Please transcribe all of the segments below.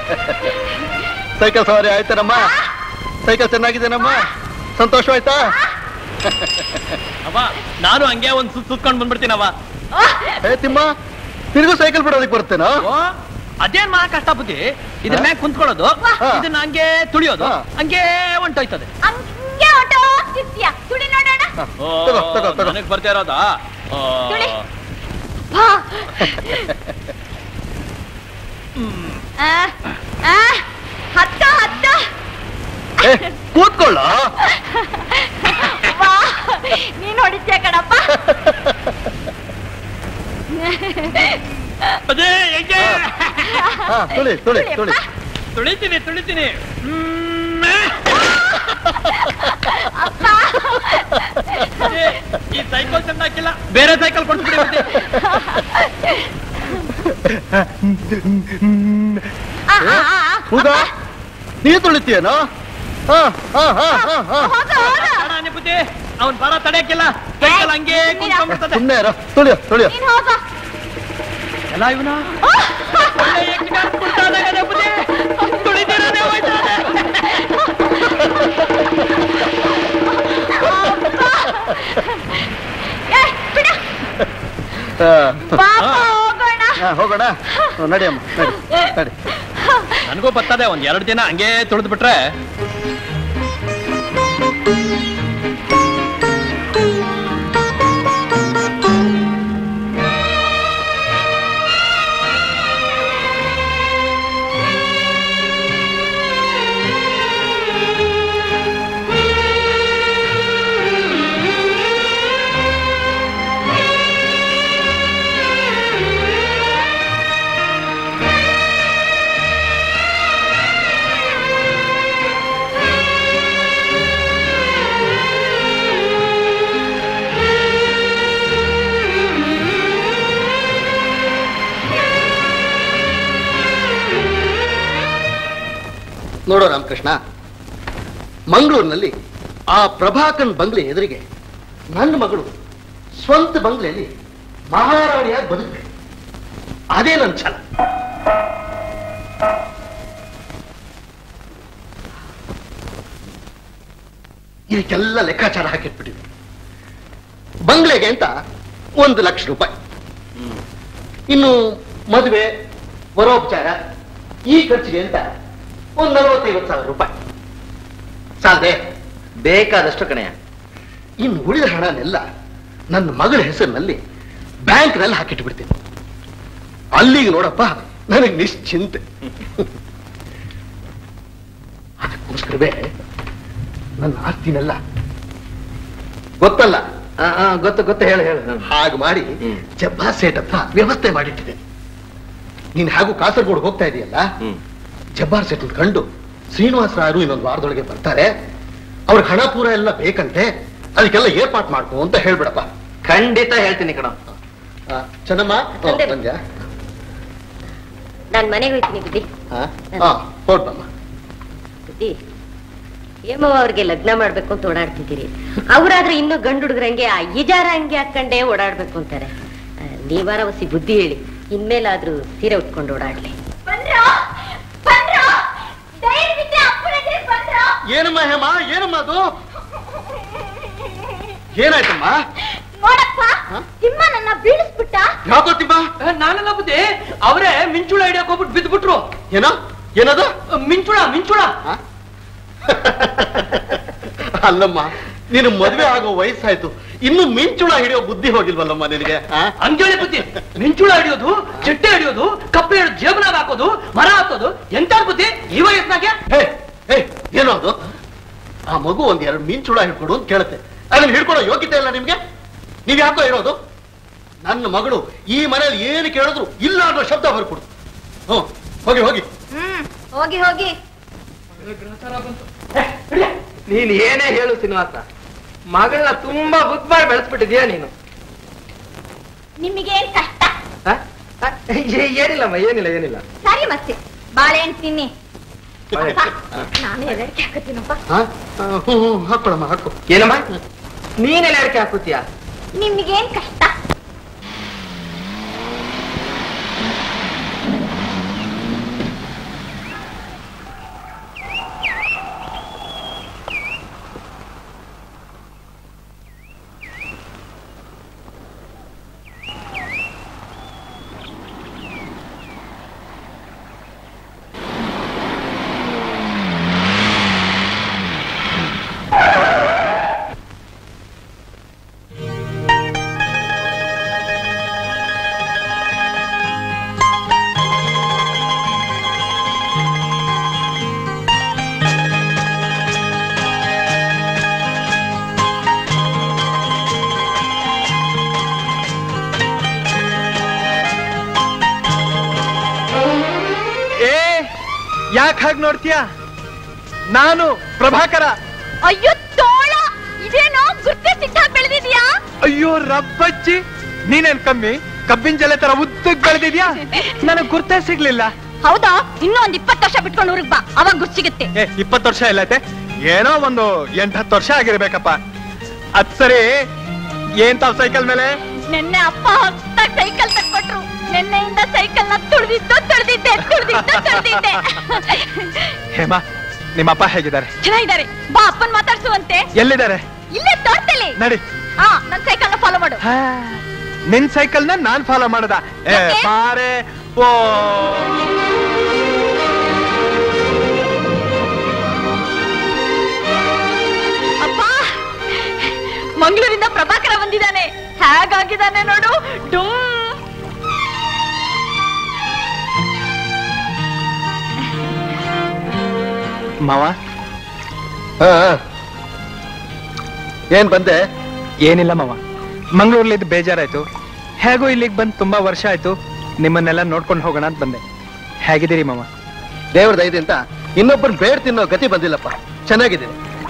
Cycle ಸವಾರಿ ಆಯ್ತಾನಮ್ಮ cycle ಚೆನ್ನಾಗಿದೆನಮ್ಮ ಸಂತೋಷವಾಯ್ತಾ ಅವ ನಾನು ಹಂಗೆ ಒಂದ್ ಸುತ್ತ ಸುತ್ಕೊಂಡ್ ಬಂದ್ಬಿಡ್ತೀನವ ಏ ತಿಮ್ಮ ತಿರುಗು ಸೈಕಲ್ ಬಿಡೋದಕ್ಕೆ ಬರುತ್ತೇನೋ ಅದೇನ್ ಮಹಾ ಕಷ್ಟ ಬುದ್ಧಿ ಇದ್ರ ಮ್ಯಾಗ ಕುಂತ್ಕೊಳ್ಳೋದು ಹಾ. ಇದನ್ನ ಹಂಗೆ ತುಳಿಯೋದು ಹಾ. ಹಂಗೆ ಹೊಂಟೋಯ್ತದೆ ಹಂಗೆ ಹೊಟ್ಟೋಗ್ತಿರ್ತೀಯ ತುಳಿ ನೋಡೋಣ ಓ, ತಗೋ, ತಗೋ, ತಗೋ. ನನಗ್ ಬರ್ತಾ ಇರೋದಾ ಓ. ತುಳಿ. ಬಾ ಆ, ಆ, ಹತ್ತ ಹತ್ತ ಏ ಕೂತ್ಕೊಳ್ಳ ವಾ ನೀನ್ ಹೊಡಿತೀಯ ಕಣಪ್ಪ ಅದೇ ಹೆಂಗೆ ಹಾ ತುಳಿ ತುಳಿ ತುಳಿ ತುಳಿತೀನಿ ತುಳಿತೀನಿ ಹ್ಮ್. ಅದೇ, ಈ ಸೈಕಲ್ ಚೆನ್ನಾಗಿಲ್ಲ ಬೇರೆ ಸೈಕಲ್ ಕೊಡ್ಬಿಡಿ ಬುದ್ಧಿ. ಆ, ಆ, ಆ, ಆ. ಹೌದಾ ನೀ ತುಳಿತೀಯನೋ ಹಾ ಹಾ ಹಾ ಹಾ ಹಾ ಹೋಗ ಹೋಗ ಬೇಡ ಅನ್ನಿ ಬುದ್ಧಿ ಅವನ್ ಬರ ತಡೆಯಕ್ಕಿಲ್ಲ ಸೈಕಲ್ ಹಂಗೆ ಕುಂತ್ಕೊಂಡ್ಬಿಡ್ತದೆ ಸುಮ್ಮನೆ ಇರೋ ತುಳಿಯೋ ತುಳಿಯೋ ನೀನ್ ಹೋಗ ಎಲ್ಲ ಇವನ ಒಳ್ಳೆ ಯಕ್ಷಗಾನ ಕುಂಟಾದಾಗದೆ ಬುದ್ಧಿ ತುಳಿದಿರೋದೇ ಹೋಯ್ತಾನೆ ಏ, ಬಿಡು. ಹಾ. ಪಾಪ ಹೋಗೋಣ ಹಾ, ಹೋಗೋಣ ಹ್ಮ್, ನಡಿಯಮ್ಮ ನಡಿ ನಡಿ ನನಗೂ ಬರ್ತದೆ ಒಂದ್ ಎರಡು ದಿನ ಹಂಗೆ ತುಳಿದು ಬಿಟ್ರೆ ನೋಡೋ ರಾಮಕೃಷ್ಣ ಮಂಗಳೂರಿನಲ್ಲಿ ಆ ಪ್ರಭಾಕನ್ ಬಂಗ್ಲೆ ಎದುರಿಗೆ ನನ್ನ ಮಗಳು ಸ್ವಂತ ಬಂಗ್ಲೆಯಲ್ಲಿ ಮಹಾರಾಣಿಯಾಗಿ ಬದುಕಬೇಕು ಅದೇ ನನ್ನ ಛಲ ಇದಕ್ಕೆಲ್ಲ ಲೆಕ್ಕಾಚಾರ ಹಾಕಿಟ್ಬಿಟ್ಟಿದ್ವಿ ಬಂಗ್ಲೆಗೆ ಅಂತ ಒಂದು ಲಕ್ಷ ರೂಪಾಯಿ ಇನ್ನು ಮದುವೆ ವರೋಪಚಾರ ಈ ಖರ್ಚಿಗೆ ಅಂತ ಒಂದು ನಲವತ್ತೈವತ್ತು ಸಾವಿರ ರೂಪಾಯಿ ಸಾಲದೆ ಬೇಕಾದಷ್ಟು ಕಣೆಯ ಇನ್ನು ಉಳಿದ ಹಣನೆಲ್ಲ ನನ್ನ ಮಗಳ ಹೆಸರಿನಲ್ಲಿ ಬ್ಯಾಂಕ್ನಲ್ಲಿ ಹಾಕಿಟ್ಟು ಬಿಡ್ತೀನಿ ಅಲ್ಲಿಗೆ ನೋಡಪ್ಪ ನನಗೆ ನಿಶ್ಚಿಂತೆ ಅದಕ್ಕೋಸ್ಕರವೇ ನನ್ನ ಆಸ್ತಿನೆಲ್ಲ ಗೊತ್ತಲ್ಲ ಆ, ಆ, ಗೊತ್ತು ಗೊತ್ತು ಹೇಳು ಹೇಳು ಹಾಗೆ ಮಾಡಿ ಹ್ಮ್. ಜಬ್ಬಾ ಸೇಟ್ ಹತ್ರ ವ್ಯವಸ್ಥೆ ಮಾಡಿಟ್ಟಿದೆ ನೀನ್ ಹಾಗೂ ಕಾಸರಗೋಡು ಹೋಗ್ತಾ ಇದೆಯಲ್ಲ ಹ್ಮ್ ಜಬ್ಬಾರ್ ಸೆಟ್ ಕಂಡು ಶ್ರೀನಿವಾಸ ರಾಯರು ಇನ್ನೊಂದು ವಾರದೊಳಗೆ ಬರ್ತಾರೆ ಅವ್ರಿಗೆ ಹಣ ಪೂರ ಎಲ್ಲ ಬೇಕಂತೆ ಅದಕ್ಕೆಲ್ಲ ಏರ್ಪಾಟ್ ಮಾಡ್ಕೊ ಅಂತ ಹೇಳ್ಬಿಡಪ್ಪ ಖಂಡಿತ ಹೇಳ್ತೀನಿ ಕಣ ಆ, ಚೆನ್ನಮ್ಮ ಓ, ಬಂದೆ. ಬಂದ್ಯಾ ನಾನ್ ಮನೆಗೆ ಹೋಗ್ತೀನಿ ಬುದ್ಧಿ ಹಾ ಹಾ ಹೊರಟಮ್ಮ ಬುದ್ಧಿ ಹೇಮವ ಅವ್ರಿಗೆ ಲಗ್ನ ಮಾಡ್ಬೇಕು ಅಂತ ಓಡಾಡ್ತಿದ್ದೀರಿ ಅವ್ರಾದ್ರೆ ಇನ್ನು ಗಂಡು ಹುಡುಗರಂಗೆ ಆ ಇಜಾರ ಹಂಗೆ ಹಾಕೊಂಡೇ ಓಡಾಡ್ಬೇಕು ಅಂತಾರೆ ಆ, ನೀವಾರ ಒಸಿ ಬುದ್ಧಿ ಹೇಳಿ ಇನ್ಮೇಲಾದ್ರೂ ಸೀರೆ ಉಟ್ಕೊಂಡು ಓಡಾಡ್ಲಿ ಬಂದ್ರೋ ಬಂದ್ರೋ ದಯವಿಟ್ಟು ಅಪ್ಪನ ಎದುರು ಬಂದ್ರೋ ಏನಮ್ಮ ಹೇಮ ಏನಮ್ಮ ಅದು ಏನಾಯ್ತಮ್ಮ ನೋಡಪ್ಪ ತಿಮ್ಮ ನನ್ನ ಬೀಳಿಸ್ಬಿಟ್ಟ ಯಾಕೋ ತಿಮ್ಮ ನಾನೆಲ್ಲ ಬುದ್ಧಿ ಅವರೇ ಮಿಂಚುಳ ಹಿಡಿಯಕ್ ಹೋಗ್ಬಿಟ್ಟು ಬಿದ್ದು ಬಿಟ್ರು ಏನೋ ಏನದು ಮಿಂಚುಳ ಮಿಂಚುಳ ಆ? ಅಲ್ಲಮ್ಮ ನೀನು ಮದುವೆ ಆಗೋ ವಯಸ್ಸಾಯ್ತು ಇನ್ನು ಮಿಂಚುಳ ಹಿಡಿಯೋ ಬುದ್ಧಿ ಹೋಗಿಲ್ವಲ್ಲಮ್ಮ ನಿನಗೆ ಆ? ಹಂಗೇಳಿ ಬುದ್ಧಿ ಮಿಂಚುಳ ಹಿಡಿಯೋದು ಚಟ್ಟೆ ಹಿಡಿಯೋದು ಕಪ್ಪೆ ಹಿಡಿದು ಜೇಬನಾಗ ಹಾಕೋದು ಮರ ಹಾಕೋದು ಎಂತ ಬುದ್ಧಿ ಈ ವಯಸ್ಸಿನಾಗೆ ಹೇ ಹೇ ಏನೋ ಅದು ಆ ಮಗು ಒಂದ್ ಎರಡು ಮಿಂಚುಳ ಹಿಡ್ಕೊಡು ಅಂತ ಕೇಳುತ್ತೆ ಅದನ್ನ ಹಿಡ್ಕೊಡೋ ಯೋಗ್ಯತೆ ಇಲ್ಲ ನಿಮ್ಗೆ ನೀವ್ ಯಾಕೋ ಇರೋದು ನನ್ನ ಮಗಳು ಈ ಮನೇಲಿ ಏನು ಕೇಳಿದ್ರು ಇಲ್ಲ ಅನ್ನೋ ಶಬ್ದ ಹೊರಕೊಡು ಹ್ಞೂ ಹೋಗಿ ಹೋಗಿ ಹ್ಮ್ ಹೋಗಿ ಹೋಗಿ ನೀನ್ ಏನೇ ಹೇಳು ಶ್ರೀನಿವಾಸ ಮಗಳನ್ನ ತುಂಬಾ ಬುದ್ಧಿಮಾಡಿ ಬೆಳೆಸ್ಬಿಟ್ಟಿದ್ಯಾ ನೀನು ನಿಮಗೇನ್ ಕಷ್ಟ ಆ? ಆ, ಏ- ಏನಿಲ್ಲಮ್ಮ ಏನಿಲ್ಲ ಏನಿಲ್ಲ ಸರಿ ಮತ್ತೆ ಬಾಳೆಹಣ್ಣು ತಿನ್ನಿ ಬಾಳೆ. ಅಪ್ಪ, ನಾನು ಎದರಿಕೆ ಹಾಕತ್ತೀನಪ್ಪ ಹಾ ಹ್ಞೂ ಹ್ಞೂ ಹಾಕೊಳಮ್ಮ ಹಾಕು ಏನಮ್ಮ ನೀನೆಲ್ಲ ಅಡಿಕೆ ಹಾಕುತ್ತೀಯಾ ನಿಮ್ಗೇನ್ ಕಷ್ಟ ಯಾಕೆ ಹಾಗೆ ನೋಡ್ತೀಯ ನಾನು ಪ್ರಭಾಕರ ಅಯ್ಯೋ ತೋಳ ಇದೇನೋ ಗುರ್ತೆ ಸಿಟ್ಟಾಗಿ ಬೆಳೆದಿದ್ಯಾ ಅಯ್ಯೋ ರಬ್ಬಜ್ಜಿ ನೀನೇನ್ ಕಮ್ಮಿ ಕಬ್ಬಿನ ಜಲೆ ತರ ಉದ್ದಕ್ ಬೆಳೆದಿದ್ಯಾ ನನಗ್ ಗುರ್ತೇ ಸಿಗ್ಲಿಲ್ಲ ಹೌದಾ ಇನ್ನೂ ಒಂದ್ ಇಪ್ಪತ್ತು ವರ್ಷ ಬಿಟ್ಕೊಂಡು ಊರಿಗೆ ಬಾ ಅವಾಗ ಗುರ್ತ್ ಸಿಗುತ್ತೆ ಏ ಇಪ್ಪತ್ತು ವರ್ಷ ಇಲ್ಲೈತೆ ಏನೋ ಒಂದು ಎಂಟತ್ತು ವರ್ಷ ಆಗಿರ್ಬೇಕಪ್ಪ ಅದ್ ಸರಿ ಏನ್ ತಾವ್ ಸೈಕಲ್ ಮೇಲೆ ನಿನ್ನೆ ಅಪ್ಪ ಹೊಸ್ದಾಗ್ ಸೈಕಲ್ ತಕ್ಕೊಟ್ರು ನಿನ್ನೆಯಿಂದ ಸೈಕಲ್ ನ ತುಳಿದಿದ್ದು ತುಳಿದಿದ್ದೆ ತುಳಿದಿದ್ದು ತುಳಿದಿದ್ದೆ ಹೇಮಾ ನಿಮ್ಮಪ್ಪ ಹೇಗಿದ್ದಾರೆ ಚೆನ್ನಾಗಿದ್ದಾರೆ ಬಾ ಅಪ್ಪನ್ ಮಾತಾಡ್ಸುವಂತೆ ಎಲ್ಲಿದ್ದಾರೆ ಇಲ್ಲೇ ತೋರ್ತಲಿ ನಡಿ ಹಾ ನನ್ ಸೈಕಲ್ ನ ಫಾಲೋ ಮಾಡು ಹಾ, ನಿನ್ ಸೈಕಲ್ ನ ನಾನ್ ಫಾಲೋ ಮಾಡದ ಏ ಯಾಕೆ? ಬಾರೆ ಓ ಅಪ್ಪ ಮಂಗಳೂರಿಂದ ಪ್ರಭಾಕರ ಬಂದಿದ್ದಾನೆ ಹೇಗಾಗಿದ್ದಾನೆ ನೋಡು ಡುಮ್ ಮಾವ ಹಾ ಏನ್ ಬಂದೆ ಏನಿಲ್ಲ ಮಾವ ಮಂಗಳೂರ್ಲಿದ್ದು ಬೇಜಾರಾಯ್ತು ಹೇಗೋ ಇಲ್ಲಿಗೆ ಬಂದು ತುಂಬಾ ವರ್ಷ ಆಯ್ತು ನಿಮ್ಮನ್ನೆಲ್ಲ ನೋಡ್ಕೊಂಡು ಹೋಗೋಣ ಅಂತ ಬಂದೆ ಹೇಗಿದ್ದೀರಿ ಮಾವ ದೇವ್ರ ದಯದಿಂದ ಇನ್ನೊಬ್ಬರು ಬೇಡ ತಿನ್ನೋ ಗತಿ ಬಂದಿಲ್ಲಪ್ಪ ಚೆನ್ನಾಗಿದ್ದೀನಿ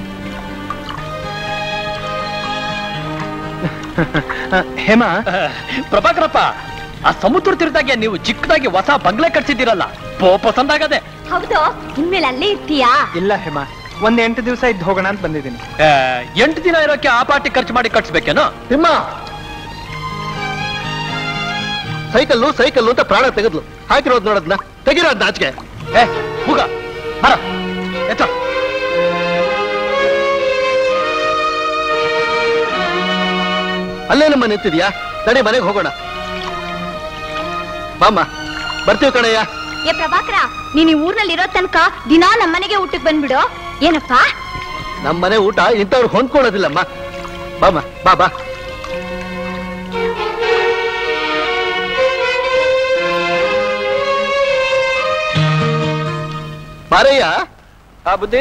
ಆ, ಹೇಮಾ ಪ್ರಭಾಕರಪ್ಪ ಆ ಸಮುದ್ರ ತೀರದಾಗೆ ನೀವು ಚಿಕ್ಕದಾಗಿ ಹೊಸ ಬಂಗ್ಲೆ ಕಟ್ಸಿದ್ದೀರಲ್ಲ ಪೋ ಪಸಂದಾಗದೆ ಹೌದು ಇನ್ಮೇಲೆ ಅಲ್ಲೇ ಇರ್ತೀಯಾ ಇಲ್ಲ ಹೇಮಾ ಒಂದ್ ಎಂಟು ದಿವಸ ಇದ್ದು ಹೋಗೋಣ ಅಂತ ಬಂದಿದ್ದೀನಿ ಆ, ಎಂಟು ದಿನ ಇರೋಕೆ ಆ ಪಾರ್ಟಿ ಖರ್ಚು ಮಾಡಿ ಕಟ್ಸ್ಬೇಕೇನೋ ತಿಮ್ಮ ಸೈಕಲ್ಲು ಸೈಕಲ್ಲು ಅಂತ ಪ್ರಾಣ ತೆಗೆದ್ಲು ಹಾಕಿರೋದು ನೋಡದ್ನ ತೆಗಿರೋದ್ ನಾಚಿಕೆ ಏ ಹೋಗ ಬರ ಎತ್ತ ಅಲ್ಲೇ ನಮ್ಮ ನಿಂತಿದ್ಯಾ ನಡಿ ಮನೆಗೆ ಹೋಗೋಣ ಬಾಮ್ಮ ಬರ್ತೀವಿ ಕಣಯ್ಯ ಏ ಪ್ರಭಾಕರ ನೀನ್ ಈ ಊರ್ನಲ್ಲಿ ಇರೋ ತನಕ ದಿನಾ ನಮ್ಮನೆಗೆ ಊಟಕ್ಕೆ ಬಂದ್ಬಿಡು ಏನಪ್ಪ ನಮ್ಮ ಮನೆ ಊಟ ಇಂಥವ್ರು ಹೊಂದ್ಕೊಳ್ಳೋದಿಲ್ಲಮ್ಮ ಬಾಮ್ಮ ಬಾ ಬಾ ಬಾರಯ್ಯ ಆ ಬುದ್ಧಿ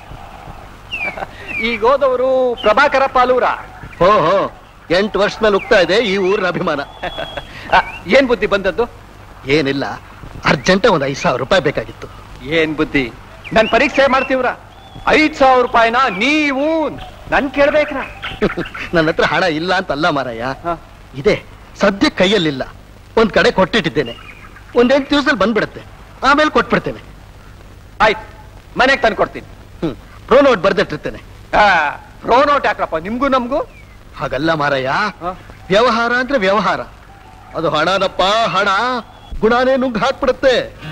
ಈಗ ಹೋದವರು ಪ್ರಭಾಕರ ಪಾಲೂರ ಹೋ ಹೋ ಎಂಟು ವರ್ಷ ಮೇಲೆ ಉಗ್ತಾ ಇದೆ ಈ ಊರಿನ ಅಭಿಮಾನ ಆ, ಏನ್ ಬುದ್ಧಿ ಬಂದದ್ದು ಏನಿಲ್ಲ ಅರ್ಜೆಂಟ್ ಒಂದ್ ಐದ್ ಸಾವಿರ ರೂಪಾಯಿ ಬೇಕಾಗಿತ್ತು ಏನ್ ಬುದ್ಧಿ ನನ್ ಪರೀಕ್ಷೆ ಮಾಡ್ತೀವ್ರ ಐದ್ ಸಾವಿರ ರೂಪಾಯಿನ ನೀವು ನನ್ ಕೇಳ್ಬೇಕ್ರ ನನ್ನ ಹತ್ರ ಹಣ ಇಲ್ಲ ಅಂತಲ್ಲ ಮಾರಯ್ಯ ಹ. ಇದೆ ಸದ್ಯ ಕೈಯಲ್ಲಿಲ್ಲ ಒಂದ್ ಕಡೆ ಕೊಟ್ಟಿಟ್ಟಿದ್ದೇನೆ ಒಂದ್ ಎಂಟು ದಿವಸದಲ್ಲಿ ಬಂದ್ಬಿಡುತ್ತೆ ಆಮೇಲೆ ಕೊಟ್ಬಿಡ್ತೇನೆ ಆಯ್ತು ಮನೆಗೆ ತಂದು ಕೊಡ್ತೀನಿ ಹ್ಮ್ ಪ್ರೋ ನೋಟ್ ಬರ್ದಿಟ್ಟಿರ್ತೇನೆ ರೋ ನೋಟ್ ಯಾಕ್ರಪ್ಪ ನಿಮ್ಗೂ ನಮ್ಗೂ ಹಾಗಲ್ಲ ಮಾರಯ್ಯ ಹ? ವ್ಯವಹಾರ ಅಂದ್ರೆ ವ್ಯವಹಾರ ಅದು ಹಣನಪ್ಪ ಹಣ ಗುಣಾನೇ ನುಗ್ಗ್ ಹಾಕ್ಬಿಡುತ್ತೆ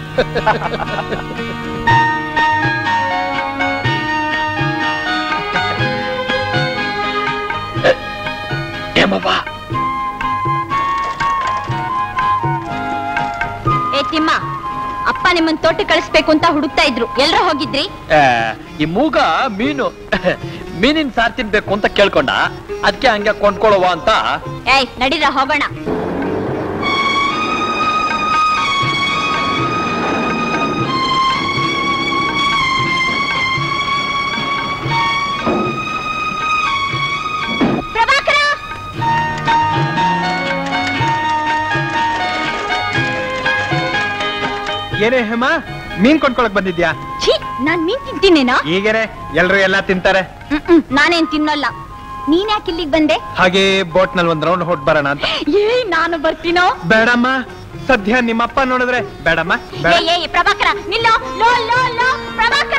ಏಮವ್ವ ಏ ತಿಮ್ಮ ಅಪ್ಪ ನಿಮ್ಮನ್ ತೋಟ ಕಳಿಸ್ಬೇಕು ಅಂತ ಹುಡುಕ್ತಾ ಇದ್ರು ಎಲ್ರ ಹೋಗಿದ್ರಿ ಆ, ಈ ಮೂಗ ಮೀನು ಮೀನಿನ ಸಾರ್ ತಿನ್ಬೇಕು ಅಂತ ಕೇಳ್ಕೊಂಡ ಅದಕ್ಕೆ ಹಂಗೆ ಕೊಂಡ್ಕೊಳ್ಳುವ ಅಂತ ಏಯ್ ನಡೀರ ಹೋಗೋಣ ಪ್ರಭಾಕರ ಏನೇ ಹೇಮಾ ಮೀನ್ ಕೊಂಡ್ಕೊಳಕ್ ಬಂದಿದ್ಯಾ ಛೀ ನಾನ್ ಮೀನ್ ತಿಂತೀನೇನೋ ಈಗೇನೆ ಎಲ್ರು ಎಲ್ಲಾ ತಿಂತಾರೆ ಹ್ಮ್, ಹ್ಮ್, ನಾನೇನ್ ತಿನ್ನಲ್ಲ ನೀನ್ ಯಾಕೆ ಇಲ್ಲಿಗೆ ಬಂದೆ ಹಾಗೆ ಬೋಟ್ ನಲ್ಲಿ ಒಂದ್ ರೌಂಡ್ ಹೊಟ್ ಬರೋಣ ಅಂತ ಏ ನಾನು ಬರ್ತೀನೋ ಬೇಡಮ್ಮ ಸದ್ಯ ನಿಮ್ಮಪ್ಪ ನೋಡಿದ್ರೆ ಬೇಡಮ್ಮ ಏ ಬೇಡ ಏ ಪ್ರಭಾಕರ ನಿಲ್ಲೋ ಲೋ ಲೋ ಲೋ ಪ್ರಭಾಕರ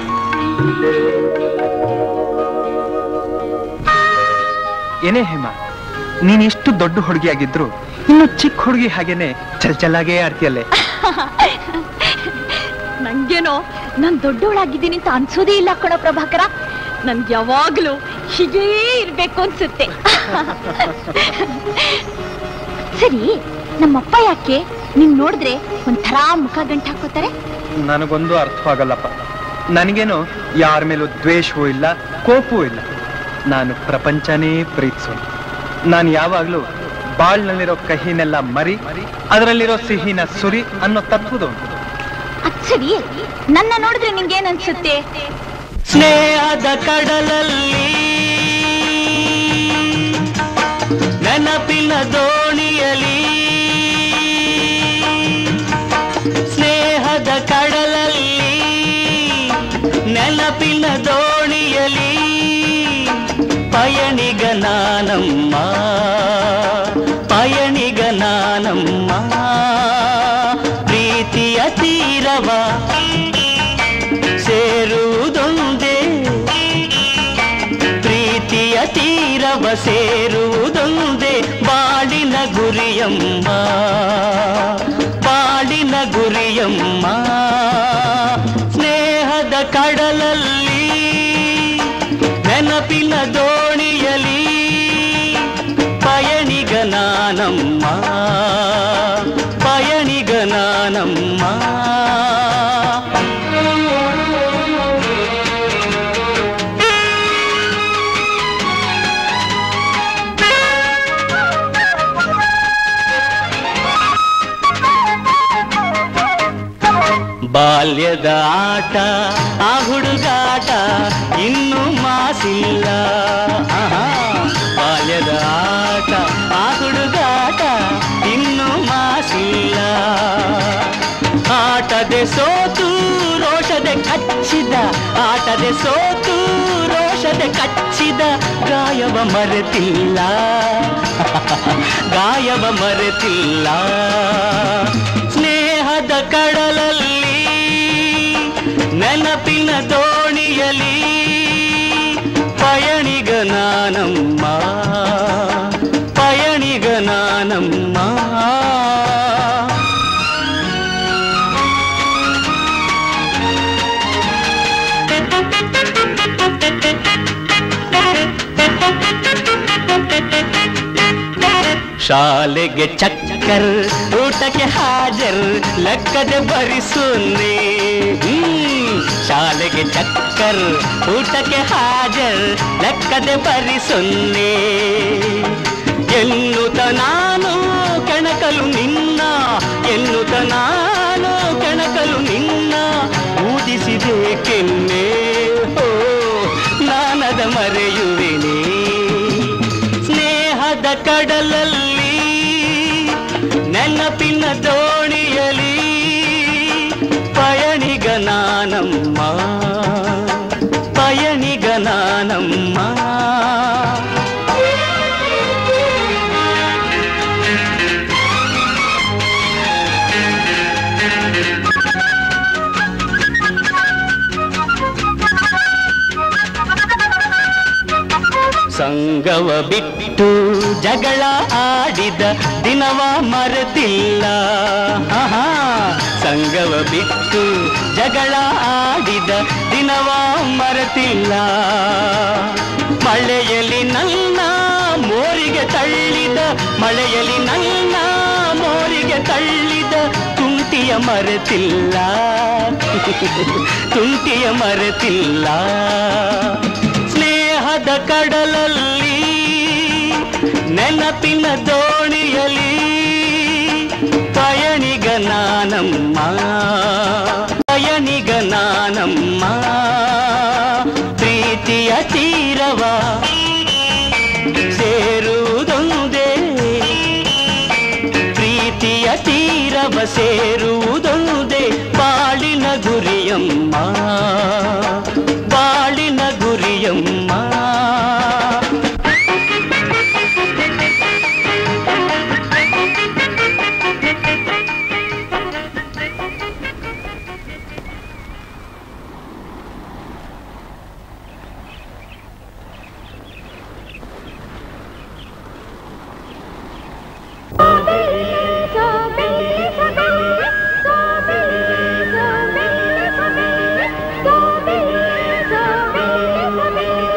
ಏನೇ ಹೇಮ ನೀನ್ ಇಷ್ಟು ದೊಡ್ಡ ಹುಡುಗಿಯಾಗಿದ್ರು ಇನ್ನು ಚಿಕ್ಕ ಹುಡುಗಿ ಹಾಗೇನೆ ಚಲ್ ಚಲ್ಲಾಗೇ ಆಡ್ತೀಯಲ್ಲೇ ನಂಗೇನೋ ನಾನ್ ದೊಡ್ಡವಳಾಗಿದ್ದೀನಿ ಅಂತ ಅನ್ಸೋದೇ ಇಲ್ಲ ಕಣೋ ಪ್ರಭಾಕರ ನನ್ಗೆ ಯಾವಾಗ್ಲೂ ಹೀಗೇ ಇರ್ಬೇಕು ಅನ್ಸುತ್ತೆ ಸರಿ ನಮ್ಮಪ್ಪ ಯಾಕೆ ನಿನ್ ನೋಡಿದ್ರೆ ಒಂಥರ ಮುಖ ಗಂಟು ಹಾಕೋತಾರೆ ನನಗೊಂದು ಅರ್ಥವಾಗಲ್ಲಪ್ಪ ನನಗೇನು ಯಾರ ಮೇಲೂ ದ್ವೇಷವೂ ಇಲ್ಲ ಕೋಪವೂ ಇಲ್ಲ ನಾನು ಪ್ರಪಂಚನೇ ಪ್ರೀತಿಸೋನು ನಾನು ಯಾವಾಗ್ಲೂ ಬಾಳ್ನಲ್ಲಿರೋ ಕಹಿನೆಲ್ಲ ಮರಿ ಅದರಲ್ಲಿರೋ ಸಿಹಿನ ಸುರಿ ಅನ್ನೋ ತತ್ವದವನು ಅದ್ ಸರಿ ನನ್ನ ನೋಡಿದ್ರೆ ನಿಂಗೇನ್ ಅನ್ಸುತ್ತೆ ಸ್ನೇಹದ ಕಡಲಲ್ಲಿ ನೆನಪಿನ ದೋಣಿಯಲಿ ಸ್ನೇಹದ ಕಡಲಲ್ಲಿ ನಾನಮ್ಮ ಪಯಣಿಗ ನಾನಮ್ಮ ಪ್ರೀತಿಯ ತೀರವ ಸೇರುವುದೊಂದೇ ಪ್ರೀತಿಯ ತೀರವ ಸೇರುವುದೊಂದೇ ಬಾಳಿನ ಗುರಿಯಮ್ಮ ಬಾಳಿನ ಗುರಿಯಮ್ಮ ಸ್ನೇಹದ ಕಡಲಲ್ಲಿ ನೆನಪಿನ ದೋಣಿಯಲಿ ಪಯಣಿಗ ನಾನಮ್ಮ ಪಯಣಿಗ ನಾನಮ್ಮ ಬಾಲ್ಯದ ಆಟ ಆ ಹುಡುಗಾಟ ಇನ್ನೂ ಮಾಸಿಲ್ಲ ಆಹಾ. ಬಾಲ್ಯದ ಆಟ ಆ ಹುಡುಗಾಟ ಇನ್ನೂ ಮಾಸಿಲ್ಲ ಆಟದೆ ಸೋತು ರೋಷದೆ ಕಚ್ಚಿದ ಆಟದೆ ಸೋತು ರೋಷದೆ ಕಚ್ಚಿದ ಗಾಯವ ಮರೆತಿಲ್ಲ ಗಾಯವ ಮರೆತಿಲ್ಲ ಸ್ನೇಹದ ಕಡಲಲ್ಲಿ ನೆನಪಿನ ದೋಣಿಯಲಿ ಪಯಣಿಗ ನಾನಮ್ಮ ಪಯಣಿಗ ನಾನಮ್ಮ ಶಾಲೆಗೆ ಚಕ್ಕರ್ ಊಟಕ್ಕೆ ಹಾಜರ್ ಲೆಕ್ಕದೆ ಭರಿಸುನ್ನೆ ಹ್ಮ್. ಶಾಲೆಗೆ ಚಕ್ಕರ್ ಊಟಕ್ಕೆ ಹಾಜರ್ ಲೆಕ್ಕದೆ ಭರಿಸುನ್ನೆ ಎನ್ನುತ್ತ ನಾನು ಕೆಣಕಲು ನಿನ್ನ ಎನ್ನುತ್ತ ನಾನು ಕೆಣಕಲು ನಿನ್ನ ಊದಿಸಿದೆ ಕೆನ್ನೆ ಓ ನಾನದ ಮರೆಯುವೆನೇ ಸ್ನೇಹದ ಕಡಲಲ್ಲಿ ನೆನಪಿನ ದೋಣಿಯಲಿ ಪಯಣಿಗ ನಾನಮ್ಮ ಪಯಣಿಗ ನಾನಮ್ಮ ಸಂಗವ ಬಿಟ್ಟು ಜಗಳ ಆಡಿದ ದಿನವ ಮರೆತಿಲ್ಲ ಆಹಾ. ಸಂಗವ ಬಿಟ್ಟು ಜಗಳ ಆಡಿದ ದಿನವ ಮರೆತಿಲ್ಲ ಮಳೆಯಲ್ಲಿ ನನ್ನ ಮೋರಿಗೆ ತಳ್ಳಿದ ಮಳೆಯಲ್ಲಿ ನನ್ನ ಮೋರಿಗೆ ತಳ್ಳಿದ ತುಂಟಿಯ ಮರೆತಿಲ್ಲ ತುಂಟಿಯ ಮರೆತಿಲ್ಲ ಸ್ನೇಹದ ಕಡಲಲ್ಲಿ ನೆನಪಿನ ದೋಣಿಯಲಿ ಪಯಣಿಗ ನಾನಮ್ಮ ಪಯಣಿಗ ನಾನಮ್ಮ ಪ್ರೀತಿಯ ತೀರವ ಸೇರುವುದೊಂದೇ ಪ್ರೀತಿಯ ತೀರವ ಸೇರುವುದೊಂದೇ ಬಾಳಿನ ಗುರಿಯಮ್ಮ ಬಾಳಿನ ಗುರಿಯಮ್ಮ ಸೋಬೆಲೆ ಸೋಬೆಲೆ ಸೋಬೆಲೆ ಸೋಬೆಲೆ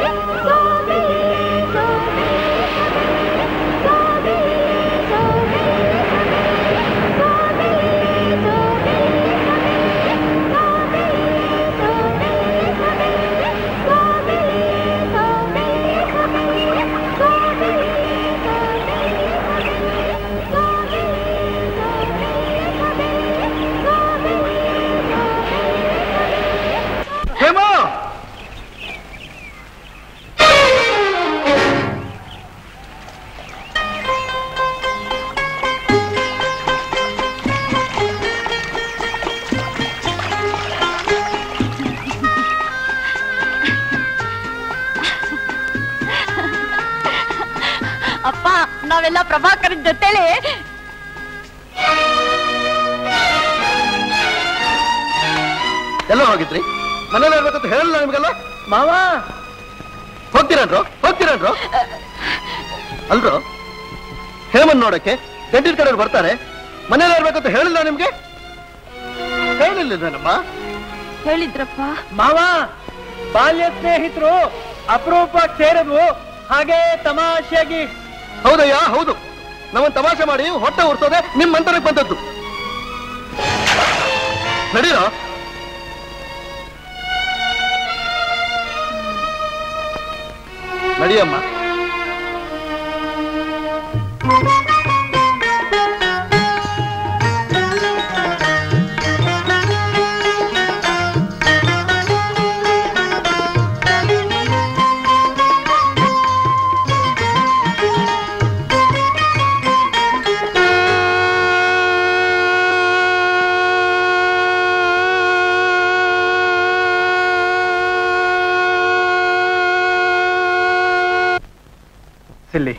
ನಾವೆಲ್ಲ ಪ್ರಭಾಕರನ್ ಜೊತೆಲಿ ಎಲ್ಲ ಹೋಗಿದ್ರಿ ಮನೇಲಿ ಇರ್ಬೇಕಂತ ಹೇಳಿಲ್ಲ ನಿಮ್ಗೆಲ್ಲ ಮಾವ ಹೋಗ್ತೀರನ್ರು ಹೋಗ್ತೀರನ್ರು ಅಲ್ರು ಹೇಮನ್ ನೋಡಕ್ಕೆ ಗಂಟಿನ ಕಡೆ ಬರ್ತಾರೆ ಮನೇಲಿ ಇರ್ಬೇಕಂತ ಹೇಳಿಲ್ಲ ನಿಮ್ಗೆ ಹೇಳಿಲ್ಲ ಹೇಳಿದ್ರಪ್ಪ ಮಾವ ಬಾಲ್ಯ ಸ್ನೇಹಿತರು ಅಪರೂಪ ಸೇರಿದ್ವು ಹಾಗೆ ತಮಾಷೆಯಾಗಿ ಹೌದಯ್ಯ ಹೌದು ನಮ್ಮನ್ ತಮಾಷೆ ಮಾಡಿ ಹೊಟ್ಟೆ ಉರ್ಸೋದೆ ನಿಮ್ ಮಂತನಕ್ಕೆ ಬಂದದ್ದು ನಡೀರೋ ನಡಿಯಮ್ಮ ಸಿಲ್ಲಿ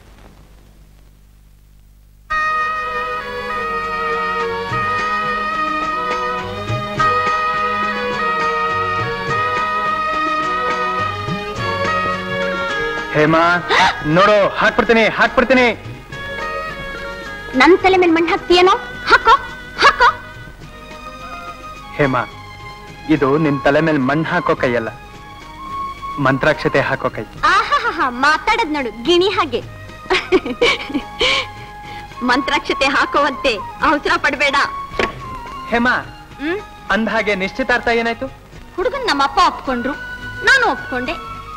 ಹೇಮಾ ನೋಡು ಹಾಕ್ಬಿಡ್ತೀನಿ ಹಾಕ್ಬಿಡ್ತೀನಿ ನನ್ ತಲೆ ಮೇಲೆ ಮಣ್ಣು ಹಾಕ್ತೀಯೇನೋ ಹಾಕೋ ಹಾಕೋ ಹೇಮಾ ಇದು ನಿನ್ ತಲೆ ಮೇಲೆ ಮಣ್ಣು ಹಾಕೋ ಕೈಯಲ್ಲ ಮಂತ್ರಾಕ್ಷತೆ ಹಾಕೋ ಕೈ ಆಹಾಹಾ ಮಾತಾಡದ್ ನೋಡು ಗಿಣಿ ಹಾಗೆ ಮಂತ್ರಾಕ್ಷತೆ ಹಾಕೋವಂತೆ ಅವಸರ ಪಡ್ಬೇಡ ಹೇಮಾ ಹ್ಮ್ ಅಂದ ಹಾಗೆ ನಿಶ್ಚಿತಾರ್ಥ ಏನಾಯ್ತು ಹುಡುಗನ್ ನಮ್ಮಪ್ಪ ಒಪ್ಕೊಂಡ್ರು ನಾನು ಒಪ್ಕೊಂಡೆ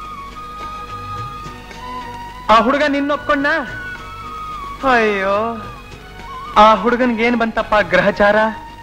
ಆ ಹುಡುಗ ನಿನ್ನ ಒಪ್ಕೊಂಡ ಅಯ್ಯೋ ಆ ಹುಡುಗನ್ಗೆ ಏನ್ ಬಂತಪ್ಪ ಗ್ರಹಚಾರ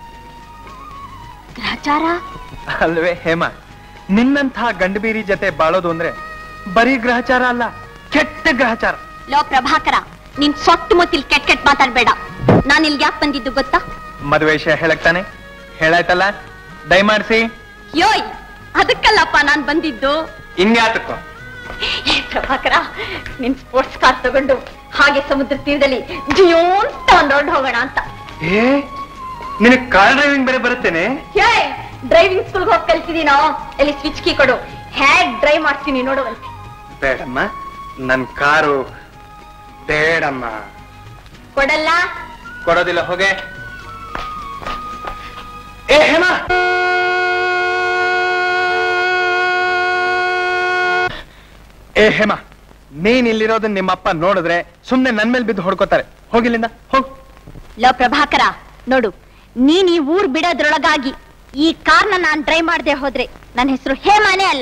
ಗ್ರಹಚಾರ ಅಲ್ವೇ ಹೇಮ ನಿನ್ನಂಥ ಗಂಡಬೀರಿ ಜೊತೆ ಬಾಳೋದು ಅಂದ್ರೆ ಬರೀ ಗ್ರಹಚಾರ ಅಲ್ಲ ಕೆಟ್ಟ ಗ್ರಹಚಾರ ಲೋ ಪ್ರಭಾಕರ ನೀನ್ ಸೊಟ್ಟು ಮೊತ್ತಿಲ್ ಕೆಟ್ ಕೆಟ್ ಮಾತಾಡ್ಬೇಡ ನಾನ್ ಇಲ್ಗೆ ಯಾಕೆ ಬಂದಿದ್ದು ಗೊತ್ತಾ ಮದುವೆ ವಿಷಯ ಹೇಳಕ್ತಾನೆ ಹೇಳಾಯ್ತಲ್ಲ ದಯಮಾಡ್ಸಿ ಯೋಯ್ ಅದಕ್ಕಲ್ಲಪ್ಪ ನಾನ್ ಬಂದಿದ್ದು ಇನ್ಯಾತಕ್ಕೋ ಏ ಪ್ರಭಾಕರ ನಿನ್ ಸ್ಪೋರ್ಟ್ಸ್ ಕಾರ್ ತಗೊಂಡು ಹಾಗೆ ಸಮುದ್ರ ತೀರದಲ್ಲಿ ಜಿಯೋಂತ ಒಂದೊಂದು ಹೋಗೋಣ ಅಂತ ಏ ನಿನಗ್ ಕಾರ್ ಡ್ರೈವಿಂಗ್ ಬೇರೆ ಬರುತ್ತೇನೆ ಹೇ ಡ್ರೈವಿಂಗ್ ಸ್ಕೂಲ್ಗೆ ಹೋಗಿ ಕಲ್ತಿದೀನೋ ಎಲ್ಲಿ ಸ್ವಿಚ್ ಕೀ ಕೊಡು ಹೇಗ್ ಡ್ರೈವ್ ಮಾಡ್ತೀನಿ ನೋಡುವಂತೆ ಬೇಡಮ್ಮ ನನ್ ಕಾರು ಬೇಡಮ್ಮ ಕೊಡಲ್ಲ ಕೊಡೋದಿಲ್ಲ ಹೋಗೆ ಏ ಹೇಮಾ ಏ ಹೇಮ ನೀನ್ ಇಲ್ಲಿರೋದನ್ನ ನಿಮ್ಮಪ್ಪ ನೋಡಿದ್ರೆ ಸುಮ್ನೆ ನನ್ ಮೇಲೆ ಬಿದ್ದು ಹೊಡ್ಕೋತಾರೆ ಹೋಗಿಲ್ಲಿಂದ ಹೋಗ್ ಲೋ ಪ್ರಭಾಕರ ನೋಡು ನೀನ್ ಈ ಊರ್ ಬಿಡೋದ್ರೊಳಗಾಗಿ ಈ ಕಾರ್ನ ನಾನ್ ಡ್ರೈವ್ ಮಾಡದೆ ಹೋದ್ರೆ ನನ್ನ ಹೆಸರು ಹೇಮಾನೇ ಅಲ್ಲ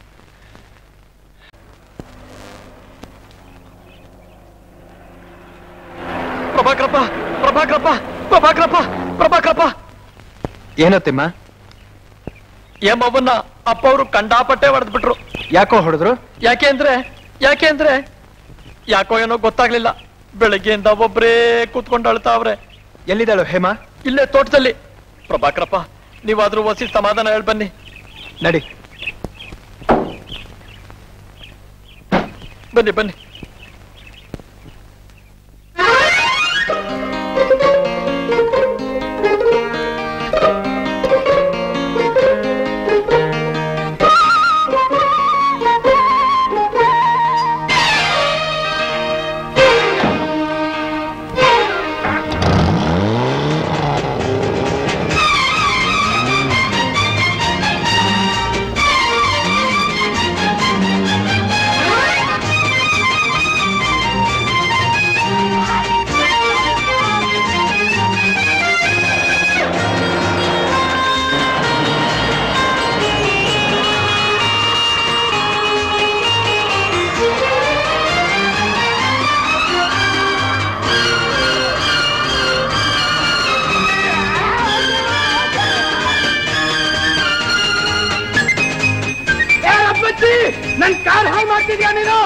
ಪ್ರಭಾಕರಪ್ಪ ಪ್ರಭಾಕರಪ್ಪ ಪ್ರಭಾಕರಪ್ಪ ಪ್ರಭಾಕರಪ್ಪ ಏನೋ ತಿಮ್ಮ ಏಮವ್ವನ್ನ ಅಪ್ಪ ಅವರು ಕಂಡಾಪಟ್ಟೆ ಹೊಡೆದ್ಬಿಟ್ರು ಯಾಕೋ ಹೊಡೆದ್ರು ಯಾಕೆ ಅಂದ್ರೆ ಯಾಕೆ ಅಂದ್ರೆ ಯಾಕೋ ಏನೋ ಗೊತ್ತಾಗ್ಲಿಲ್ಲ ಬೆಳಗ್ಗೆಯಿಂದ ಒಬ್ರೇ ಕೂತ್ಕೊಂಡು ಅಳ್ತಾವ್ರೆ ಎಲ್ಲಿದ್ದಾಳು ಹೇಮಾ ಇಲ್ಲೇ ತೋಟದಲ್ಲಿ ಪ್ರಭಾಕರಪ್ಪ ನೀವಾದ್ರೂ ಒಸಿ ಸಮಾಧಾನ ಹೇಳ್ ಬನ್ನಿ ನಡಿ ಬನ್ನಿ ಬನ್ನಿ ನನ್ ಕಾರ್ ಹಾಳು ಮಾಡ್ತಿದ್ಯಾ ನೀನು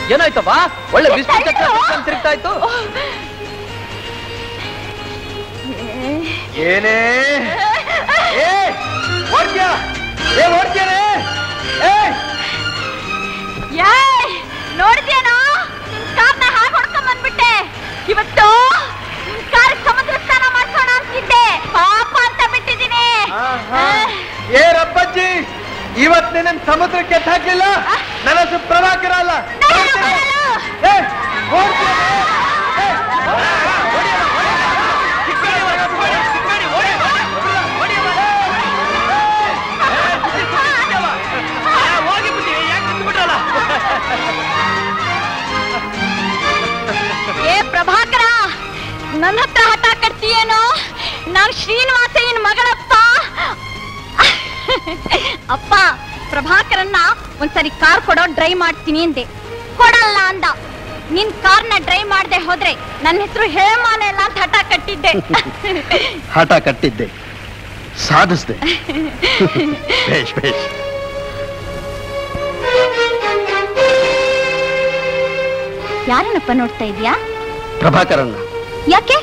ಏನಾಯ್ತಪ್ಪ ಒಳ್ಳೆ ಬಿಸ್ಲು ಚಕ್ರ ಬಿಸ್ಲು ತಿರುಗ್ತಾ ಇತ್ತು ಏನೇ ಏ ಓಡ್ತೀಯಾ ಏ ಓಡ್ತೀಯನೇ ಏ ಏಯ್ ನೋಡ್ದೇನೋ ನಿನ್ ಕಾರ್ನ ಹಾಗೆ ಹೊಡ್ಕೊಂಡ್ ಬಂದ್ಬಿಟ್ಟೆ ಇವತ್ತು ನಿನ್ ಕಾರ್ ಸಮುದ್ರ ಸ್ನಾನ ಮಾಡ್ಸೋಣ ಅಂತಿದ್ದೆ ಪಾಪ ಅಂತ ಬಿಟ್ಟಿದ್ದೀನಿ ಆಹಾ. ಏ ರಬ್ಬಜ್ಜಿ ಇವತ್ ನಿನ್ನ ಸಮುದ್ರಕ್ಕೆ ಎತ್ತ್ ಹಾಕ್ಲಿಲ್ಲ ನನ್ನ ಹೆಸರು ಪ್ರಭಾಕರ ಅಲ್ಲ ಏ, ಓಡ್ತೀಯನೇ? ಏ, ಏ ಪ್ರಭಾಕರ ನನ್ನ ಹತ್ರ ಹಠ ಕಟ್ತೀಯೇನೋ ನಾನ್ ಶ್ರೀನಿವಾಸಯ್ಯನ ಮಗಳಪ್ಪ ಅಪ್ಪ ಪ್ರಭಾಕರನ್ನ ಒಂದ್ಸರಿ ಕಾರ್ ಕೊಡೋ ಡ್ರೈ ಮಾಡ್ತೀನಿ ಅಂದೆ ಕೊಡಲ್ಲ ಅಂದ ನಿನ್ ಕಾರ್ನ ಡ್ರೈ ಮಾಡದೆ ಹೋದ್ರೆ ನನ್ನ ಹೆಸರು ಹೇಮಾನ ಇಲ್ಲ ಅಂತ ಹಠ ಕಟ್ಟಿದ್ದೆ ಹಠ ಕಟ್ಟಿದ್ದೆ ಸಾಧಿಸ್ದೆ ಬೇಷ್ ಬೇಷ್ ಯಾರನ್ನಪ್ಪ ನೋಡ್ತಾ ಇದ್ಯಾ ಪ್ರಭಾಕರನ್ನ ಯಾಕೆ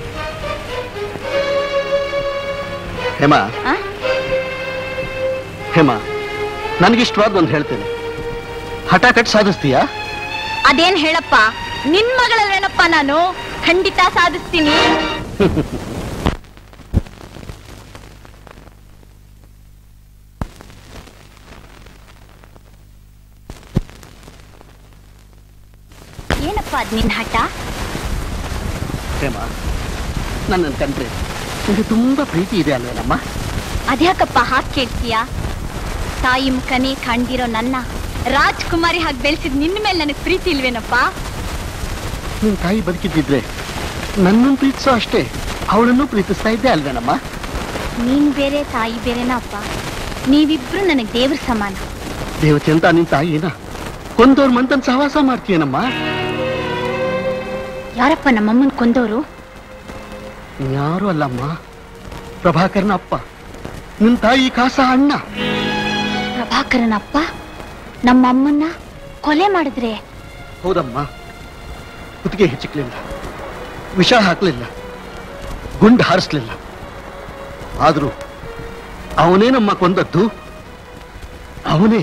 ಹೇಮಾ ಆ? ಹೇಮಾ ನನಗಿಷ್ಟವಾದ ಒಂದು ಹೇಳ್ತೇನೆ ಹಠ ಕಟ್ ಸಾಧಿಸ್ತೀಯಾ ಅದೇನ್ ಹೇಳಪ್ಪ ನಿನ್ ಮಗಳಲ್ವೇನಪ್ಪ ನಾನು ಖಂಡಿತ ಸಾಧಿಸ್ತೀನಿ ಏನಪ್ಪ ಅದ್ ನಿನ್ ಹಠ ಹೇಮಾ ನನ್ನನ್ನು ಕಂಡ್ರೆ ನಿಮಗೆ ತುಂಬಾ ಪ್ರೀತಿ ಇದೆ ಅಲ್ವೇನಮ್ಮ ಅದ್ಯಾಕಪ್ಪ ಹಾಗೆ ಕೇಳ್ತೀಯ ತಾಯಿ ಮುಖನೇ ಕಂಡಿರೋ ನನ್ನ ರಾಜ್ಕುಮಾರಿ ಹಾಗೆ ಬೆಳೆಸಿದ್ ನಿನ್ನ ಮೇಲೆ ನನಗೆ ಪ್ರೀತಿ ಇಲ್ವೇನಪ್ಪ ನಿನ್ ತಾಯಿ ಬದುಕಿದ್ದಿದ್ರೆ ನನ್ನನ್ನು ಪ್ರೀತಿಸೋ ಅಷ್ಟೇ ಅವಳನ್ನು ಪ್ರೀತಿಸ್ತಾ ಇದ್ದೆ ಅಲ್ವೇನಮ್ಮ ನೀನ್ ಬೇರೆ ತಾಯಿ ಬೇರೆನಾ ಅಪ್ಪ ನೀವಿಬ್ರು ನನಗೆ ದೇವ್ರ ಸಮಾನ ದೇವತೆ ಅಂತ ನಿನ್ ತಾಯಿನ ಕೊಂದವ್ರ ಮಂತನ್ ಸಹವಾಸ ಮಾಡ್ತೀಯನಮ್ಮ ಯಾರಪ್ಪ ನಮ್ಮಮ್ಮನ್ ಕೊಂದವರು ಯಾರು ಅಲ್ಲಮ್ಮ ಪ್ರಭಾಕರನ ಅಪ್ಪ ನಿನ್ ತಾಯಿ ಕಾಸ ಅಣ್ಣ ಪ್ರಭಾಕರನ ಅಪ್ಪ ನಮ್ಮಮ್ಮನ್ನ ಕೊಲೆ ಮಾಡಿದ್ರೆ ಹೌದಮ್ಮ ಕುತ್ತಿಗೆ ಹೆಚ್ಚಿಕ್ಲಿಲ್ಲ ವಿಷ ಹಾಕ್ಲಿಲ್ಲ ಗುಂಡು ಹಾರಿಸ್ಲಿಲ್ಲ ಆದ್ರೂ ಅವನೇ ನಮ್ಮ ಕೊಂದದ್ದು ಅವನೇ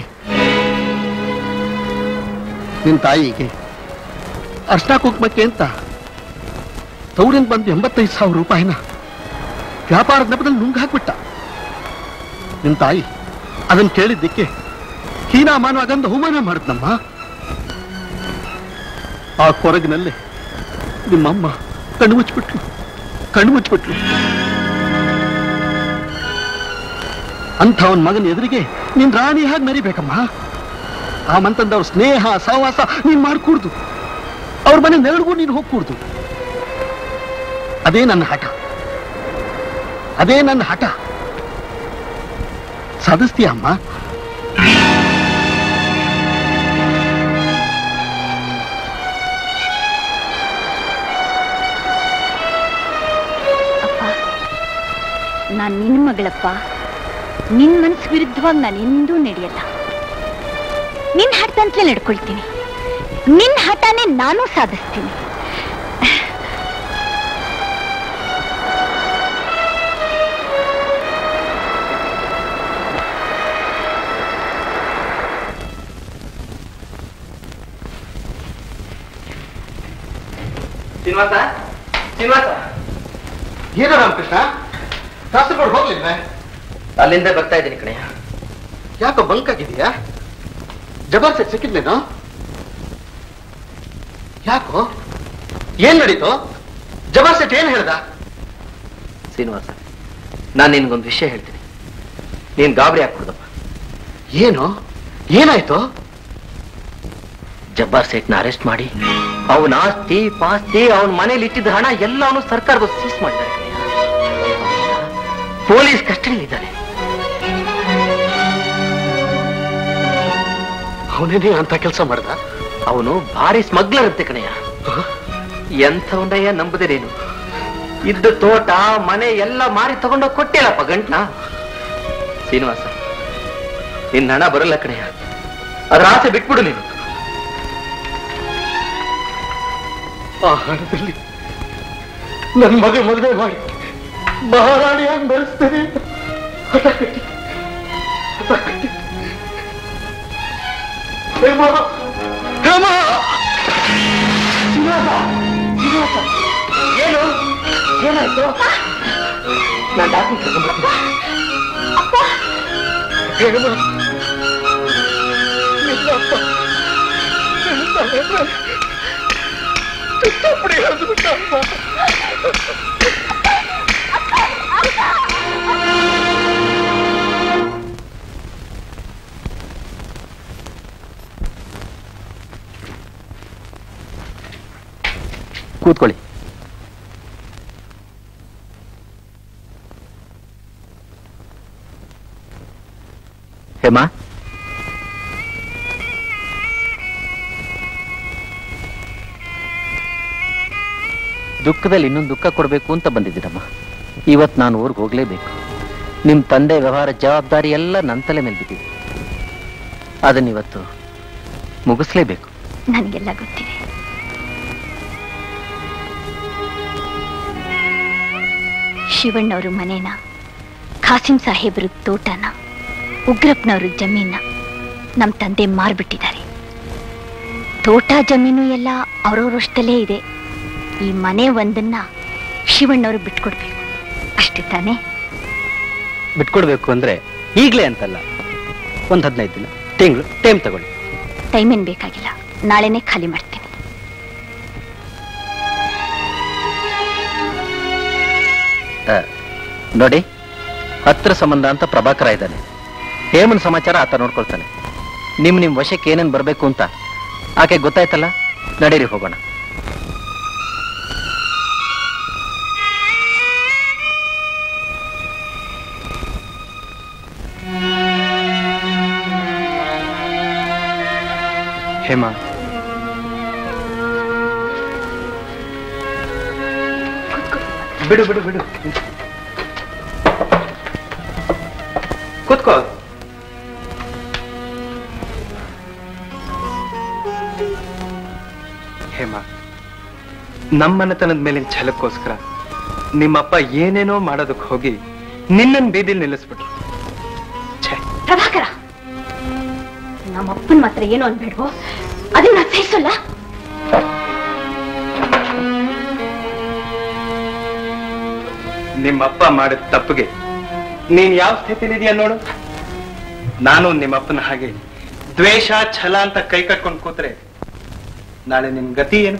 ನಿನ್ ತಾಯಿಗೆ ಅರ್ಶನ ಕುಂಕುಮಕ್ಕೆ ಅಂತ ತೌರಿಂದ ಬಂದು ಎಂಬತ್ತೈದು ಸಾವಿರ ರೂಪಾಯಿನ ವ್ಯಾಪಾರದ ನೆಪದಲ್ಲಿ ನುಂಗ್ ಹಾಕ್ಬಿಟ್ಟ ನಿನ್ ತಾಯಿ ಅದನ್ನ ಕೇಳಿದ್ದಕ್ಕೆ ಹೀನಾಮಾನವಾಗಂದು ಅವಮಾನ ಮಾಡಿದ್ನಮ್ಮ ಆ ಕೊರಗಿನಲ್ಲೇ ನಿಮ್ಮಮ್ಮ ಕಣ್ಣು ಮುಚ್ಚಿಬಿಟ್ಲು ಕಣ್ಣು ಮುಚ್ಚಿಬಿಟ್ಲು ಅಂಥವನ್ ಮಗನ ಎದುರಿಗೆ ನೀನ್ ರಾಣಿ ಹಾಗೆ ಮೆರಿಬೇಕಮ್ಮ ಆ ಮಂತಂದವ್ರ ಸ್ನೇಹ ಸಹವಾಸ ನೀನ್ ಮಾಡ್ಕೂಡ್ದು ಅವ್ರ ಮನೆ ನೆರಳಿಗೂ ನೀನು ಹೋಗ್ಕೂಡ್ದು ಅದೇ ನನ್ನ ಹಠ ಅದೇ ನನ್ನ ಹಠ ಸಾಧಿಸ್ತೀಯ ಅಮ್ಮ ಅಪ್ಪ ನಾನ್ ನಿನ್ ಮಗಳಪ್ಪ ನಿನ್ ಮನಸ್ಸು ವಿರುದ್ಧವಾಗಿ ನಾನು ಎಂದೂ ನಡೆಯಲ್ಲ ನಿನ್ ಹಠದಂತಲೇ ನಡ್ಕೊಳ್ತೀನಿ ನಿನ್ ಹಠನೇ ನಾನು ಸಾಧಿಸ್ತೀನಿ ಶ್ರೀನಿವಾಸ ಶ್ರೀನಿವಾಸ ಏನೋ ರಾಮಕೃಷ್ಣ ಕಾಸರಗೋಡು ಹೋಗ್ಲಿಲ್ವೇ ಅಲ್ಲಿಂದ ಬರ್ತಾ ಇದ್ದೀನಿ ಕಣಯ್ಯ ಯಾಕೋ ಬಂಕ್ ಆಗಿದೆಯಾ ಜಬರ್ ಸೆಟ್ ಸಿಕ್ಕಿದ್ನೇನೋ ಯಾಕೋ ಏನ್ ನಡೀತು ಜಬರ್ ಸೆಟ್ ಏನ್ ಹೇಳ್ದ ಶ್ರೀನಿವಾಸ ನಾನು ನಿನ್ಗೊಂದು ವಿಷಯ ಹೇಳ್ತೀನಿ ನೀನ್ ಗಾಬರಿ ಹಾಕ್ಬಿಡ್ದಪ್ಪ ಏನು ಏನಾಯ್ತು ಜಬ್ಬಾರ್ ಸೇಟ್ನ ಅರೆಸ್ಟ್ ಮಾಡಿ ಅವನ ಆಸ್ತಿ ಪಾಸ್ತಿ ಅವನ ಮನೇಲಿ ಇಟ್ಟಿದ್ದ ಹಣ ಎಲ್ಲವನ್ನೂ ಸರ್ಕಾರದ ಸೀಸ್ ಮಾಡಿದ್ದಾರೆ ಕಣಯ್ಯ. ಪೊಲೀಸ್ ಕಸ್ಟಡಿಯಲ್ಲಿದ್ದಾನೆ ಅವನೇನೇ ಅಂತ ಕೆಲಸ ಮಾಡ್ದ ಅವನು ಭಾರಿ ಸ್ಮಗ್ಲರ್ ಅಂತೆ ಕಣಯ್ಯ ಎಂಥವನ್ನಯ್ಯ ನಂಬದಿರೇನು ಇದ್ದ ತೋಟ ಮನೆ ಎಲ್ಲ ಮಾರಿ ತಗೊಂಡೋಗಿ ಕೊಟ್ಟಿಲ್ಲಪ್ಪ ಗಂಟ್ನ ಶ್ರೀನಿವಾಸ ನಿನ್ನ ಹಣ ಬರಲ್ಲ ಕಣಯ್ಯ ಅದ್ರ ಆಸೆ ಬಿಟ್ಬಿಡು ನೀನು ಆ ಹಣದಲ್ಲಿ ನನ್ನ ಮಗ ಮದುವೆ ಮಾಡಿ ಮಹಾರಾಣಿಯಾಗಿ ಮೆರೆಸ್ತೇನೆ ಹಠ ಕಟ್ಟಿ ಹಠ ಕಟ್ಟಿ ಹೇಮ ಹೇಮ ಶ್ರೀನಿವಾಸ, ಶ್ರೀನಿವಾಸ, ಏನು ಏನಾಯ್ತು ನಾನು ಡಾಕ್ಟರ್ ಕರ್ಕೊಂಡ್ಬರ್ತೀನಿ ಹೇಮ ನಿನ್ನಪ್ಪ ನಿನ್ನ ತಲೆ ತುತ್ತಪುಡಿ ಹರಿದು ಬಿಟ್ಟಪ್ಪ ಕೂತ್ಕೊಳ್ಳಿ ಹೇಮಾ ದುಃಖದಲ್ಲಿ ಇನ್ನೊಂದು ದುಃಖ ಕೊಡಬೇಕು ಅಂತ ಬಂದಿದ್ದೀರಮ್ಮ ಇವತ್ತು ನಾನು ಊರಿಗೆ ಹೋಗ್ಲೇಬೇಕು ನಿಮ್ಮ ತಂದೆ ವ್ಯವಹಾರ ಜವಾಬ್ದಾರಿ ಎಲ್ಲ ನನ್ನ ತಲೆ ಮೇಲೆ ಬಿದ್ದಿದೆ ಅದನ್ನಿವತ್ತು ಮುಗಿಸ್ಲೇಬೇಕು ನನಗೆಲ್ಲ ಗೊತ್ತಿದೆ ಶಿವಣ್ಣವರು ಮನೇನ ಖಾಸಿಂ ಸಾಹೇಬರು ತೋಟನ ಉಗ್ರಪ್ಪನವರು ಜಮೀನ ನಮ್ಮ ತಂದೆ ಮಾರ್ಬಿಟ್ಟಿದ್ದಾರೆ ತೋಟ ಜಮೀನು ಎಲ್ಲ ಅವ್ರವ್ರಷ್ಟಲ್ಲೇ ಇದೆ ಈ ಮನೆ ಒಂದನ್ನ ಶಿವಣ್ಣವರು ಬಿಟ್ಕೊಡ್ಬೇಕು ಅಷ್ಟೇ ತಾನೇ ಬಿಟ್ಕೊಡ್ಬೇಕು ಅಂದ್ರೆ ಈಗ್ಲೇ ಅಂತಲ್ಲ ಒಂದ್ ಹದಿನೈದು ದಿನ ತಿಂಗಳು ಟೈಮ್ ತಗೊಳ್ಳಿ ಟೈಮ್ ಏನ್ ಬೇಕಾಗಿಲ್ಲ ನಾಳೆನೇ ಖಾಲಿ ಮಾಡ್ತೀನಿ ಆ, ನೋಡಿ ಹತ್ರ ಸಂಬಂಧ ಅಂತ ಪ್ರಭಾಕರ ಇದ್ದಾನೆ ಹೇಮನ್ ಸಮಾಚಾರ ಆತ ನೋಡ್ಕೊಳ್ತಾನೆ ನಿಮ್ ನಿಮ್ ವಶಕ್ಕೆ ಏನೇನ್ ಬರ್ಬೇಕು ಅಂತ ಆಕೆ ಗೊತ್ತಾಯ್ತಲ್ಲ ನಡೀರಿ ಹೋಗೋಣ ಹೇಮಾ ಬಿಡು ಬಿಡು ಬಿಡು ಕೂತ್ಕೋ ಹೇಮಾ ನಮ್ಮನೆತನದ ಮೇಲಿನ ಛಲಕ್ಕೋಸ್ಕರ ನಿಮ್ಮಪ್ಪ ಏನೇನೋ ಮಾಡೋದಕ್ಕೆ ಹೋಗಿ ನಿನ್ನನ್ ಬೀದಿಲ್ ನಿಲ್ಲಿಸ್ಬಿಟ್ರು ಛೇ ಪ್ರಭಾಕರ ನಮ್ಮಪ್ಪನ್ ಮಾತ್ರ ಏನು ಅನ್ಬೇಡ್ವೋ ಅದನ್ನ ಸಹಿಸಲ್ಲ ನಿಮ್ಮಪ್ಪ ಮಾಡಿದ ತಪ್ಪಿಗೆ ನೀನ್ ಯಾವ ಸ್ಥಿತಿಲಿದೆಯಾ ನೋಡು ನಾನು ನಿಮ್ಮಪ್ಪನ ಹಾಗೆ ದ್ವೇಷ ಛಲ ಅಂತ ಕೈ ಕಟ್ಕೊಂಡು ಕೂತ್ರೆ ನಾಳೆ ನಿಮ್ ಗತಿ ಏನು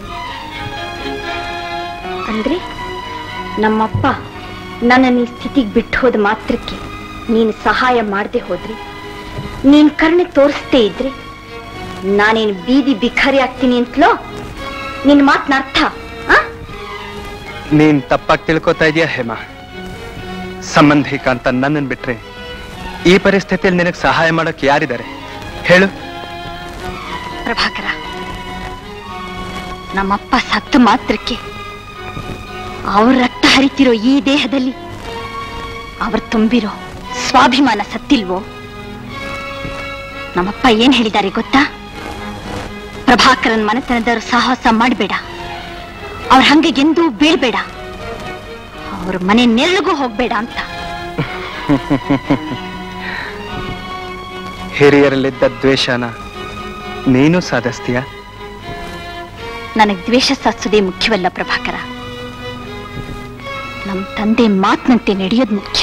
ಅಂದ್ರೆ ನಮ್ಮಪ್ಪ ನನ್ನನ್ನು ಈ ಸ್ಥಿತಿಗೆ ಬಿಟ್ಟು ಹೋದ ಮಾತ್ರಕ್ಕೆ ನೀನು ಸಹಾಯ ಮಾಡದೆ ಹೋದ್ರೆ ನೀನ್ ಕರ್ಣೆ ತೋರಿಸ್ತೇ ಇದ್ರೆ ನಾನೇನು ಬೀದಿ ಬಿಖಾರಿ ಆಗ್ತೀನಿ ಅಂತಲೋ ನಿನ್ ಮಾತನ್ನ ಅರ್ಥ ಆ? ನೀನ್ ತಪ್ಪಾಗಿ ತಿಳ್ಕೊತಾ ಇದೀಯ ಹೇಮಾ ಸಂಬಂಧಿಕ ಅಂತ ನನ್ನನ್ ಬಿಟ್ರೆ ಈ ಪರಿಸ್ಥಿತಿಯಲ್ಲಿ ನಿನಗೆ ಸಹಾಯ ಮಾಡಕ್ ಯಾರಿದ್ದಾರೆ ಹೇಳು ಪ್ರಭಾಕರ ನಮ್ಮಪ್ಪ ಸತ್ತು ಮಾತ್ರಕ್ಕೆ ಅವ್ರ ರಕ್ತ ಹರಿತಿರೋ ಈ ದೇಹದಲ್ಲಿ ಅವ್ರು ತುಂಬಿರೋ ಸ್ವಾಭಿಮಾನ ಸತ್ತಿಲ್ವೋ ನಮ್ಮಪ್ಪ ಏನ್ ಹೇಳಿದ್ದಾರೆ ಗೊತ್ತಾ ಪ್ರಭಾಕರನ್ ಮನೆತನದವರು ಸಾಹಸ ಮಾಡಬೇಡ ಅವ್ರ ಹಂಗೆ ಎಂದೂ ಬೀಳ್ಬೇಡ ಅವ್ರ ಮನೆ ನೆರಳಿಗೂ ಹೋಗ್ಬೇಡ ಅಂತ ಹಿರಿಯರಲ್ಲಿದ್ದ ದ್ವೇಷನ ನೀನು ಸಾಧಿಸ್ತೀಯ ನನಗ್ ದ್ವೇಷ ಸಾಧಿಸೋದೇ ಮುಖ್ಯವಲ್ಲ ಪ್ರಭಾಕರ ನಮ್ ತಂದೆ ಮಾತಿನಂತೆ ನಡೆಯೋದು ಮುಖ್ಯ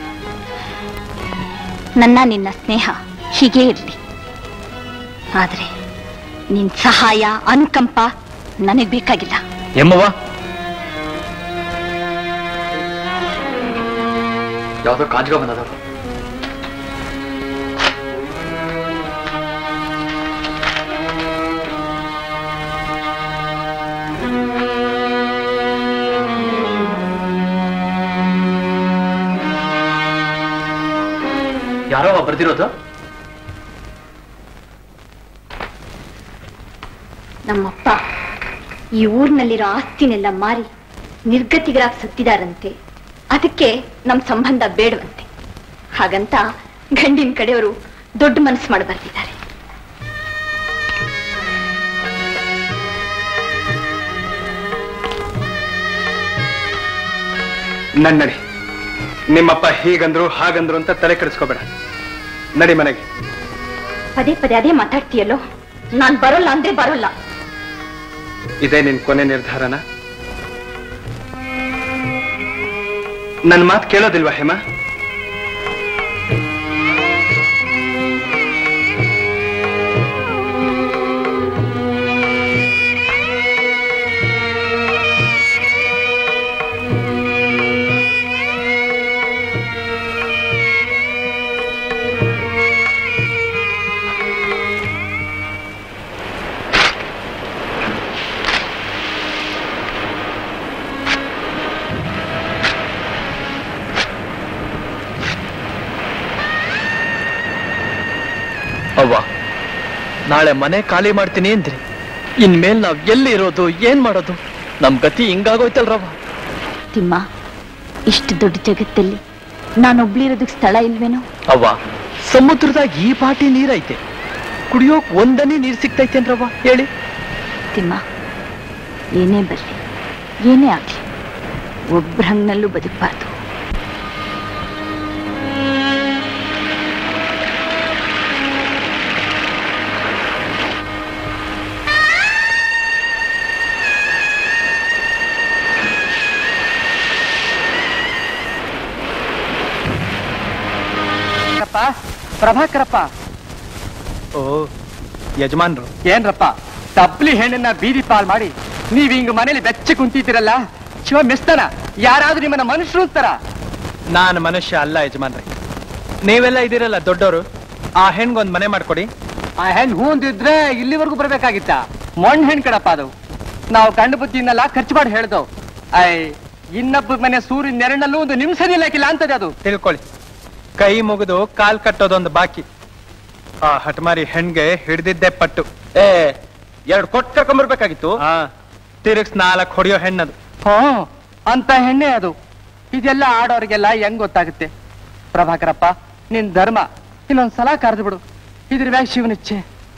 ನನ್ನ ನಿನ್ನ ಸ್ನೇಹ ಹೀಗೇ ಇರಲಿ ಆದ್ರೆ ನಿನ್ ಸಹಾಯ ಅನುಕಂಪ ನನಗ್ ಬೇಕಾಗಿಲ್ಲ ಎಮ್ಮವ್ವ ಯಾವ್ದೋ ಕಾಂಜ್ಗ ಬಂದದವ್ರು ಯಾರೋ ಬರ್ದಿರೋದು ನಮ್ಮಪ್ಪ ಈ ಊರಿನಲ್ಲಿರೋ ಆಸ್ತಿನೆಲ್ಲ ಮಾರಿ ನಿರ್ಗತಿಗರಾಗಿ ಸತ್ತಿದಾರಂತೆ ಅದಕ್ಕೆ ನಮ್ ಸಂಬಂಧ ಬೇಡವಂತೆ ಹಾಗಂತ ಗಂಡಿನ ಕಡೆಯವರು ದೊಡ್ಡ ಮನಸ್ಸು ಮಾಡಿ ಬರ್ತಿದ್ದಾರೆ ನನ್ ನಡಿ ನಿಮ್ಮಪ್ಪ ಹೀಗಂದ್ರು ಹಾಗಂದ್ರು ಅಂತ ತಲೆ ಕೆಡಿಸ್ಕೋಬೇಡ ನಡಿ ಮನೆಗೆ ಪದೇ ಪದೇ ಅದೇ ಮಾತಾಡ್ತೀಯಲ್ಲೋ ನಾನ್ ಬರೋಲ್ಲ ಅಂದ್ರೆ ಬರೋಲ್ಲ ಇದೇ ನಿನ್ ಕೊನೆ ನಿರ್ಧಾರನ ನನ್ ಮಾತು ಕೇಳೋದಿಲ್ವಾ ಹೇಮ ಅವ್ವ ನಾಳೆ ಮನೆ ಖಾಲಿ ಮಾಡ್ತೀನಿ ಅಂದ್ರಿ ಇನ್ಮೇಲ್ ನಾವ್ ಎಲ್ಲಿ ಇರೋದು ಏನ್ ಮಾಡೋದು ನಮ್ ಗತಿ ಹಿಂಗಾಗೋಯ್ತಲ್ರವ್ವ ತಿಮ್ಮ ಇಷ್ಟು ದೊಡ್ಡ ಜಗತ್ತಲ್ಲಿ ನಾನೊಬ್ಳಿರೋದಕ್ಕೆ ಸ್ಥಳ ಇಲ್ವೇನೋ ಅವ್ವ ಸಮುದ್ರದಾಗ ಈ ಪಾಟಿ ನೀರೈತೆ ಕುಡಿಯೋಕ್ ಒಂದನೇ ನೀರ್ ಸಿಗ್ತೈತೇನ್ರವ್ವ ಹೇಳಿ ತಿಮ್ಮ ಏನೇ ಬರ್ಲಿ ಏನೇ ಆಗ್ಲಿ ಒಬ್ರ ಹಂಗ್ನಲ್ಲೂ ಬದುಕಬಾರ್ದು ಪ್ರಭಾಕರಪ್ಪ ಓ ಯಜಮಾನ್ರು ಏನ್ರಪ್ಪ ತಬ್ಲಿ ಹೆಣ್ಣನ್ನ ಬೀದಿ ಪಾಲ್ ಮಾಡಿ ನೀವ್ ಹಿಂಗ್ ಮನೇಲಿ ಬೆಚ್ಚ ಕುಂತಿದ್ದೀರಲ್ಲ ಶಿವ ಮೆಸ್ತಾನ ಯಾರಾದ್ರೂ ನಿಮ್ಮನ್ನ ಮನುಷ್ಯರು ಅಂತಾರ ನಾನು ಮನುಷ್ಯ ಅಲ್ಲ ಯಜಮಾನ್ರೆ ನೀವೆಲ್ಲ ಇದ್ದೀರಲ್ಲ ದೊಡ್ಡವರು ಆ ಹೆಣ್ಗೊಂದ್ ಮನೆ ಮಾಡ್ಕೊಡಿ ಆ ಹೆಣ್ ಹೂ ಅಂದಿದ್ರೆ ಇಲ್ಲಿವರೆಗೂ ಬರ್ಬೇಕಾಗಿತ್ತ ಮೊಣ್ ಹೆಣ್ ಕಡಪ್ಪ ಅದು ನಾವು ಕಂಡು ಬುದ್ಧಿನೆಲ್ಲ ಖರ್ಚು ಮಾಡಿ ಹೇಳ್ದವ್ ಐ ಇನ್ನೊಬ್ಬ ಮನೆ ಸೂರ್ಯ ನೆರಳಲ್ಲೂ ಒಂದು ನಿಮಿಷ ನಿಲ್ಲಕ್ಕಿಲ್ಲ ಅಂತದೆ ಅದು ತಿಳ್ಕೊಳ್ಳಿ ಕೈ ಮುಗಿದು ಕಾಲ್ ಕಟ್ಟೋದೊಂದು ಬಾಕಿ ಆ ಹಠಮಾರಿ ಹೆಣ್ಗೆ ಹಿಡ್ದಿದ್ದೆ ಪಟ್ಟು ಏ ಎರಡ್ ಕೊಟ್ ಕರ್ಕೊಂಬರ್ಬೇಕಾಗಿತ್ತು ಆ ತಿರುಗ್ಸ್ ನಾಲ್ಕು ಹೊಡೆಯೋ ಹೆಣ್ಣದು ಹ್ಮ್ ಅಂತ ಹೆಣ್ಣೆ ಅದು ಇದೆಲ್ಲ ಆಡೋರಿಗೆಲ್ಲ ಹೆಂಗ್ ಗೊತ್ತಾಗುತ್ತೆ ಪ್ರಭಾಕರಪ್ಪ ನಿನ್ ಧರ್ಮ ಇನ್ನೊಂದ್ ಸಲ ಕರೆದು ಬಿಡು ಇದ್ರ ಮ್ಯಾಗ ಶಿವನಿಚ್ಛೆ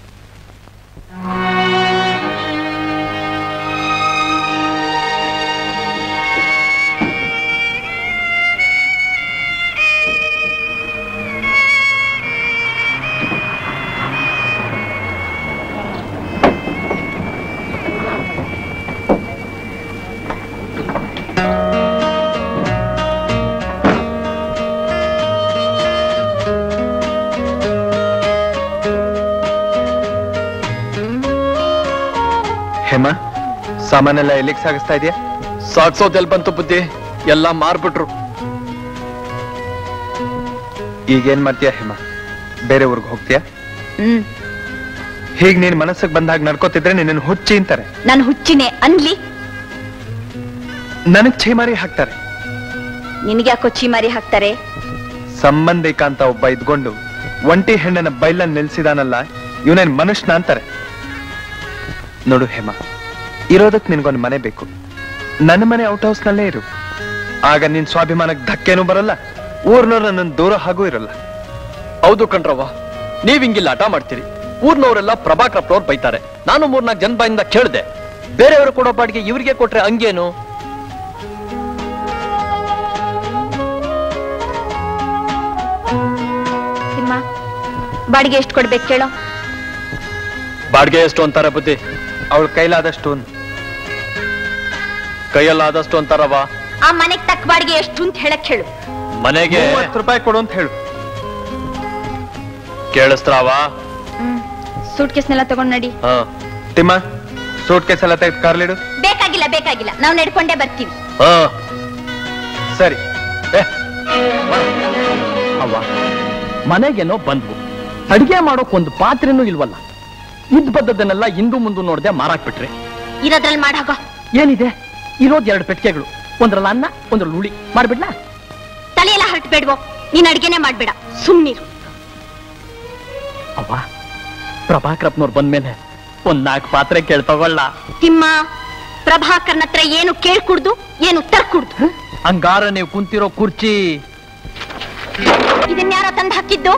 ಹೇಮ ಸಾಮಾನೆಲ್ಲ ಎಲ್ಲಿಗೆ ಸಾಗಿಸ್ತಾ ಇದೆಯಾ ಸಾಗ್ಸೋದೆಲ್ ಬಂತು ಬುದ್ಧಿ ಎಲ್ಲ ಮಾರ್ಬಿಟ್ರು ಈಗೇನ್ ಮಾಡ್ತೀಯಾ ಹೇಮ ಬೇರೆ ಊರಿಗೆ ಹೋಗ್ತೀಯಾ ಹ್ಮ್ ಹೀಗ್ ನೀನ್ ಮನಸ್ಸಿಗೆ ಬಂದಾಗ ನಡ್ಕೋತಿದ್ರೆ ನಿನ್ನ ಹುಚ್ಚಿ ಅಂತಾರೆ ನಾನು ಹುಚ್ಚಿನೇ ಅನ್ಲಿ ನನಗ್ ಛೇಮಾರಿ ಹಾಕ್ತಾರೆ ನಿನಗ್ಯಾಕೋ ಚೀಮಾರಿ ಹಾಕ್ತಾರೆ ಸಂಬಂಧಿಕ ಅಂತ ಒಬ್ಬ ಇದ್ಕೊಂಡು ಒಂಟಿ ಹೆಣ್ಣನ ಬೈಲಲ್ಲಿ ನಿಲ್ಸಿದಾನಲ್ಲ ಇವನೇನ್ ಮನುಷ್ಯನ ಅಂತಾರೆ ನೋಡು ಹೇಮ ಇರೋದಕ್ ನಿನ್ಗೊಂದ್ ಮನೆ ಬೇಕು ನನ್ನ ಮನೆ ಔಟ್ ಹೌಸ್ ನಲ್ಲೇ ಇರು ಆಗ ನಿನ್ ಸ್ವಾಭಿಮಾನಕ್ ಧಕ್ಕೇನೂ ಬರಲ್ಲ ಊರ್ನವ್ರು ನನ್ನ ದೂರ ಹಾಗೂ ಇರಲ್ಲ ಹೌದು ಕಣ್ರವ್ವ ನೀವ್ ಹಿಂಗಿಲ್ಲ ಹಠ ಮಾಡ್ತೀರಿ ಊರ್ನವರೆಲ್ಲ ಪ್ರಭಾಕರಪ್ಪನವ್ರು ಬೈತಾರೆ ನಾನು ಮೂರ್ನಾಲ್ಕು ಜನ ಬಾಯಿಂದ ಕೇಳಿದೆ ಬೇರೆಯವರು ಕೊಡೋ ಬಾಡಿಗೆ ಇವ್ರಿಗೆ ಕೊಟ್ರೆ ಹಂಗೇನು ತಿಮ್ಮ ಬಾಡಿಗೆ ಎಷ್ಟು ಕೊಡ್ಬೇಕು ಕೇಳೋ ಬಾಡಿಗೆ ಎಷ್ಟು ಅಂತಾರೆ ಬುದ್ಧಿ ಅವಳ ಕೈಲಾದಷ್ಟು ಒಂದು ಕೈಯಲ್ಲಾದಷ್ಟು ಅಂತಾರವ್ವ ಆ ಮನೆಗ್ ತಕ್ಕ ಬಾಡಿಗೆ ಎಷ್ಟು ಅಂತ ಹೇಳಕ್ ಹೇಳು ಮನೆಗೆ ಮೂವತ್ತು ರೂಪಾಯಿ ಕೊಡು ಅಂತ ಹೇಳು ಕೇಳಿಸ್ತಾವ ಹ್ಮ್ ಸೂಟ್ ಕೇಸ್ನೆಲ್ಲ ತಗೊಂಡ್ ನಡಿ ಹಾ ತಿಮ್ಮ ಸೂಟ್ ಕೇಸ್ ಎಲ್ಲ ತೆಗೆದು ಕಾರ್ಲಿಡು ಬೇಕಾಗಿಲ್ಲ ಬೇಕಾಗಿಲ್ಲ ನಾವು ನಡ್ಕೊಂಡೇ ಬರ್ತೀವಿ ಹಾ ಸರಿ ಏ, ಅವ್ವ ಮನೆಗೇನೋ ಬಂದ್ವು ಅಡಿಗೆ ಮಾಡೋಕ್ ಒಂದು ಪಾತ್ರೆನೂ ಇಲ್ವಲ್ಲ ಇದ್ ಬದ್ದದನ್ನೆಲ್ಲ ಹಿಂದು ಮುಂದು ನೋಡ್ದೆ ಮಾರಾಕ್ಬಿಟ್ರೆ ಇರೋದ್ರಲ್ಲಿ ಮಾಡಾಗೋ ಏನಿದೆ ಇರೋದ್ ಎರಡು ಪೆಟ್ಟಿಗೆಗಳು ಒಂದ್ರಲ್ಲಿ ಅನ್ನ ಒಂದ್ರಲ್ಲಿ ಹುಳಿ ಮಾಡ್ಬಿಡ್ಲಾ ತಲೆಯೆಲ್ಲ ಹರಟ್ಬೇಡ್ವೋ ನೀನ್ ಅಡ್ಗೆನೆ ಮಾಡ್ಬೇಡ ಸುಮ್ನಿರು ಅವ್ವ ಪ್ರಭಾಕರಪ್ಪನವ್ರು ಬಂದ್ಮೇಲೆ ಒಂದ್ ನಾಲ್ಕು ಪಾತ್ರೆ ಕೇಳ್ತವಲ್ಲ ತಿಮ್ಮ ಪ್ರಭಾಕರ್ನ ಹತ್ರ ಏನು ಕೇಳ್ಕುಡ್ದು ಏನು ತರ್ಕುಡ್ದು ಹಂಗಾರ ನೀವು ಕುಂತಿರೋ ಕುರ್ಚಿ ಇದನ್ಯಾರ ತಂದು ಹಾಕಿದ್ದು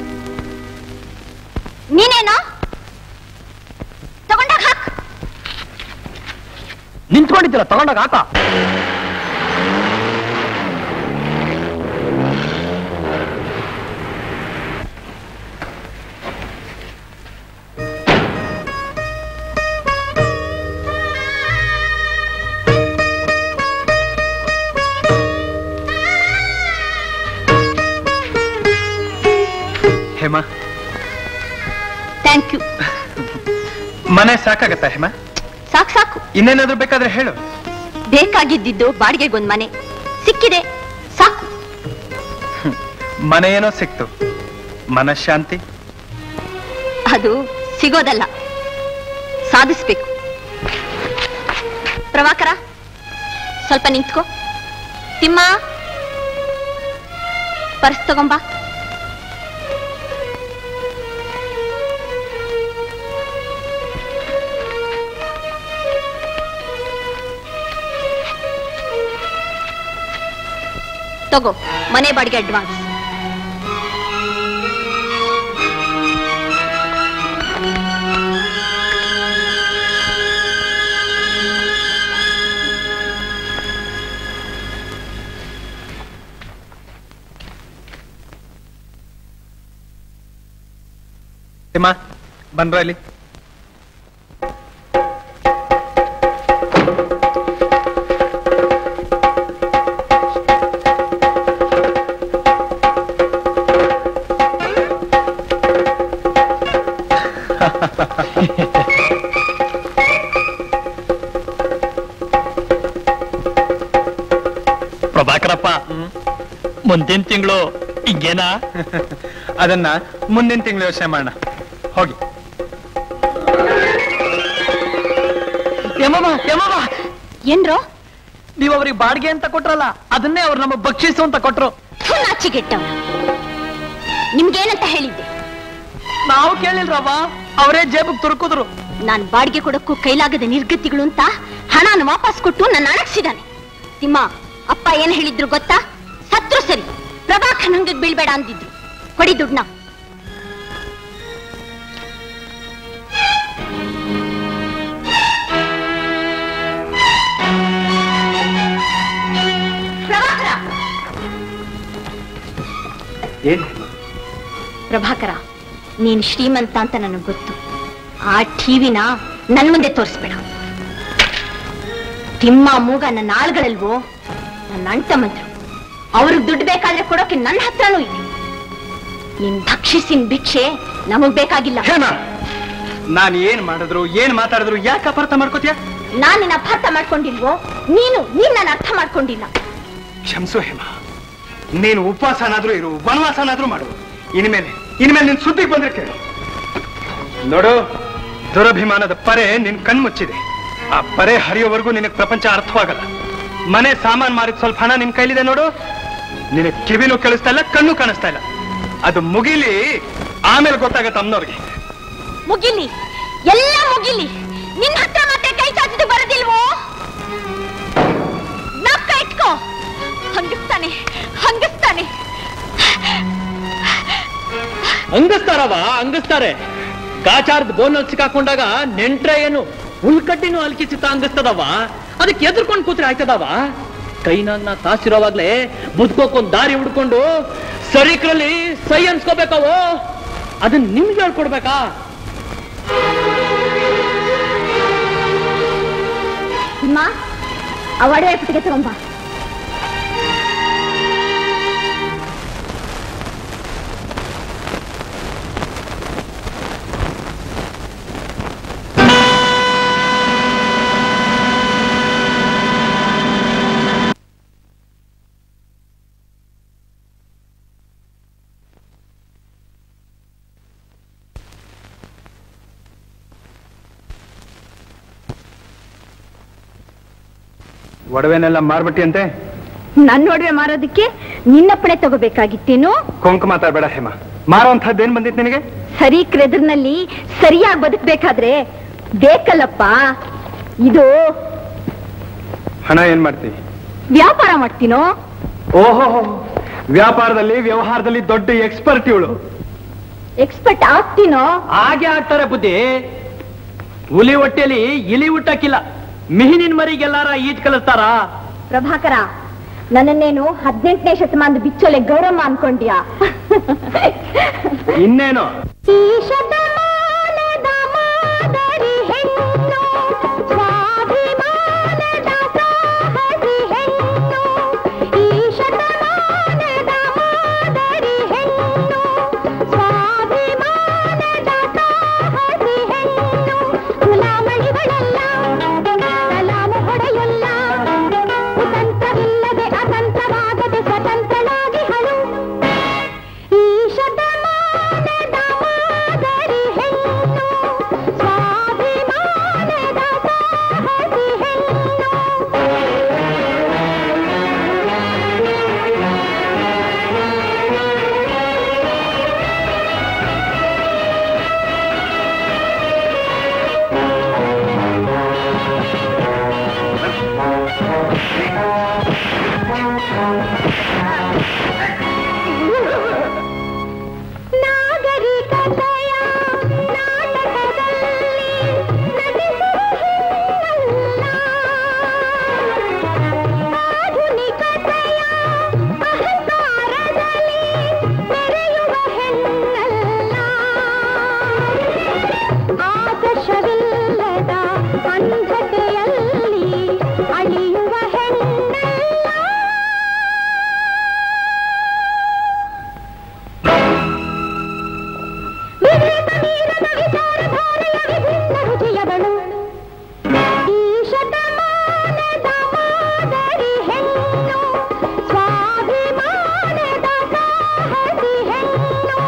ನೀನೇನೋ ತಗೊಂಡಾಗ ಹಾಕ್ ನಿಂತ್ಕೊಂಡಿದ್ದೀರ ತಗೊಂಡಾಗ ಆತ ಥ್ಯಾಂಕ್ ಯು ಮನೆ ಸಾಕಾಗತ್ತಾ ಹೇಮ ಸಾಕು ಸಾಕು ಇನ್ನೇನಾದ್ರೂ ಬೇಕಾದ್ರೆ ಹೇಳು ಬೇಕಾಗಿದ್ದಿದ್ದು ಬಾಡಿಗೆಗೊಂದ್ ಮನೆ ಸಿಕ್ಕಿದೆ ಸಾಕು ಮನೆ ಏನೋ ಸಿಕ್ತು ಮನಃಶಾಂತಿ ಅದು ಸಿಗೋದಲ್ಲ ಸಾಧಿಸ್ಬೇಕು ಪ್ರಭಾಕರ ಸ್ವಲ್ಪ ನಿಂತ್ಕೋ ತಿಮ್ಮ ಪರ್ಸ್ ತಗೊಂಬ ತಗೋ ಮನೆ ಬಾಡಿಗೆ ಅಡ್ವಾನ್ಸ್ ಹೇಮ ಬಂದ್ರ ಇಲ್ಲಿ ಪ್ರಭಾಕರಪ್ಪ ಮುಂದಿನ ತಿಂಗಳು ಹಿಂಗೇನಾ ಅದನ್ನ ಮುಂದಿನ ತಿಂಗಳು ಯೋಚನೆ ಮಾಡೋಣ ಹೋಗಿ ಯಮಮ್ಮ ಯಮಮ್ಮ ಏನ್ರೋ ನೀವು ಅವ್ರಿಗೆ ಬಾಡಿಗೆ ಅಂತ ಕೊಟ್ರಲ್ಲ ಅದನ್ನೇ ಅವ್ರು ನಮ್ಮ ಬಕ್ಷಿಸು ಅಂತ ಕೊಟ್ರು ಥು, ನಾಚಿಗೆಟ್ಟವ್ರ ನಿಮ್ಗೇನಂತ ಹೇಳಿದ್ದೆ ನಾವು ಕೇಳಿಲ್ರವ್ವ ಅವರೇ ಜೇಬುಗ್ ತುರುಕುದ್ರು ನಾನ್ ಬಾಡಿಗೆ ಕೊಡಕ್ಕೂ ಕೈಲಾಗದ ನಿರ್ಗತಿಗಳು ಅಂತ ಹಣನ ವಾಪಸ್ ಕೊಟ್ಟು ನನ್ನ ಅಣಗ್ಸಿದಾನೆ ತಿಮ್ಮ ಅಪ್ಪ ಏನ್ ಹೇಳಿದ್ರು ಗೊತ್ತಾ ಸತ್ರು ಸರಿ ಪ್ರಭಾಕರ್ ಹಂಗ ಬೀಳ್ಬೇಡ ಅಂದಿದ್ರು ಕೊಡಿ ದುಡ್ನ ಪ್ರಭಾಕರ ಏನ್ ಪ್ರಭಾಕರ ನೀನ್ ಶ್ರೀಮಂತ ಅಂತ ನನಗೆ ಗೊತ್ತು ಆ ಟಿವಿನ ನನ್ ಮುಂದೆ ತೋರಿಸ್ಬೇಡ ತಿಮ್ಮ ಮೂಗ ನನ್ನ ಆಳ್ಗಳಲ್ವೋ ನನ್ನ ಅಣ್ತಮ್ಮಂದ್ರು ಅವ್ರಿಗೆ ದುಡ್ಡು ಬೇಕಾದ್ರೆ ಕೊಡೋಕೆ ನನ್ನ ಹತ್ರನೂ ಇದೆ ನೀನ್ ಭಕ್ಷಿಸಿನ ಭಿಕ್ಷೆ ನಮಗ್ ಬೇಕಾಗಿಲ್ಲ ಹೇಮ ನಾನು ಏನ್ ಮಾಡಿದ್ರು ಏನ್ ಮಾತಾಡಿದ್ರು ಯಾಕೆ ಅಪಾರ್ಥ ಮಾಡ್ಕೋತೀಯ ನಾನ್ ನಿನ್ನ ಅಪಾರ್ಥ ಮಾಡ್ಕೊಂಡಿಲ್ವೋ ನೀನು ನೀನ್ ನನ್ನ ಅರ್ಥ ಮಾಡ್ಕೊಂಡಿಲ್ಲ ಕ್ಷಮಿಸು ಹೇಮ ನೀನು ಉಪವಾಸನಾದ್ರೂ ಇರು ವನವಾಸನಾದ್ರೂ ಮಾಡು ಇನ್ಮೇಲೆ ಇನ್ಮೇಲೆ ನಿನ್ ಸುದ್ದಿಗೆ ಬಂದ್ರೆ ಕೇಳು ನೋಡು ದುರಭಿಮಾನದ ಪರೆ ನಿನ್ ಕಣ್ಮುಚ್ಚಿದೆ ಆ ಪರೆ ಹರಿಯೋವರೆಗೂ ನಿನಗೆ ಪ್ರಪಂಚ ಅರ್ಥವಾಗಲ್ಲ ಮನೆ ಸಾಮಾನ್ ಮಾರಿದ ಸ್ವಲ್ಪ ಹಣ ನಿನ್ ಕೈಲಿದೆ ನೋಡು ನಿನಗೆ ಕಿವಿನೂ ಕೇಳಿಸ್ತಾ ಇಲ್ಲ ಕಣ್ಣು ಕಾಣಿಸ್ತಾ ಇಲ್ಲ ಅದು ಮುಗಿಲಿ ಆಮೇಲೆ ಗೊತ್ತಾಗತ್ತೆ ಅಮ್ಮನವ್ರಿಗೆ ಮುಗಿಲಿ ಎಲ್ಲ ಮುಗಿಲಿ ನಿನ್ನ ಹತ್ರ ಮತ್ತೆ ಕೈ ಚಾಚಿದ್ದು ಬರೋದಿಲ್ವೋ ನಾಪ್ಕ ಇಟ್ಕೋ ಹಂಗಿಸ್ತಾನೆ ಹಂಗಿಸ್ತಾನೆ ಹಂಗಸ್ತಾರವ ಹಂಗಸ್ತಾರೆ ಗಾಚಾರದ ಬೋನಲ್ಲಿ ಸಿಕ್ಕಾಕೊಂಡಾಗ ನೆಂಟ್ರೆ ಏನು ಉಳ್ಕಟ್ಟಿನೂ ಅಲ್ಕಿಸಿತ ಹಂಗಸ್ತದವ ಅದಕ್ಕೆ ಎದ್ರುಕೊಂಡು ಕೂತ್ರೆ ಆಯ್ತದವ ಕೈನಾಗ ನಾ ಕಾಸಿರೋವಾಗ್ಲೇ ಬದುಕೋಕೊಂದ್ ದಾರಿ ಹುಡ್ಕೊಂಡು ಸರಿಕ್ರಲ್ಲಿ ಸೈ ಅನ್ಸ್ಕೋಬೇಕವು ಅದನ್ನ ನಿಮ್ಗೆ ಹೇಳ್ಕೊಡ್ಬೇಕಾ ಅಮ್ಮ ಆ ಒಡವೆ ಪೆಟ್ಟಿಗೆ ತಗೊಂಬ ಒಡವೆನೆಲ್ಲ ಮಾರ್ಬಿಟ್ಟಿ ಅಂತೆ ನನ್ನ ಒಡವೆ ಮಾರೋದಕ್ಕೆ ನಿನ್ನಪ್ಪಣೆ ತಗೋಬೇಕಾಗಿತ್ತೇನು ಕೊಂಕು ಮಾತಾಡ್ಬೇಡ ಹೇಮ ಮಾರುವಂತಹದ್ದು ಏನ್ ಬಂದಿತ್ತು ನಿನಗೆ ಸರಿ ಕ್ರೆದರ್ನಲ್ಲಿ ಸರಿಯಾಗಿ ಬದುಕ್ಬೇಕಾದ್ರೆ ಬೇಕಲ್ಲಪ್ಪ ಇದು ಹಣ ಏನ್ ಮಾಡ್ತಿ ವ್ಯಾಪಾರ ಮಾಡ್ತೀನೋ ಓಹೋ ವ್ಯಾಪಾರದಲ್ಲಿ ವ್ಯವಹಾರದಲ್ಲಿ ದೊಡ್ಡ ಎಕ್ಸ್ಪರ್ಟ್ ಇವಳು ಎಕ್ಸ್ಪರ್ಟ್ ಆಗ್ತೀನೋ ಹಾಗೆ ಆಗ್ತಾರೆ ಬುದ್ಧಿ ಹುಲಿ ಹೊಟ್ಟೆಲಿ ಇಲಿ ಹುಟ್ಟಕ್ಕಿಲ್ಲ ಮಿಹಿನಿನ ಮರಿಗೆಲ್ಲಾರ ಈಜ್ ಕಲಿಸ್ತಾರ ಪ್ರಭಾಕರ ನನ್ನನ್ನೇನು ಹದಿನೆಂಟನೇ ಶತಮಾನದ ಬಿಚ್ಚೋಲೆ ಗೌರಮ್ಮ ಅನ್ಕೊಂಡ್ಯಾ ಇನ್ನೇನು ಈ ಶತಮಾನದ ಮಾದರಿ ಹೆಣ್ಣು ಸ್ವಾಭಿಮಾನದ ಸಾಹಸಿ ಹೆಣ್ಣು ಈ ಶತಮಾನದ ಮಾದರಿ ಹೆಣ್ಣು ಸ್ವಾಭಿಮಾನದ ಸಾಹಸಿ ಕುತಂತ್ರವಿಲ್ಲದೆ ಅತಂತ್ರವಾಗದೆ ಸ್ವತಂತ್ರನಾಗಿ ಹಳು ಈ ಶತಮಾನದ ಮಾದರಿ ಹೆಣ್ಣು ಸ್ವಾಭಿಮಾನದ ಸಾಹಸಿ ಹೆಣ್ಣು ನಾಗರಿಕತೆಯ ನಾಟಕದಲ್ಲಿ ನಟಿಸುವ ಹೆಣ್ಣಲ್ಲ. ಆಧುನಿಕತೆಯ ಅಹಂಕಾರದಲ್ಲಿ ಮೆರೆಯುವ ಹೆಣ್ಣಲ್ಲ ಆದರ್ಶವಿಲ್ಲದ ಅಂಧತೆಯಲ್ಲಿ ಅಳಿಯುವ ಹೆಣ್ಣಲ್ಲ ವಿವೇಕ ಮೀರದ ವಿಚಾರಧಾರೆಯ ವಿಭಿನ್ನ ರುಚಿಯವಳು ಈ ಶತಮಾನದ ಮಾದರಿ ಹೆಣ್ಣು ಸ್ವಾಭಿಮಾನದ ಸಾಹಸಿ ಹೆಣ್ಣು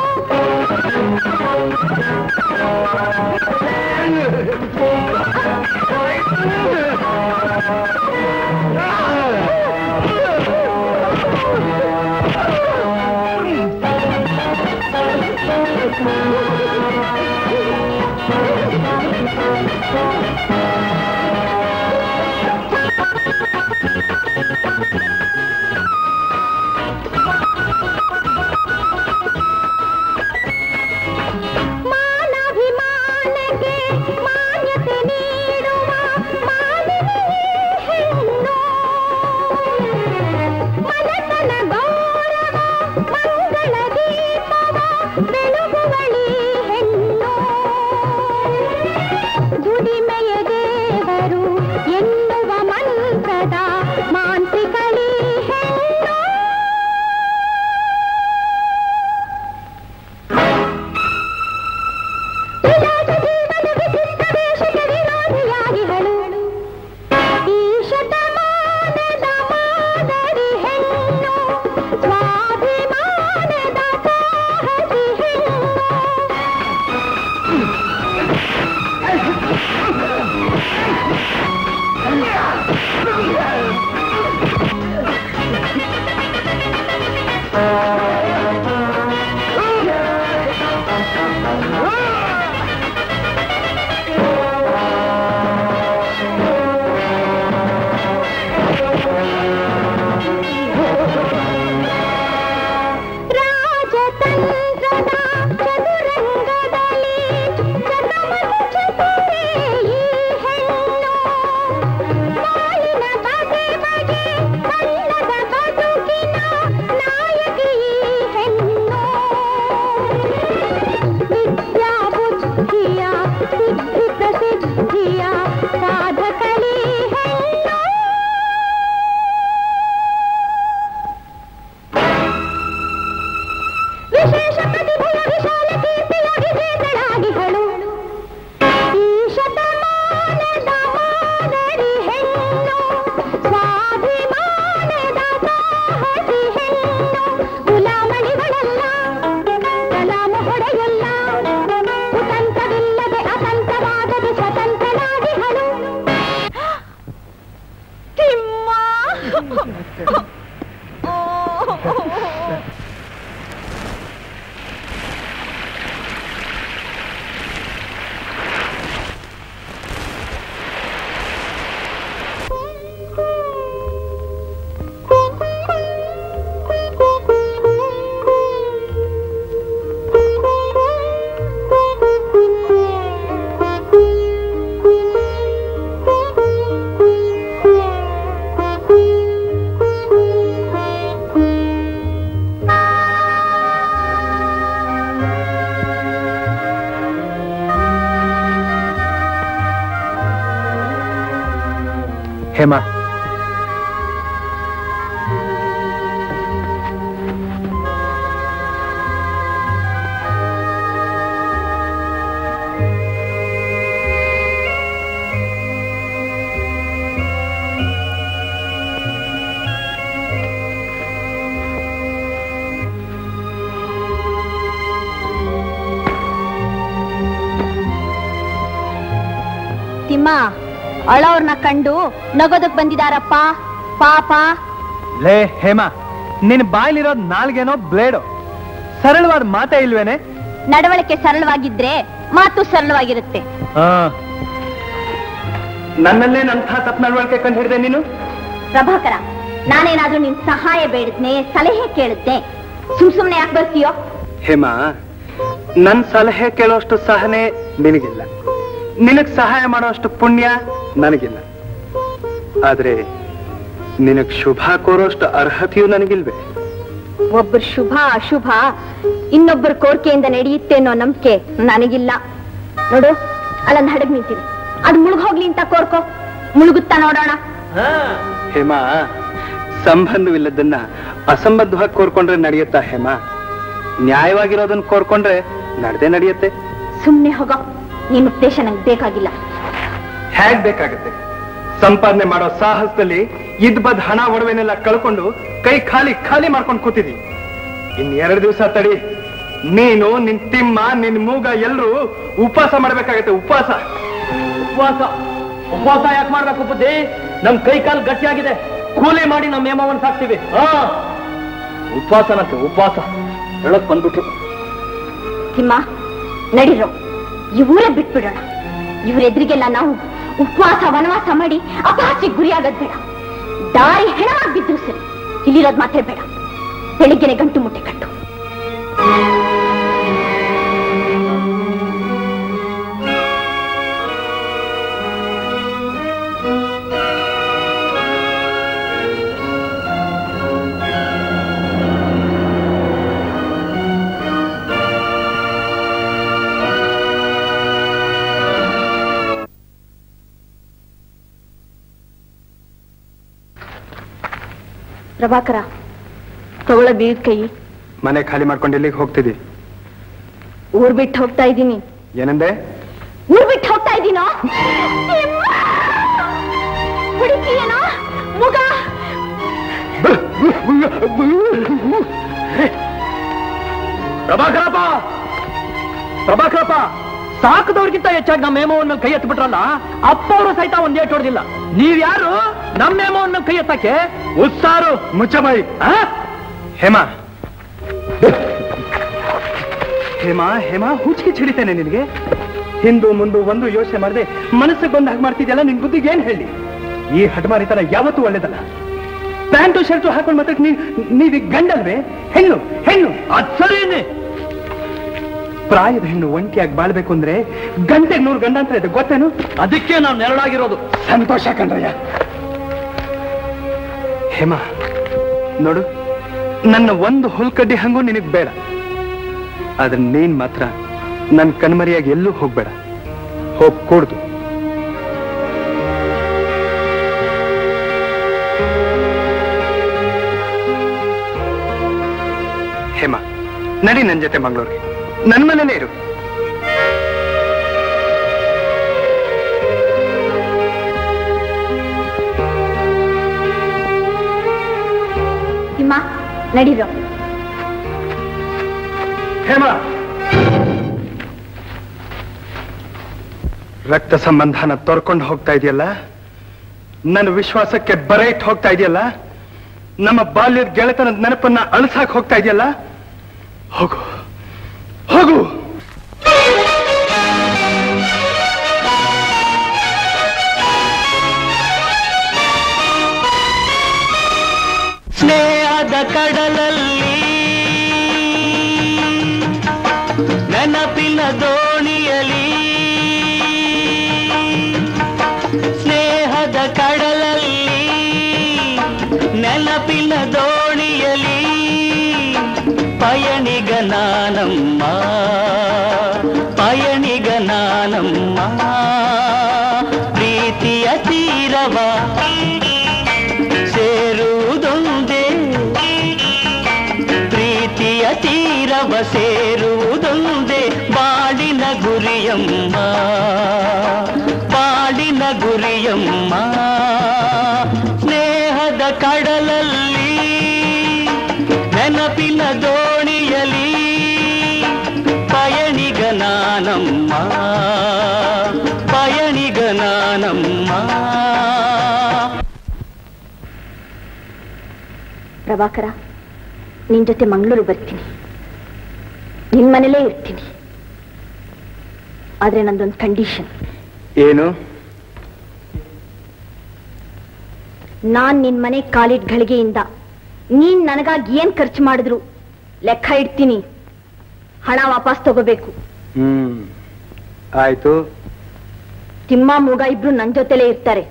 ಮಾನಭಿಮಾನಕ್ಕೆ ಮಾನ್ಯತೆ ನೀಡುವ ಮಾನವೀಯ ಹೆಣ್ಣು ಮನತನ ಗೌರವ ಮಂಗಳ ದೀಪವ ಬೆಳಗುವಳಿ ಹೆಣ್ಣು ದುಡಿಮೆಯ ದೇವರು ಎನ್ನುವ ಮಂತ್ರದ ಮಾಂತ್ರಿಕಳಿ ಹೆಣ್ಣು ವಿಲಾಸ ಜೀವನ ವಿಚಿತ್ರ ವೇಷಕ್ಕೆ ವಿರೋಧಿಯಾಗಿಹಳು ಈ ಶತಮಾನದ ಮಾದರಿ ಹೆಣ್ಣು ಸ್ವಾಭಿಮಾನದ ಸಾಹಸಿ ಹೆಣ್ಣು ರಾಜತಂತ್ರದ ಚದುರಂಗದಲ್ಲಿ ಚತುರ ಚತುರೇ ಈ ಹೆಣ್ಣು ಬಾಳಿನ ಬಗೆ ಬಗೆ ಬಣ್ಣದ ಬದುಕಿನ ನಾಯಕಿ ಈ ಹೆಣ್ಣು ವಿದ್ಯಾ ಬುದ್ಧಿಯ ಸಿದ್ಧಿ ಪ್ರಸಿದ್ಧಿಯ ಸಾಧಕಳಿ ಹೆಣ್ಣು ವಿಶೇಷ ಪ್ರತಿಭೆಯ ವಿಶಾಲ ಕೀರ್ತಿಯ ವಿಜೇತಳಾಗಿಹಳು ಈ ಶತಮಾನದ ಮಾದರಿ ಹೆಣ್ಣು ಸ್ವಾಭಿಮಾನದ ಸಾಹಸಿ ಹೆಣ್ಣು ಗುಲಾಮಣಿಗಳಲ್ಲ ಕಲಾಮ ಹೊಡೆಯಲ್ಲ ಕುತಂತ್ರವಿಲ್ಲದೆ ಅತಂತ್ರವಾಗದೆ ಸ್ವತಂತ್ರನಾಗಿಹಳು ತಿಮ್ಮ ಹೇಮಾ ತಿಮ್ಮ ಅಳವ್ರನ್ನ ಕಂಡು ನಗೋದಕ್ ಬಂದಿದಾರಪ್ಪ ಪಾಪ ಲೇ ಹೇಮಾ ನಿನ್ ಬಾಯ್ಲಿರೋದ್ ನಾಲ್ಗೇನೋ ಬ್ಲೇಡು ಸರಳವಾದ ಮಾತೇ ಇಲ್ವೇನೆ ನಡವಳಿಕೆ ಸರಳವಾಗಿದ್ರೆ ಮಾತು ಸರಳವಾಗಿರುತ್ತೆ ಆ. ನನ್ನಲ್ಲೇ ನಂಥ ತಪ್ಪು ನಡವಳಿಕೆ ಕಂಡು ಹಿಡಿದೆ ನೀನು ಪ್ರಭಾಕರ ನಾನೇನಾದ್ರೂ ನಿನ್ ಸಹಾಯ ಬೇಡಿದ್ನೆ ಸಲಹೆ ಕೇಳಿದ್ನೆ ಸುಮ್ ಸುಮ್ನೆ ಯಾಕೆ ಬರ್ತೀಯೋ ಹೇಮಾ ನನ್ ಸಲಹೆ ಕೇಳೋಷ್ಟು ಸಹನೆ ನಿನಗಿಲ್ಲ ನಿನಗ್ ಸಹಾಯ ಮಾಡೋಷ್ಟು ಪುಣ್ಯ ನನಗಿಲ್ಲ ಆದ್ರೆ ನಿನಗ್ ಶುಭ ಕೋರೋಷ್ಟು ಅರ್ಹತೆಯೂ ನನಗಿಲ್ವೇ ಒಬ್ಬರ ಶುಭ ಅಶುಭ ಇನ್ನೊಬ್ಬರ ಕೋರಿಕೆಯಿಂದ ನಡೆಯುತ್ತೆ ಅನ್ನೋ ನಂಬಿಕೆ ನನಗಿಲ್ಲ ನೋಡು ಅಲ್ಲೊಂದು ಹಡಗ್ ನಿಂತಿದೆ ಅದು ಮುಳುಗೋಗ್ಲಿ ಅಂತ ಕೋರ್ಕೋ ಮುಳುಗುತ್ತಾ ನೋಡೋಣ ಹೇಮಾ ಸಂಬಂಧವಿಲ್ಲದನ್ನ ಅಸಂಬದ್ಧವಾಗಿ ಕೋರ್ಕೊಂಡ್ರೆ ನಡೆಯುತ್ತಾ ಹೇಮಾ ನ್ಯಾಯವಾಗಿರೋದನ್ನ ಕೋರ್ಕೊಂಡ್ರೆ ನಡೆದೇ ನಡೆಯುತ್ತೆ ಸುಮ್ನೆ ಹೋಗೋ ನಿನ್ ಉದ್ದೇಶ ನಂಗೆ ಬೇಕಾಗಿಲ್ಲ ಹೇಗ್ ಬೇಕಾಗತ್ತೆ ಸಂಪಾದನೆ ಮಾಡೋ ಸಾಹಸದಲ್ಲಿ ಇದ್ ಬದ್ ಹಣ ಒಡವೆನೆಲ್ಲ ಕಳ್ಕೊಂಡು ಕೈ ಖಾಲಿ ಖಾಲಿ ಮಾಡ್ಕೊಂಡು ಕೂತಿದಿ ಇನ್ ಎರಡು ದಿವಸ ತಡಿ ನೀನು ನಿನ್ ತಿಮ್ಮ ನಿನ್ ಮೂಗ ಎಲ್ರು ಉಪವಾಸ ಮಾಡ್ಬೇಕಾಗತ್ತೆ ಉಪವಾಸ ಉಪವಾಸ ಉಪವಾಸ ಯಾಕೆ ಮಾಡ್ಬೇಕು ಬುದ್ಧಿ ನಮ್ ಕೈ ಕಾಲು ಗಟ್ಟಿಯಾಗಿದೆ ಕೂಲಿ ಮಾಡಿ ನಮ್ಮ ಹೇಮವನ್ನು ಸಾಕ್ತಿವಿ ಹಾ ಉಪವಾಸನಂತೆ ಉಪವಾಸ ಹೇಳಕ್ ಬಂದ್ಬಿಟ್ರು ತಿಮ್ಮ ನಡಿರೋ ಇವರೇ ಬಿಟ್ಬಿಡೋಣ ಇವ್ರ ಎದುರಿಗೆಲ್ಲ ನಾವು ಉಪವಾಸ ವನವಾಸ ಮಾಡಿ ಅಪಹಾಸ್ಯಕ್ಕೆ ಗುರಿಯಾಗದ್ ಬೇಡ ದಾರಿ ಹೆಣವಾಗಿ ಬಿದ್ರು ಸರಿ ಇಲ್ಲಿರೋದ್ ಮಾತ್ರ ಬೇಡ ಬೆಳಿಗ್ಗೆನೆ ಗಂಟು ಮುಟ್ಟೆ ಕಟ್ಟು ಪ್ರಭಾಕರ ತಗೊಳ ಬೀದ್ ಕೈ ಮನೆ ಖಾಲಿ ಮಾಡ್ಕೊಂಡು ಎಲ್ಲಿಗೆ ಹೋಗ್ತಿದಿ ಊರ್ ಬಿಟ್ಟು ಹೋಗ್ತಾ ಇದ್ದೀನಿ ಏನಂದೆ ಊರ್ ಬಿಟ್ಟು ಹೋಗ್ತಾ ಇದ್ದೀನೋ ಹುಡುಕಿಯೇನೋ ಮುಗ ಪ್ರಭಾಕರಪ್ಪ ಪ್ರಭಾಕರಪ್ಪ ಸಾಕದವ್ರಿಗಿಂತ ಹೆಚ್ಚಾಗಿ ನಮ್ಮ ಹೇಮವನ್ ಮೇಲೆ ಕೈ ಎತ್ಬಿಟ್ರಲ್ಲ ಅಪ್ಪ ಅವರು ಸಹಿತ ಒಂದ್ ಏಟ್ ಹೊಡೆದಿಲ್ಲ ನೀವ್ಯಾರು ನಮ್ಮ ಹೇಮವನ್ ಮೇಲೆ ಕೈ ಎತ್ತಕ್ಕೆ ಉತ್ಸಾರು ಮುಚ್ಚಬಾಯಿ ಆ? ಹೇಮಾ ಹೇಮಾ ಹೇಮಾ ಹುಚ್ಚಿಗೆ ಚಿಡಿತೇನೆ ನಿನಗೆ ಹಿಂದು ಮುಂದು ಒಂದು ಯೋಚನೆ ಮಾಡದೆ ಮನಸ್ಸಿಗೆ ಬಂದ ಹಾಗೆ ಮಾಡ್ತಿದ್ಯಲ್ಲ ನಿನ್ ಬುದ್ಧಿಗೆ ಏನ್ ಹೇಳಿ ಈ ಹಠಮಾರಿತನ ಯಾವತ್ತೂ ಒಳ್ಳೇದಲ್ಲ ಪ್ಯಾಂಟು ಶರ್ಟು ಹಾಕೊಂಡು ಮತ್ತೆ ನೀ ನೀವೀಗ ಗಂಡಲ್ವೇ ಹೆಣ್ಣು ಹೆಣ್ಣು ಅದ್ ಸರಿನೇ ಪ್ರಾಯದ ಹೆಣ್ಣು ಒಂಟಿಯಾಗಿ ಬಾಳ್ಬೇಕು ಅಂದ್ರೆ ಗಂಟೆಗೆ ನೂರು ಗಂಡ ಅಂತ ಇದೆ ಗೊತ್ತೇನು ಅದಕ್ಕೆ ನಾವು ನೆರಳಾಗಿರೋದು ಸಂತೋಷ ಕಣ್ರಯ್ಯ ಹೇಮಾ ನೋಡು ನನ್ನ ಒಂದು ಹುಲ್ಕಡ್ಡಿ ಹಂಗೂ ನಿನಗ್ ಬೇಡ ಆದ್ರೆ ನೀನ್ ಮಾತ್ರ ನನ್ ಕಣ್ಮರಿಯಾಗಿ ಎಲ್ಲೂ ಹೋಗ್ಬೇಡ ಹೋಗ್ ಕೂಡ್ದು ಹೇಮಾ ನಡಿ ನನ್ ಜೊತೆ ಮಂಗಳೂರಿಗೆ ನನ್ ಮನೇಲೇ ಇರು ತಿಮ್ಮ ನಡೀರೋ ಹೇಮಾ ರಕ್ತ ಸಂಬಂಧನ ತೊರ್ಕೊಂಡು ಹೋಗ್ತಾ ಇದೆಯಲ್ಲ ನನ್ನ ವಿಶ್ವಾಸಕ್ಕೆ ಬರ ಇಟ್ಟು ಹೋಗ್ತಾ ಇದೆಯಲ್ಲ ನಮ್ಮ ಬಾಲ್ಯದ ಗೆಳೆತನದ ನೆನಪನ್ನ ಅಳಿಸಾಕ್ ಹೋಗ್ತಾ ಇದೆಯಲ್ಲ ಹೋಗು ಹೋಗು ಸ್ನೇಹದ ಕಡಲಲ್ಲಿ ನೆನಪಿನ ದೋಣಿಯಲಿ ಸ್ನೇಹದ ಕಡಲಲ್ಲಿ ನೆನಪಿನ ದೋಣಿಯಲಿ ಪಯಣಿಗ ನಾನಮ್ಮ ಪಯಣಿಗ ನಾನಮ್ಮ ಪ್ರೀತಿಯ ತೀರವ ಸೇರುವುದೊಂದೇ ಪ್ರೀತಿಯ ತೀರವ ಸೇರುವುದೊಂದೇ ಬಾಳಿನ ಗುರಿಯಮ್ಮ ಬಾಳಿನ ಗುರಿಯಮ್ಮ ಸ್ನೇಹದ ಕಡಲಲ್ಲಿ ನೆನಪಿನ ದೋಣಿಯಲಿ ಪಯಣಿಗ ನಾನಮ್ಮ ಪಯಣಿಗ ನಾನಮ್ಮ ಪ್ರಭಾಕರ ನಿನ್ ಜೊತೆ ಮಂಗಳೂರು ಬರ್ತೀನಿ ನಿನ್ ಮನೇಲೇ ಇರ್ತೀನಿ ಆದ್ರೆ ನಂದೊಂದು ಕಂಡೀಷನ್ ಏನು ನಾನ್ ನಿನ್ ಮನೆ ಕಾಲಿಟ್ ಗಳಿಗೆಯಿಂದ ನೀನ್ ನನಗಾಗಿ ಏನ್ ಖರ್ಚು ಮಾಡಿದ್ರು ಲೆಕ್ಕ ಇಡ್ತೀನಿ ಹಣ ವಾಪಸ್ ತಗೋಬೇಕು ಹ್ಮ್ ಆಯ್ತು ತಿಮ್ಮ ಮೂಗ ಇಬ್ರು ನನ್ ಜೊತೆಲೇ ಇರ್ತಾರೆ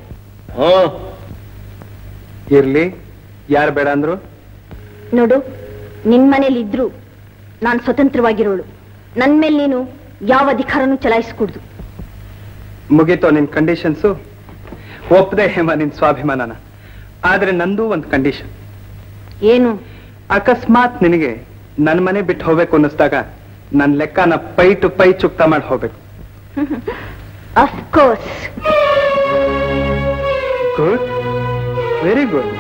ಇರ್ಲಿ ಯಾರು ಬೇಡ ಅಂದ್ರು ನೋಡು ನಿನ್ ಮನೇಲಿ ಇದ್ರು ನಾನ್ ಸ್ವತಂತ್ರವಾಗಿರೋಳು ನನ್ ಮೇಲೆ ನೀನು ಯಾವ ಅಧಿಕಾರನೂ ಚಲಾಯಿಸ್ಕೂಡ್ದು ಮುಗೀತೋ ನಿನ್ ಕಂಡೀಷನ್ಸು ಒಪ್ಪದೆ ಹೇಮ ನಿನ್ ಸ್ವಾಭಿಮಾನನ ಆದ್ರೆ ನಂದು ಒಂದು ಕಂಡೀಷನ್ ಏನು ಅಕಸ್ಮಾತ್ ನಿನಗೆ ನನ್ ಮನೆ ಬಿಟ್ಟು ಹೋಗ್ಬೇಕು ಅನ್ನಿಸ್ದಾಗ ನನ್ ಲೆಕ್ಕನ ಪೈ ಟು ಪೈ ಚುಕ್ತ ಮಾಡಿ ಹೋಗ್ಬೇಕು of course good very good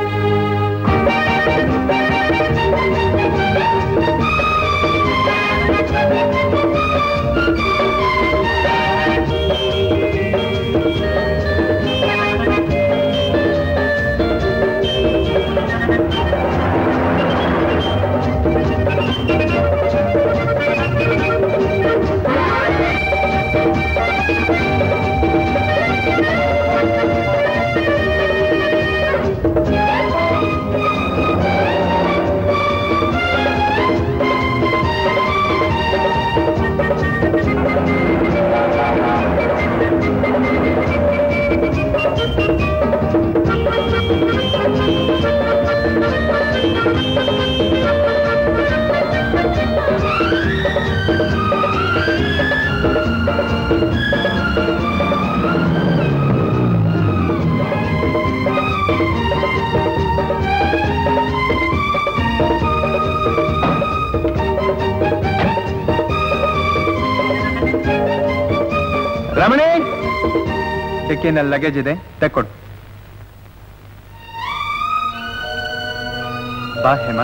Ramani ಟಿಕ್ಕಿನಲ್ಲಿ ಲಗೇಜ್ ಇದೆ ತೆಕ್ಕೊಡು ಬಾ ಹೇಮಾ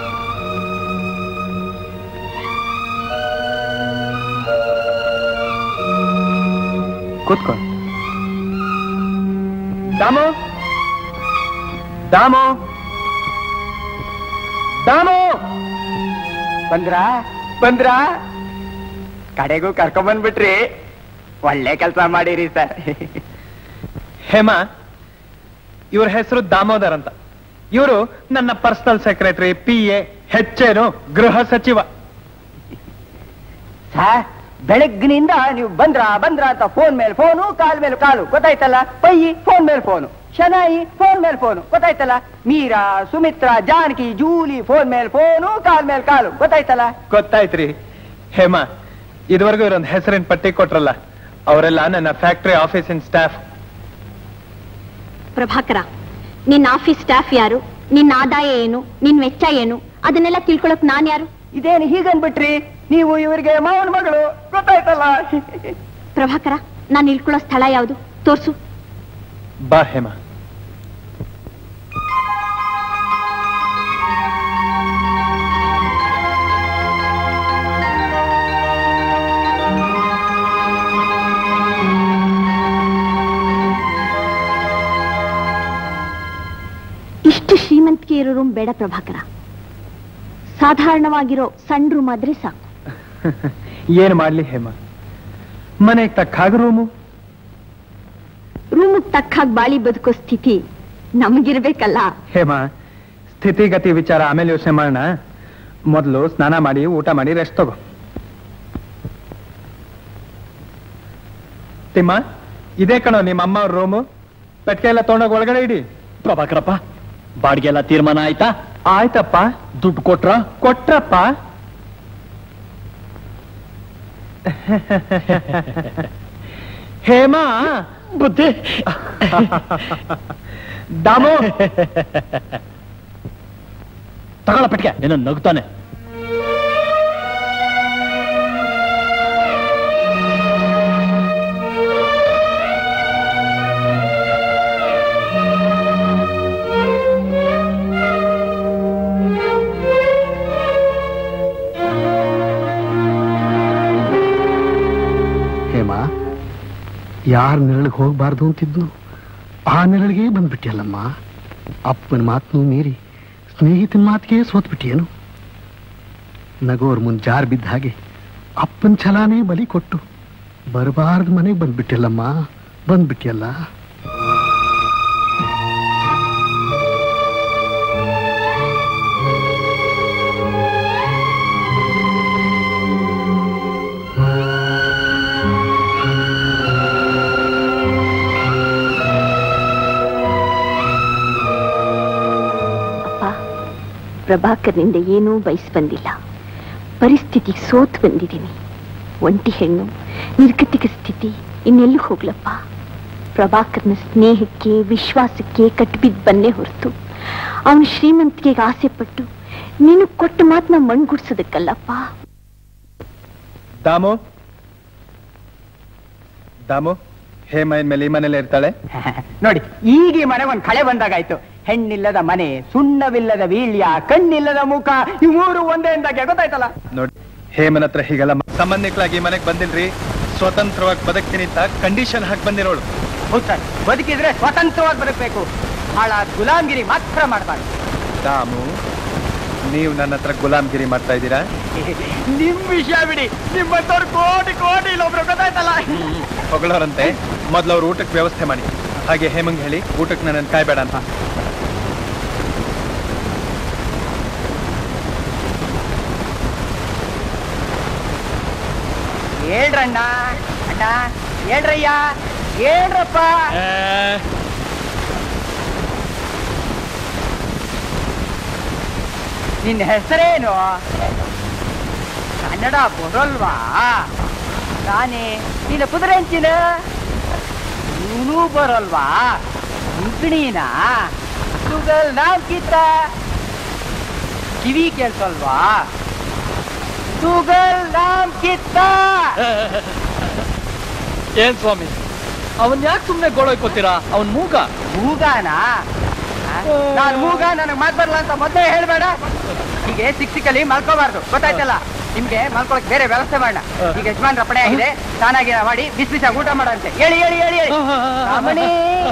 ಕೂತ್ಕೊ ದಾಮು ದಾಮು ದಾಮು ಬಂದ್ರ ಬಂದ್ರ ಕಡೆಗೂ ಕರ್ಕೊಂಬಂದ್ಬಿಟ್ರಿ ಒಳ್ಳೆ ಕೆಲಸ ಮಾಡಿರಿ ಸರ್ ಹೇಮಾ ಇವ್ರ ಹೆಸರು ದಾಮೋದರ್ ಅಂತ ಇವರು ನನ್ನ ಪರ್ಸನಲ್ ಸೆಕ್ರೆಟರಿ ಪಿ ಎ ಹೆಚ್ಚೇನು ಗೃಹ ಸಚಿವ ಸರ್ ಬೆಳಗ್ಗಿನಿಂದ ನೀವು ಬಂದ್ರ ಬಂದ್ರ ಅಂತ ಫೋನ್ ಮೇಲೆ ಫೋನು ಕಾಲ್ ಮೇಲೆ ಕಾಲು ಗೊತ್ತಾಯ್ತಲ್ಲ ಪಯ್ಯಿ ಫೋನ್ ಮೇಲೆ ಫೋನು ಶನಾಯಿ ಫೋನ್ ಮೇಲೆ ಫೋನು ಗೊತ್ತಾಯ್ತಲ್ಲ ಮೀರಾ ಸುಮಿತ್ರಾ ಜಾನಕಿ ಜೂಲಿ ಫೋನ್ ಮೇಲೆ ಫೋನು ಕಾಲ್ ಮೇಲೆ ಕಾಲು ಗೊತ್ತಾಯ್ತಲ್ಲ ಗೊತ್ತಾಯ್ತ್ರಿ ಹೇಮಾ ಇದುವರೆಗೂ ಇವರೊಂದು ಹೆಸರಿನ ಪಟ್ಟಿ ಕೊಟ್ರಲ್ಲ ಅವರೆಲ್ಲ ನನ್ನ ಫ್ಯಾಕ್ಟರಿ ಆಫೀಸಿನ ಸ್ಟಾಫ್ ಪ್ರಭಾಕರ ನಿನ್ನ ಆಫೀಸ್ ಸ್ಟಾಫ್ ಯಾರು ನಿನ್ನ ಆದಾಯ ಏನು ನಿನ್ ವೆಚ್ಚ ಏನು ಅದನ್ನೆಲ್ಲ ತಿಳ್ಕೊಳಕ್ ನಾನ್ ಯಾರು ಇದೇನು ಹೀಗನ್ಬಿಟ್ರಿ ನೀವು ಇವರಿಗೆ ಮಾವನ ಮಗಳು ಗೊತ್ತಾಯ್ತಲ್ಲ ಪ್ರಭಾಕರ ನಾನು ಇಳ್ಕೊಳ್ಳೋ ಸ್ಥಳ ಯಾವುದು ತೋರ್ಸು ಬಾ ಹೇಮಾ ಇಷ್ಟು ಶ್ರೀಮಂತಿಕೆ ಇರೋ ರೂಮ್ ಬೇಡ ಪ್ರಭಾಕರ ಸಾಧಾರಣವಾಗಿರೋ ಸಣ್ಣ ರೂಮ್ ಆದ್ರೆ ಸಾಕು ಏನ್ ಮಾಡ್ಲಿ ಹೇಮಾ ಮನೆಗೆ ತಕ್ಕ ಹಾಗ ರೂಮು ರೂಮ್ ತಕ್ಕ ಹಾಗೆ ಬಾಳಿ ಬದುಕೋ ಸ್ಥಿತಿ ನಮಗಿರ್ಬೇಕಲ್ಲ ಹೇಮಾ ಸ್ಥಿತಿಗತಿ ವಿಚಾರ ಆಮೇಲೆ ಯೋಚನೆ ಮಾಡೋಣ ಮೊದಲು ಸ್ನಾನ ಮಾಡಿ ಊಟ ಮಾಡಿ ರೆಸ್ಟ್ ತಗೋ ತಿಮ್ಮ ಇದೇ ಕಣೋ ನಿಮ್ಮ ಅಮ್ಮ ಅವ್ರ ರೂಮು ಪೆಟ್ಕೆ ಎಲ್ಲ ತೊಗೊಂಡೋಗಿ ಒಳಗಡೆ ಇಡಿ ಪ್ರಭಾಕರಪ್ಪ ಬಾಡಿಗೆ ಎಲ್ಲ ತೀರ್ಮಾನ ಆಯ್ತಾ ಆಯ್ತಪ್ಪ ದುಡ್ಡು ಕೊಟ್ರ ಕೊಟ್ರಪ್ಪ ಹೇಮಾ ಬುದ್ಧಿ ದಾಮು ತಗೊಳ ಪೆಟ್ಗೆ ಏನೋ ನಗ್ತಾನೆ ಹೇಮಾ ಯಾರ ನೆರಳಿಗೆ ಹೋಗ್ಬಾರ್ದು ಅಂತಿದ್ದು ಆ ನೆರಳಿಗೆ ಬಂದ್ಬಿಟ್ಟಿಯಲ್ಲಮ್ಮ ಅಪ್ಪನ ಮಾತನ್ನು ಮೀರಿ ಸ್ನೇಹಿತನ ಮಾತಿಗೆ ಸೋತ್ಬಿಟ್ಟಿಯೇನು ನಗೋರ್ ಮುಂದೆ ಜಾರ್ ಬಿದ್ದ ಹಾಗೆ ಅಪ್ಪನ ಛಲಾನೇ ಬಲಿ ಕೊಟ್ಟು ಬರಬಾರ್ದು ಮನೆಗೆ ಬಂದ್ಬಿಟ್ಟಿಲ್ಲಮ್ಮ ಬಂದ್ಬಿಟ್ಟಿಯಲ್ಲ ಅಪ್ಪ ಪ್ರಭಾಕರ್ನಿಂದ ಏನೂ ಬಯಸ್ ಬಂದಿಲ್ಲ ಪರಿಸ್ಥಿತಿಗೆ ಸೋತ್ ಬಂದಿದ್ದೀನಿ ಒಂಟಿ ಹೆಣ್ಣು ನಿರ್ಗತಿಕ ಸ್ಥಿತಿ ಇನ್ನೆಲ್ಲೂ ಹೋಗ್ಲಪ್ಪ ಪ್ರಭಾಕರ್ನ ಸ್ನೇಹಕ್ಕೆ ವಿಶ್ವಾಸಕ್ಕೆ ಕಟ್ಟಿಬಿದ್ದು ಬಂದೇ ಹೊರತು ಅವನು ಶ್ರೀಮಂತಿಕೆಗೆ ಆಸೆ ಪಟ್ಟು ನೀನು ಕೊಟ್ಟ ಮಾತನ್ನ ಮಣ್ಗುಡ್ಸೋದಕ್ಕಲ್ಲಪ್ಪ ದಾಮು ದಾಮು ಹೇಮ ಇನ್ಮೇಲೆ ಈ ಮನೇಲೆ ಇರ್ತಾಳೆ ನೋಡಿ ಈಗ ಈ ಮನೆ ಒಂದ್ ಕಳೆ ಬಂದಾಗಾಯ್ತು ಹೆಣ್ಣಿಲ್ಲದ ಮನೆ ಸುಣ್ಣವಿಲ್ಲದ ವೀಳ್ಯ ಕಣ್ಣಿಲ್ಲದ ಮುಖ ಈ ಮೂರು ಒಂದೇ ಅಂದಾಗೆ ಗೊತ್ತಾಯ್ತಲ್ಲ ನೋಡಿ ಹೇಮನ ಹತ್ರ ಹೀಗೆಲ್ಲ ಮ- ಸಂಬಂಧಿಕರಾಗಿ ಮನೆಗೆ ಬಂದಿಲ್ರಿ ಸ್ವತಂತ್ರವಾಗಿ ಬದುಕ್ತೀನಿ ಅಂತ ಕಂಡೀಷನ್ ಹಾಕಿ ಬಂದಿರೋಳು ಹೌದು ಸರ್ ಬದುಕಿದ್ರೆ ಸ್ವತಂತ್ರವಾಗಿ ಬದುಕಬೇಕು ಹಾಳ ಗುಲಾಮ್ಗಿರಿ ಮಾತ್ರ ಮಾಡಬಾರ್ದು ದಾಮು ನೀವು ನನ್ನ ಹತ್ರ ಗುಲಾಮ್ಗಿರಿ ಮಾಡ್ತಾ ಇದ್ದೀರಾ ನಿಮ್ ವಿಷಯ ಬಿಡಿ ನಿಮ್ಮಂತವ್ರು ಕೋಟಿ ಕೋಟಿ ಇಲ್ಲೊಬ್ರು ಗೊತ್ತಾಯ್ತಲ್ಲ ಹೊಗಳೋರಂತೆ ಮೊದ್ಲು ಅವ್ರು ಊಟಕ್ಕೆ ವ್ಯವಸ್ಥೆ ಮಾಡಿ ಹಾಗೆ ಹೇಮಂಗ್ ಹೇಳಿ ಊಟಕ್ಕೆ ನನ್ನ ಕಾಯ್ಬೇಡ ಅಂತ ಹೇಳ್ರಣ್ಣ ಅಣ್ಣ ಹೇಳ್ರಯ್ಯ ಹೇಳ್ರಪ್ಪ ನಿನ್ನ ಹೆಸರೇನು ಕನ್ನಡ ಬರಲ್ವಾ ನಾನೇ ನಿನ್ನ ಕುದುರೆಂಚಿನ ಇವನು ಬರಲ್ವಾ ಮುಂಕಣಿನ ಸುಗಲ್ ನಾವ್ ಕಿತ್ತ ಕಿವಿ ಕೇಳ್ಸಲ್ವಾ ಸುಗಲ್ ನಾಮ್ ಕಿತ್ತ ಏನ್ ಸ್ವಾಮಿ ಅವನ್ ಯಾಕೆ ಸುಮ್ನೆ ಗೋಳೋಯ್ಕೋತೀರಾ ಅವನ್ ಮೂಗ ಮೂಗಾನ ನಾನು ಮೂಗ ನನಗೆ ಮಾತ್ ಬರಲ್ಲ ಅಂತ ಮೊದಲೇ ಹೇಳ್ಬೇಡ ಹೀಗೆ ಸಿಕ್ ಸಿಕ್ಕಲ್ಲಿ ಮಲ್ಕೋಬಾರ್ದು ಗೊತ್ತಾಯ್ತಲ್ಲ ನಿಮ್ಗೆ ಮಲ್ಕೊಳಕ್ ಬೇರೆ ವ್ಯವಸ್ಥೆ ಮಾಡೋಣ ಈಗ ಯಜಮಾನ್ ರಪಣೆ ಆಗಿದೆ ಸ್ನಾನಾಗಿನ ಮಾಡಿ ಬಿಸಿ ಬಿಸಾಗಿ ಊಟ ಮಾಡಂತೆ ಹೇಳಿ ಹೇಳಿ ಹೇಳಿ ಹೇಳಿ ರಾಮಣಿ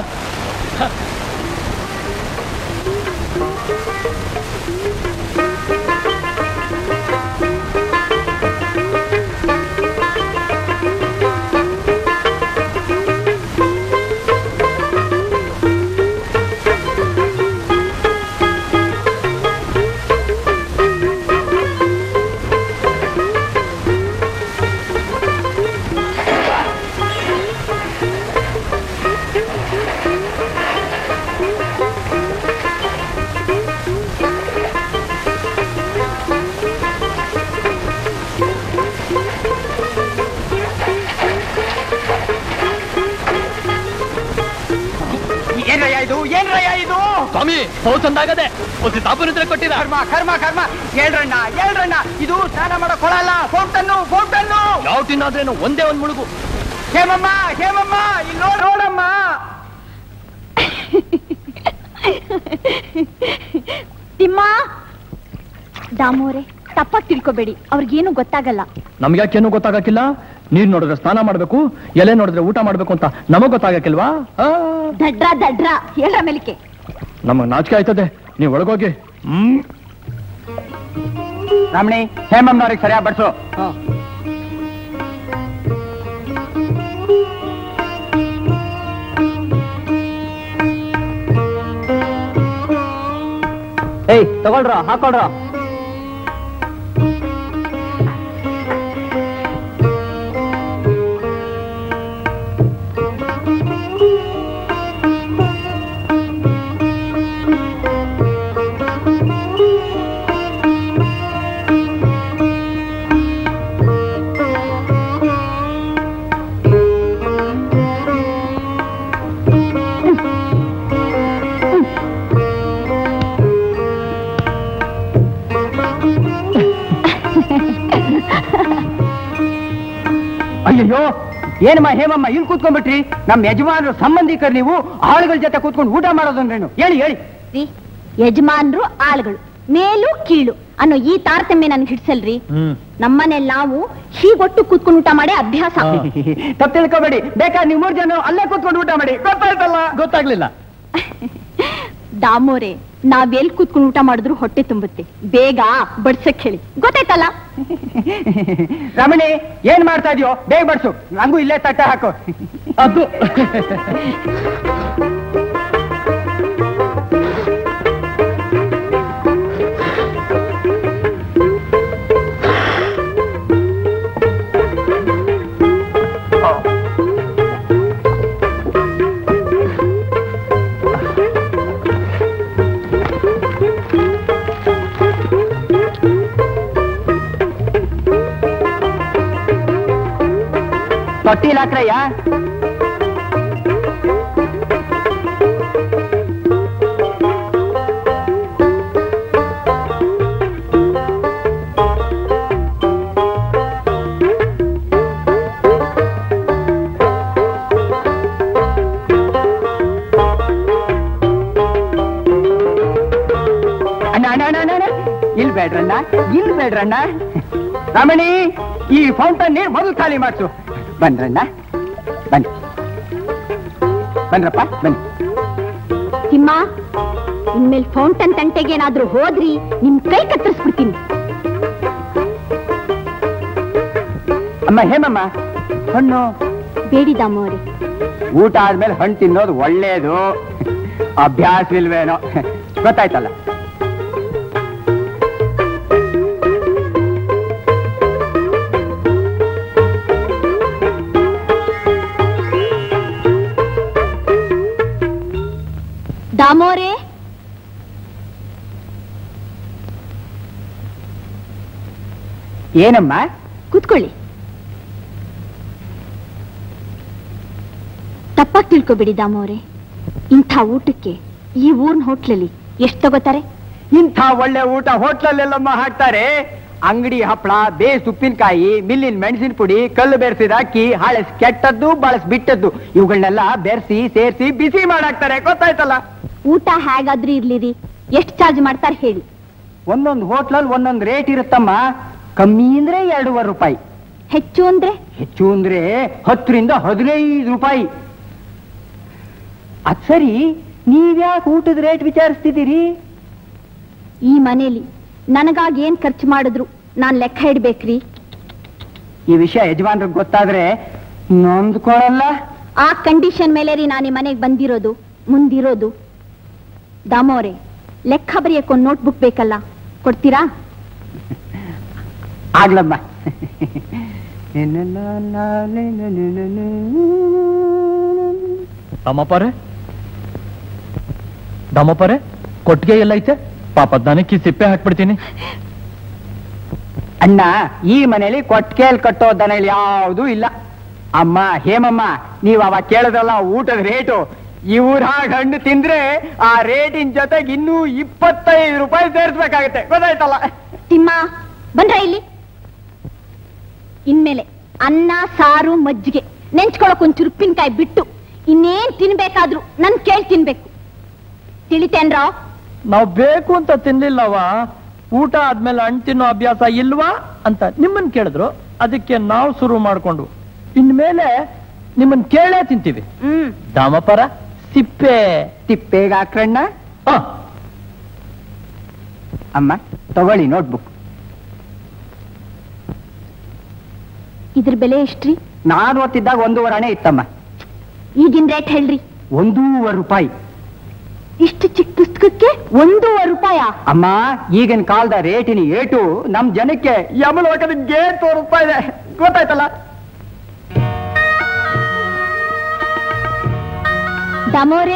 ಏನ್ರಯ್ಯ ಇದು ಏನ್ರಯ್ಯ ಇದು ಸ್ವಾಮಿ ಹೌಸ್ ಅಂದಾಗದೆ ಒಂದು ತಾಪನಿದ್ರೆ ಕೊಟ್ಟಿರ ಕರ್ಮ ಕರ್ಮ ಕರ್ಮ ಹೇಳ್ರಣ್ಣ ಹೇಳ್ರಣ್ಣ ಇದು ಸ್ನಾನ ಮಾಡೋ ಕೊಳ ಅಲ್ಲ ಫೋಟನ್ನು ಫೋಟನ್ನು ಯಾವ ತಿನ್ನಾದ್ರೇನು ಒಂದೇ ಒಂದ್ ಮುಳುಗು ಹೇಮಮ್ಮ ಹೇಮಮ್ಮ ಇಲ್ಲಿ ನೋಡ್ ನೋಡಮ್ಮ ತಿಮ್ಮ ದಾಮೋರೆ ತಪ್ಪಾಗಿ ತಿಳ್ಕೊಬೇಡಿ ಅವ್ರಿಗೇನು ಗೊತ್ತಾಗಲ್ಲ ನಮ್ಗ್ಯಾಕೇನು ಗೊತ್ತಾಗಕ್ಕಿಲ್ಲ ನೀರ್ ನೋಡಿದ್ರೆ ಸ್ನಾನ ಮಾಡ್ಬೇಕು ಎಲೆ ನೋಡಿದ್ರೆ ಊಟ ಮಾಡ್ಬೇಕು ಅಂತ ನಮಗ್ ಗೊತ್ತಾಗಕ್ಕಿಲ್ವಾ ಆ, ದಡ್ರ ದಡ್ರ ಹೇಳ್ರ ಮೇಲಿಕೆ ನಮಗ್ ನಾಚಿಕೆ ಆಯ್ತದೆ ನೀವ್ ಒಳಗೋಗಿ ಹ್ಮ್ ರಮಣಿ ಹೇಮಮ್ಮನವ್ರಿಗೆ ಸರಿಯಾಗಿ ಬಡ್ಸು ಏಯ್ ತಗೊಳ್ರ ಹಾಕೊಳ್ರ ಅಯ್ಯಯ್ಯೋ ಏನಮ್ಮ ಹೇಮಮ್ಮ ಇಲ್ಲಿ ಕೂತ್ಕೊಂಡ್ಬಿಟ್ರಿ ನಮ್ ಯಜಮಾನರು ಸಂಬಂಧಿಕರು ನೀವು ಆಳುಗಳ ಜೊತೆ ಕೂತ್ಕೊಂಡು ಊಟ ಮಾಡೋದಂದ್ರೇನು ಹೇಳಿ ಹೇಳಿ ರೀ ಯಜಮಾನ್ರು ಆಳುಗಳು ಮೇಲು ಕೀಳು ಅನ್ನೋ ಈ ತಾರತಮ್ಯ ನನ್ಗೆ ಹಿಡ್ಸಲ್ರಿ ನಮ್ಮನೇಲಿ ನಾವು ಹೀಗೊಟ್ಟು ಕೂತ್ಕೊಂಡು ಊಟ ಮಾಡಿ ಅಭ್ಯಾಸ ತಪ್ಪು ತಿಳ್ಕೊಬೇಡಿ ಬೇಕಾದ್ರೆ ನೀವು ಮೂರ್ ಜನ ಅಲ್ಲೇ ಕೂತ್ಕೊಂಡು ಊಟ ಮಾಡಿ ಗೊತ್ತಾಯ್ತಲ್ಲ ಗೊತ್ತಾಗ್ಲಿಲ್ಲ ದಾಮೋರೆ ನಾವೆಲ್ ಕೂತ್ಕೊಂಡು ಊಟ ಮಾಡಿದ್ರು ಹೊಟ್ಟೆ ತುಂಬುತ್ತೆ ಬೇಗ ಬಡ್ಸಕ್ ಹೇಳಿ ಗೊತ್ತಾಯ್ತಲ್ಲ ರಮಣಿ ಏನ್ ಮಾಡ್ತಾ ಇದೀಯೋ ಬೇಗ ಬಡ್ಸು ನಂಗೂ ಇಲ್ಲೇ ತಟ್ಟೆ ಹಾಕು ಅದು ತೊಟ್ಟಿಲ್ ಹಾಕ್ರಯ್ಯ ಅಣ್ಣ ಅಣ್ಣ ಅಣ್ಣ ಅಣ್ಣ, ಅಣ್ಣ ಇಲ್ ಬೇಡ್ರಣ್ಣ ಇಲ್ ಬೇಡ್ರಣ್ಣ ರಮಣಿ ಈ ಫೌಂಟನ್ ನೀರ್ ಮೊದಲು ಖಾಲಿ ಮಾಡ್ಸು ಬಂದ್ರಣ್ಣ ಬನ್ನಿ ಬನ್ರಪ್ಪ ಬನ್ನಿ ತಿಮ್ಮ ಇನ್ಮೇಲೆ ಫೌಂಟನ್ ತಂಟೆಗೇನಾದ್ರೂ ಹೋದ್ರಿ ನಿಮ್ ಕೈ ಕತ್ತರಿಸ್ಬಿಡ್ತೀನಿ ಅಮ್ಮ ಹೇಮಮ್ಮ ಹಣ್ಣು ಬೇಡಿ ದಾಮೋರೆ ಊಟ ಆದ್ಮೇಲೆ ಹಣ್ಣು ತಿನ್ನೋದು ಒಳ್ಳೇದು ಅಭ್ಯಾಸವಿಲ್ವೇನೋ ಗೊತ್ತಾಯ್ತಲ್ಲ ದಾಮೋರೆ ಏನಮ್ಮ ಕೂತ್ಕೊಳ್ಳಿ ತಪ್ಪಾಗಿ ತಿಳ್ಕೊಬೇಡಿ ದಾಮೋರೆ ಇಂಥ ಊಟಕ್ಕೆ ಈ ಊರ್ನ ಹೋಟ್ಲಲ್ಲಿ ಎಷ್ಟು ತಗೋತಾರೆ ಇಂಥ ಒಳ್ಳೆ ಊಟ ಹೋಟ್ಲಲ್ಲೆಲ್ಲಮ್ಮ ಹಾಕ್ತಾರೆ ಅಂಗಡಿ ಹಪ್ಪಳ ಬೇಸ್ ಉಪ್ಪಿನಕಾಯಿ ಮಿಲ್ಲಿನ ಮೆಣಸಿನ ಪುಡಿ ಕಲ್ಲು ಬೆರೆಸಿದ ಅಕ್ಕಿ ಹಾಳೆಸ್ ಕೆಟ್ಟದ್ದು ಬಳಸ್ ಬಿಟ್ಟದ್ದು ಇವುಗಳನ್ನೆಲ್ಲ ಬೆರೆಸಿ ಸೇರಿಸಿ ಬಿಸಿ ಮಾಡಾಕ್ತಾರೆ ಗೊತ್ತಾಯ್ತಲ್ಲ ಊಟ ಹೇಗಾದ್ರೂ ಇರ್ಲಿರಿ ಎಷ್ಟು ಚಾರ್ಜ್ ಮಾಡ್ತಾರೆ ಹೇಳಿ ಒಂದೊಂದು ಹೋಟ್ಲಲ್ಲಿ ಒಂದೊಂದು ರೇಟ್ ಇರುತ್ತಮ್ಮ ಕಮ್ಮಿ ಅಂದ್ರೆ ಎರಡೂವರೆ ರೂಪಾಯಿ ಹೆಚ್ಚು ಅಂದ್ರೆ ಹೆಚ್ಚು ಅಂದ್ರೆ ಹತ್ತರಿಂದ ಹದಿನೈದು ರೂಪಾಯಿ ಅದ್ ಸರಿ ನೀವ್ಯಾಕೆ ಊಟದ ರೇಟ್ ವಿಚಾರಿಸ್ತಿದ್ದೀರಿ ಈ ಮನೇಲಿ ನನಗಾಗಿ ಏನ್ ಖರ್ಚು ಮಾಡಿದ್ರು ನಾನ್ ಲೆಕ್ಕ ಇಡ್ಬೇಕ್ರಿ ಈ ವಿಷಯ ಯಜಮಾನ್ರಿಗೆ ಗೊತ್ತಾದ್ರೆ ನೊಂದ್ಕೊಳಲ್ಲ ಆ ಕಂಡೀಷನ್ ಮೇಲೆ ರೀ ನಾನು ಈ ಮನೆಗೆ ಬಂದಿರೋದು ಮುಂದಿರೋದು ದಾಮೋರೆ ಲೆಕ್ಕ ಬರೆಯಕ್ಕೊಂದು ನೋಟ್ಬುಕ್ ಬೇಕಲ್ಲ ಕೊಡ್ತೀರಾ ಆಗ್ಲಮ್ಮ ದಮ್ಮಪ್ಪರೆ ದಮ್ಮಪ್ಪರೆ ಕೊಟ್ಟಿಗೆ ಎಲ್ಲೈತೆ ಪಾಪ ದನಕ್ಕೆ ಸಿಪ್ಪೆ ಹಾಕ್ಬಿಡ್ತೀನಿ ಅಣ್ಣ ಈ ಮನೇಲಿ ಕೊಟ್ಕೇಲ್ ಕಟ್ಟೋ ದನಗಳು ಯಾವುದು ಇಲ್ಲ ಅಮ್ಮ ಹೇಮಮ್ಮ ನೀವ್ ಅವಾಗ ಕೇಳದಲ್ಲ ಊಟದ ರೇಟು ಇವ್ರಾಗ ಹಣ್ಣು ತಿಂದ್ರೆ ಆ ರೇಟಿನ ಜೊತೆಗೆ ಇನ್ನೂ ಇಪ್ಪತ್ತೈದು ರೂಪಾಯಿ ಸೇರಿಸ್ಬೇಕಾಗತ್ತೆ ಗೊತ್ತಾಯ್ತಲ್ಲ ತಿಮ್ಮ ಬಂದ್ರ ಇಲ್ಲಿ ಇನ್ಮೇಲೆ ಅನ್ನ ಸಾರು ಮಜ್ಜಿಗೆ ನೆಂಚ್ಕೊಳಕ್ ಒಂಚೂರು ಉಪ್ಪಿನಕಾಯಿ ಬಿಟ್ಟು ಇನ್ನೇನ್ ತಿನ್ಬೇಕಾದ್ರೂ ನನ್ ಕೇಳ್ ತಿನ್ಬೇಕು ತಿಳಿತೇನ್ರೋ ನಾವು ಬೇಕು ಅಂತ ತಿನ್ಲಿಲ್ಲವ ಊಟ ಆದ್ಮೇಲೆ ಹಣ್ಣು ತಿನ್ನೋ ಅಭ್ಯಾಸ ಇಲ್ವಾ ಅಂತ ನಿಮ್ಮನ್ ಕೇಳಿದ್ರು ಅದಕ್ಕೆ ನಾವು ಶುರು ಮಾಡ್ಕೊಂಡು ಇನ್ಮೇಲೆ ನಿಮ್ಮನ್ ಕೇಳೇ ತಿಂತೀವಿ ಹ್ಮ್ ದಾಮಪರ ಸಿಪ್ಪೆ ತಿಪ್ಪೇಗ ಹಾಕ್ರಣ್ಣ ಆ, ಅಮ್ಮ ತಗೊಳ್ಳಿ ನೋಟ್ಬುಕ್ ಇದ್ರ ಬೆಲೆ ಎಷ್ಟ್ರಿ ನಾನು ಓದ್ತಿದ್ದಾಗ ಒಂದೂವರೆ ಹಣೆ ಇತ್ತಮ್ಮ ಈಗಿನ ರೇಟ್ ಹೇಳ್ರಿ ಒಂದೂವರೆ ರೂಪಾಯಿ ಇಷ್ಟು ಚಿಕ್ಕ ಪುಸ್ತಕಕ್ಕೆ ಒಂದೂವರೆ ರೂಪಾಯ ಅಮ್ಮ ಈಗಿನ ಕಾಲದ ರೇಟಿನ ಏಟು ನಮ್ ಜನಕ್ಕೆ ಯಮಲೋಕದ ಗೇಟ್ ತೋರಿಸ್ತಾ ಇದೆ ಗೊತ್ತಾಯ್ತಲ್ಲ ದಾಮೋರೆ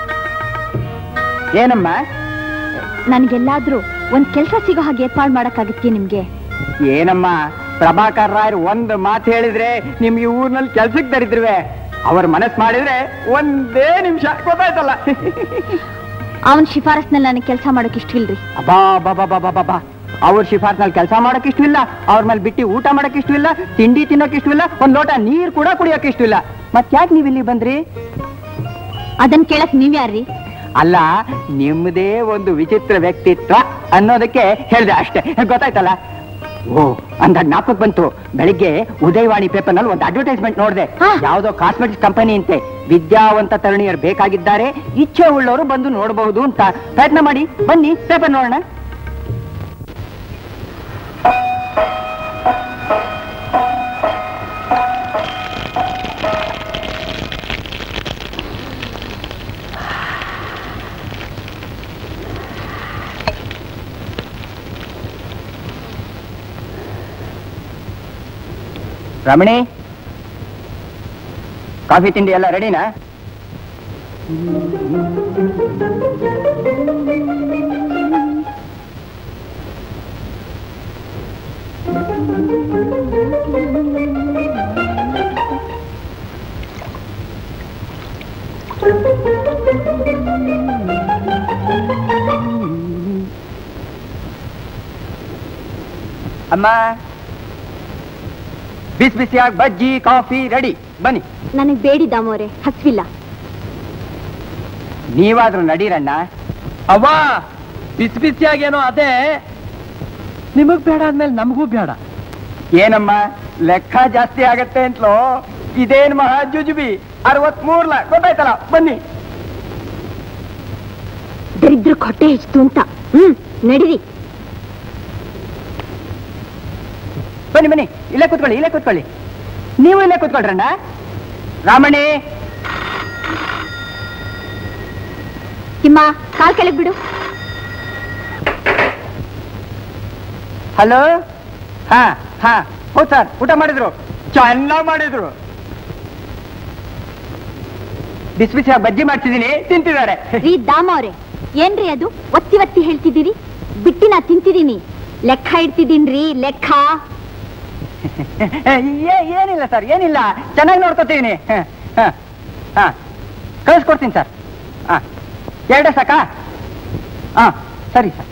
ಏನಮ್ಮ ನನ್ಗೆಲ್ಲಾದ್ರೂ ಒಂದ್ ಕೆಲ್ಸ ಸಿಗೋ ಹಾಗೆ ಏರ್ಪಾಡ್ ಮಾಡಕ್ಕಾಗತ್ತೆ ನಿಮ್ಗೆ ಏನಮ್ಮ ಪ್ರಭಾಕರ್ ರಾಯರ್ ಒಂದ್ ಮಾತು ಹೇಳಿದ್ರೆ ನಿಮ್ಗೆ ಊರ್ನಲ್ಲಿ ಕೆಲ್ಸಕ್ಕೆ ತರಿದ್ರುವೆ ಅವ್ರ ಮನಸ್ ಮಾಡಿದ್ರೆ ಒಂದೇ ನಿಮಿಷ ಗೊತ್ತಾಯ್ತಲ್ಲ ಅವನ್ ಶಿಫಾರಸ್ನಲ್ಲಿ ನನಗೆ ಕೆಲಸ ಮಾಡಕ್ ಇಷ್ಟ ಇಲ್ರಿ ಅಬ್ಬಾ ಬಾಬಾ ಬಾಬಾ ಬಾಬಾ ಅವ್ರ ಶಿಫಾರ್ಸ್ನಲ್ಲಿ ಕೆಲಸ ಮಾಡಕ್ ಇಷ್ಟವಿಲ್ಲ ಅವ್ರ ಮೇಲೆ ಬಿಟ್ಟು ಊಟ ಮಾಡಕ್ ಇಷ್ಟವಿಲ್ಲ ತಿಂಡಿ ತಿನ್ನೋಕ್ ಇಷ್ಟವಿಲ್ಲ ಒಂದ್ ಲೋಟ ನೀರ್ ಕೂಡ ಕುಡಿಯೋಕ್ ಇಷ್ಟವಿಲ್ಲ ಮತ್ ಯಾಕೆ ನೀವ್ ಇಲ್ಲಿ ಬಂದ್ರಿ ಅದನ್ ಕೇಳಕ್ ನೀವ್ ಯಾರ್ರಿ ಅಲ್ಲ ನಿಮ್ಮದೇ ಒಂದು ವಿಚಿತ್ರ ವ್ಯಕ್ತಿತ್ವ ಅನ್ನೋದಕ್ಕೆ ಹೇಳ್ದೆ ಅಷ್ಟೇ ಗೊತ್ತಾಯ್ತಲ್ಲ ಓ ಅಂದ ಜ್ಞಾಪಕ ಬಂತು ಬೆಳಿಗ್ಗೆ ಉದಯವಾಣಿ ಪೇಪರ್ ನಲ್ಲಿ ಒಂದು ಅಡ್ವರ್ಟೈಸ್ಮೆಂಟ್ ನೋಡಿದೆ ಹಾ. ಯಾವ್ದೋ ಕಾಸ್ಮೆಟಿಕ್ಸ್ ಕಂಪನಿ ಅಂತೆ ವಿದ್ಯಾವಂತ ತರುಣಿಯರು ಬೇಕಾಗಿದ್ದಾರೆ ಇಚ್ಛೆ ಉಳ್ಳವರು ಬಂದು ನೋಡಬಹುದು ಅಂತ ಪ್ರಯತ್ನ ಮಾಡಿ ಬನ್ನಿ ಪೇಪರ್ ನೋಡೋಣ ರಮಣಿ ಕಾಫಿ ತಿಂಡಿ ಎಲ್ಲ ರೆಡಿನಾ ಅಮ್ಮ ಬಿಸಿ ಬಿಸಿಯಾಗಿ ಬಜ್ಜಿ ಕಾಫಿ ರೆಡಿ ಬನ್ನಿ ನನಗೆ ಬೇಡಿ ದಾಮೋರೆ ಹಸ್ವಿಲ್ಲ ನೀವಾದ್ರೂ ನಡೀರಣ್ಣ ಅವ್ವ ಬಿಸಿ ಬಿಸಿಯಾಗೇನೋ ಅದೇ ನಿಮಗ್ ಬೇಡ ಅಂದ್ಮೇಲೆ ನಮಗೂ ಬೇಡ ಏನಮ್ಮ ಲೆಕ್ಕ ಜಾಸ್ತಿ ಆಗತ್ತೆ ಅಂತಲೋ ಇದೇನ್ ಮಹಾ ಜುಜುಬಿ ಅರವತ್ಮೂರ್ಲ ಗೊತ್ತಾಯ್ತಲ್ಲ ಬನ್ನಿ ದರಿದ್ರ ಹೊಟ್ಟೆ ಹೆಚ್ಚು ಅಂತ ಹ್ಮ್ ನಡೀರಿ ಬನ್ನಿ ಬನ್ನಿ ಇಲ್ಲೇ ಕೂತ್ಕೊಳ್ಳಿ ಇಲ್ಲೇ ಕೂತ್ಕೊಳ್ಳಿ ನೀವು ಇಲ್ಲೇ ಕೂತ್ಕೊಳ್ರಣ್ಣ ರಾಮಣಿ ತಿಮ್ಮ ಕಾಲ್ ಕೆಳಗ್ ಬಿಡು ಹಲೋ ಹಾ ಹಾ ಹೌದು ಸರ್ ಊಟ ಮಾಡಿದ್ರು ಚೆನ್ನಾಗ್ ಮಾಡಿದ್ರು ಬಿಸಿ ಬಿಸಿ ಬಜ್ಜಿ ಮಾಡ್ತಿದ್ದೀನಿ ತಿಂತಿದ್ದಾರೆ ರೀ ದಾಮ ಅವ್ರೆ ಏನ್ರಿ ಅದು ಒತ್ತಿ ಒತ್ತಿ ಹೇಳ್ತಿದ್ದೀರಿ ಬಿಟ್ಟಿ ನಾ ತಿಂತಿದ್ದೀನಿ ಲೆಕ್ಕ ಇಡ್ತಿದ್ದೀನ್ರಿ ಲೆಕ್ಕ ಏ- ಏನಿಲ್ಲ ಸರ್ ಏನಿಲ್ಲ ಚೆನ್ನಾಗಿ ನೋಡ್ಕೊತೀವಿ ಹಾ ಕಳಿಸ್ಕೊಡ್ತೀನಿ ಸರ್ ಹಾ ಎರಡೇ ಸಾಕಾ ಹಾ ಸರಿ ಸರ್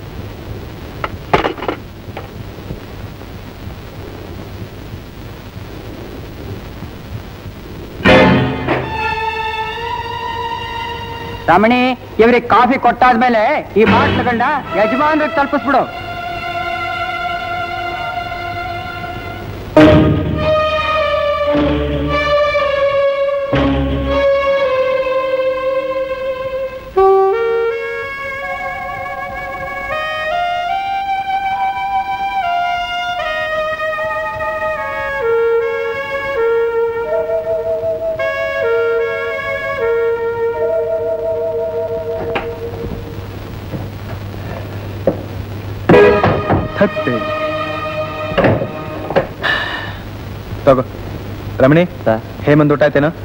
ರಮಣಿ ಇವ್ರಿಗೆ ಕಾಫಿ ಕೊಟ್ಟಾದ್ಮೇಲೆ ಈ ಬಾಟ್ಲುಗಳನ್ನ ಯಜಮಾನ್ರಿಗೆ ತಲುಪಿಸ್ಬಿಡು ಥತ್ತೆ ತಗೋ ರಮಣಿ ಹೇಮಂದ್ ಊಟ ಆಯ್ತೇನೋ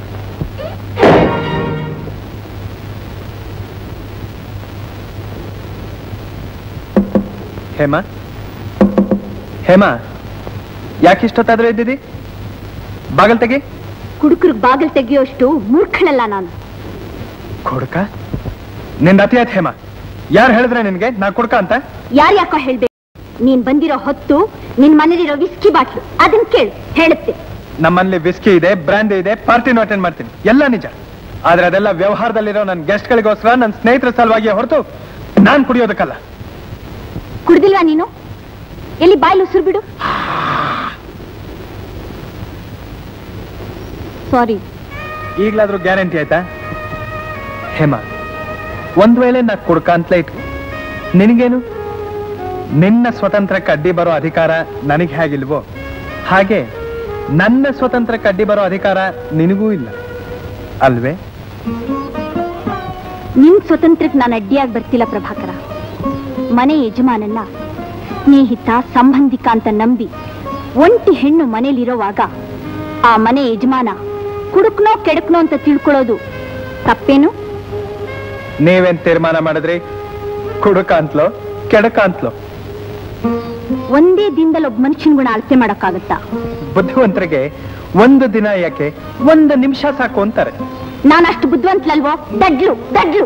ಹೇಮ ಹೇಮ ಯಾಕೆ ಇಷ್ಟೊತ್ತಾದ್ರೂ ಇದ್ದಿದಿ ಬಾಗಲ್ ತೆಗಿ ಕುಡುಕ್ರಿಗೆ ಬಾಗಿಲು ತೆಗೆಯೋಷ್ಟು ಮೂರ್ಖಳಲ್ಲ ನಾನು ಕೊಡ್ಕ ನಿಂದ ಅತಿ ಆಯ್ತು ಹೇಮ ಯಾರು ಹೇಳಿದ್ರೆ ನಿನ್ಗೆ ನಾ ಕೊಡ್ಕ ಅಂತ ಯಾರ್ ಯಾಕೋ ಹೇಳ್ಬೇಕು ನೀನ್ ಬಂದಿರೋ ಹೊತ್ತು ನಿನ್ ಮನೇಲಿರೋ ವಿಸ್ಕಿ ಬಾಟ್ಲು ಅದನ್ ಕೇಳು ಹೇಳುತ್ತೆ ನಮ್ಮಲ್ಲಿ ವಿಸ್ಕಿ ಇದೆ ಬ್ರ್ಯಾಂಡ್ ಇದೆ ಪಾರ್ಟಿನೂ ಅಟೆಂಡ್ ಮಾಡ್ತೀನಿ ಎಲ್ಲ ನಿಜ ಆದ್ರೆ ಅದೆಲ್ಲ ವ್ಯವಹಾರದಲ್ಲಿರೋ ನನ್ನ ಗೆಸ್ಟ್ಗಳಿಗೋಸ್ಕರ ನನ್ನ ಸ್ನೇಹಿತರ ಸಲುವಾಗಿ ಹೊರತು ನಾನ್ ಕುಡಿಯೋದಕ್ಕಲ್ಲ ಕುಡ್ದಿಲ್ವಾ ನೀನು ಎಲ್ಲಿ ಬಾಯ್ಲು ಉಸಿರು ಬಿಡು ಸಾರಿ ಈಗ್ಲಾದ್ರೂ ಗ್ಯಾರಂಟಿ ಆಯ್ತಾ ಹೇಮ ಒಂದ್ ವೇಳೆ ನಾ ಕುಡ್ಕ ಅಂತಲೇ ಇಟ್ಕೊ ನಿನಗೇನು ನಿನ್ನ ಸ್ವತಂತ್ರಕ್ಕೆ ಅಡ್ಡಿ ಬರೋ ಅಧಿಕಾರ ನನಗೆ ಹೇಗಿಲ್ವೋ ಹಾಗೆ ನನ್ನ ಸ್ವತಂತ್ರಕ್ಕೆ ಅಡ್ಡಿ ಬರೋ ಅಧಿಕಾರ ನಿನಗೂ ಇಲ್ಲ ಅಲ್ವೇ ನಿನ್ ಸ್ವತಂತ್ರಕ್ಕೆ ನಾನು ಅಡ್ಡಿಯಾಗಿ ಬರ್ತಿಲ್ಲ ಪ್ರಭಾಕರ ಮನೆ ಯಜಮಾನನ್ನ ಸ್ನೇಹಿತ ಸಂಬಂಧಿಕ ಅಂತ ನಂಬಿ ಒಂಟಿ ಹೆಣ್ಣು ಮನೇಲಿರೋವಾಗ ಆ ಮನೆ ಯಜಮಾನ ಕುಡುಕ್ನೋ ಕೆಡಕ್ನೋ ಅಂತ ತಿಳ್ಕೊಳ್ಳೋದು ತಪ್ಪೇನು ನೀವೇನ್ ತೀರ್ಮಾನ ಮಾಡಿದ್ರಿ ಕುಡುಕ ಅಂತಲೋ ಕೆಡಕ ಅಂತಲೋ ಒಂದೇ ದಿನದಲ್ಲಿ ಒಬ್ಬ ಮನುಷ್ಯನ ಗುಣ ಅಳತೆ ಮಾಡಕ್ಕಾಗತ್ತಾ ಬುದ್ಧಿವಂತರಿಗೆ ಒಂದು ದಿನ ಯಾಕೆ ಒಂದು ನಿಮಿಷ ಸಾಕು ಅಂತಾರೆ ನಾನು ಅಷ್ಟು ಬುದ್ಧಿವಂತಲಲ್ವೋ ದಡ್ಲು ದಡ್ಲು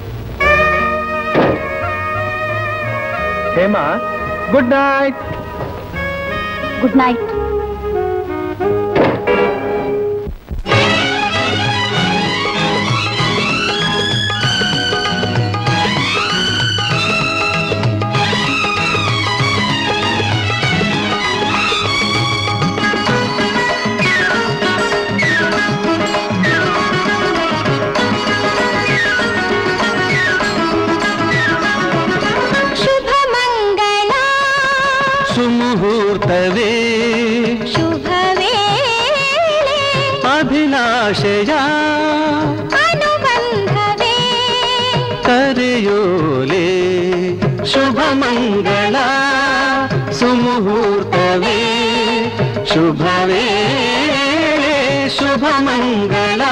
Hema good night good night ಆ ಅಭಿಲಾಷೆಯ ಅನುಬಂಧವೇ ಕರೆಯೋಲೆ ಶುಭ ಮಂಗಳ ಸುಮುಹೂರ್ತವೇ ಶುಭವೇ ಶುಭ ಮಂಗಳ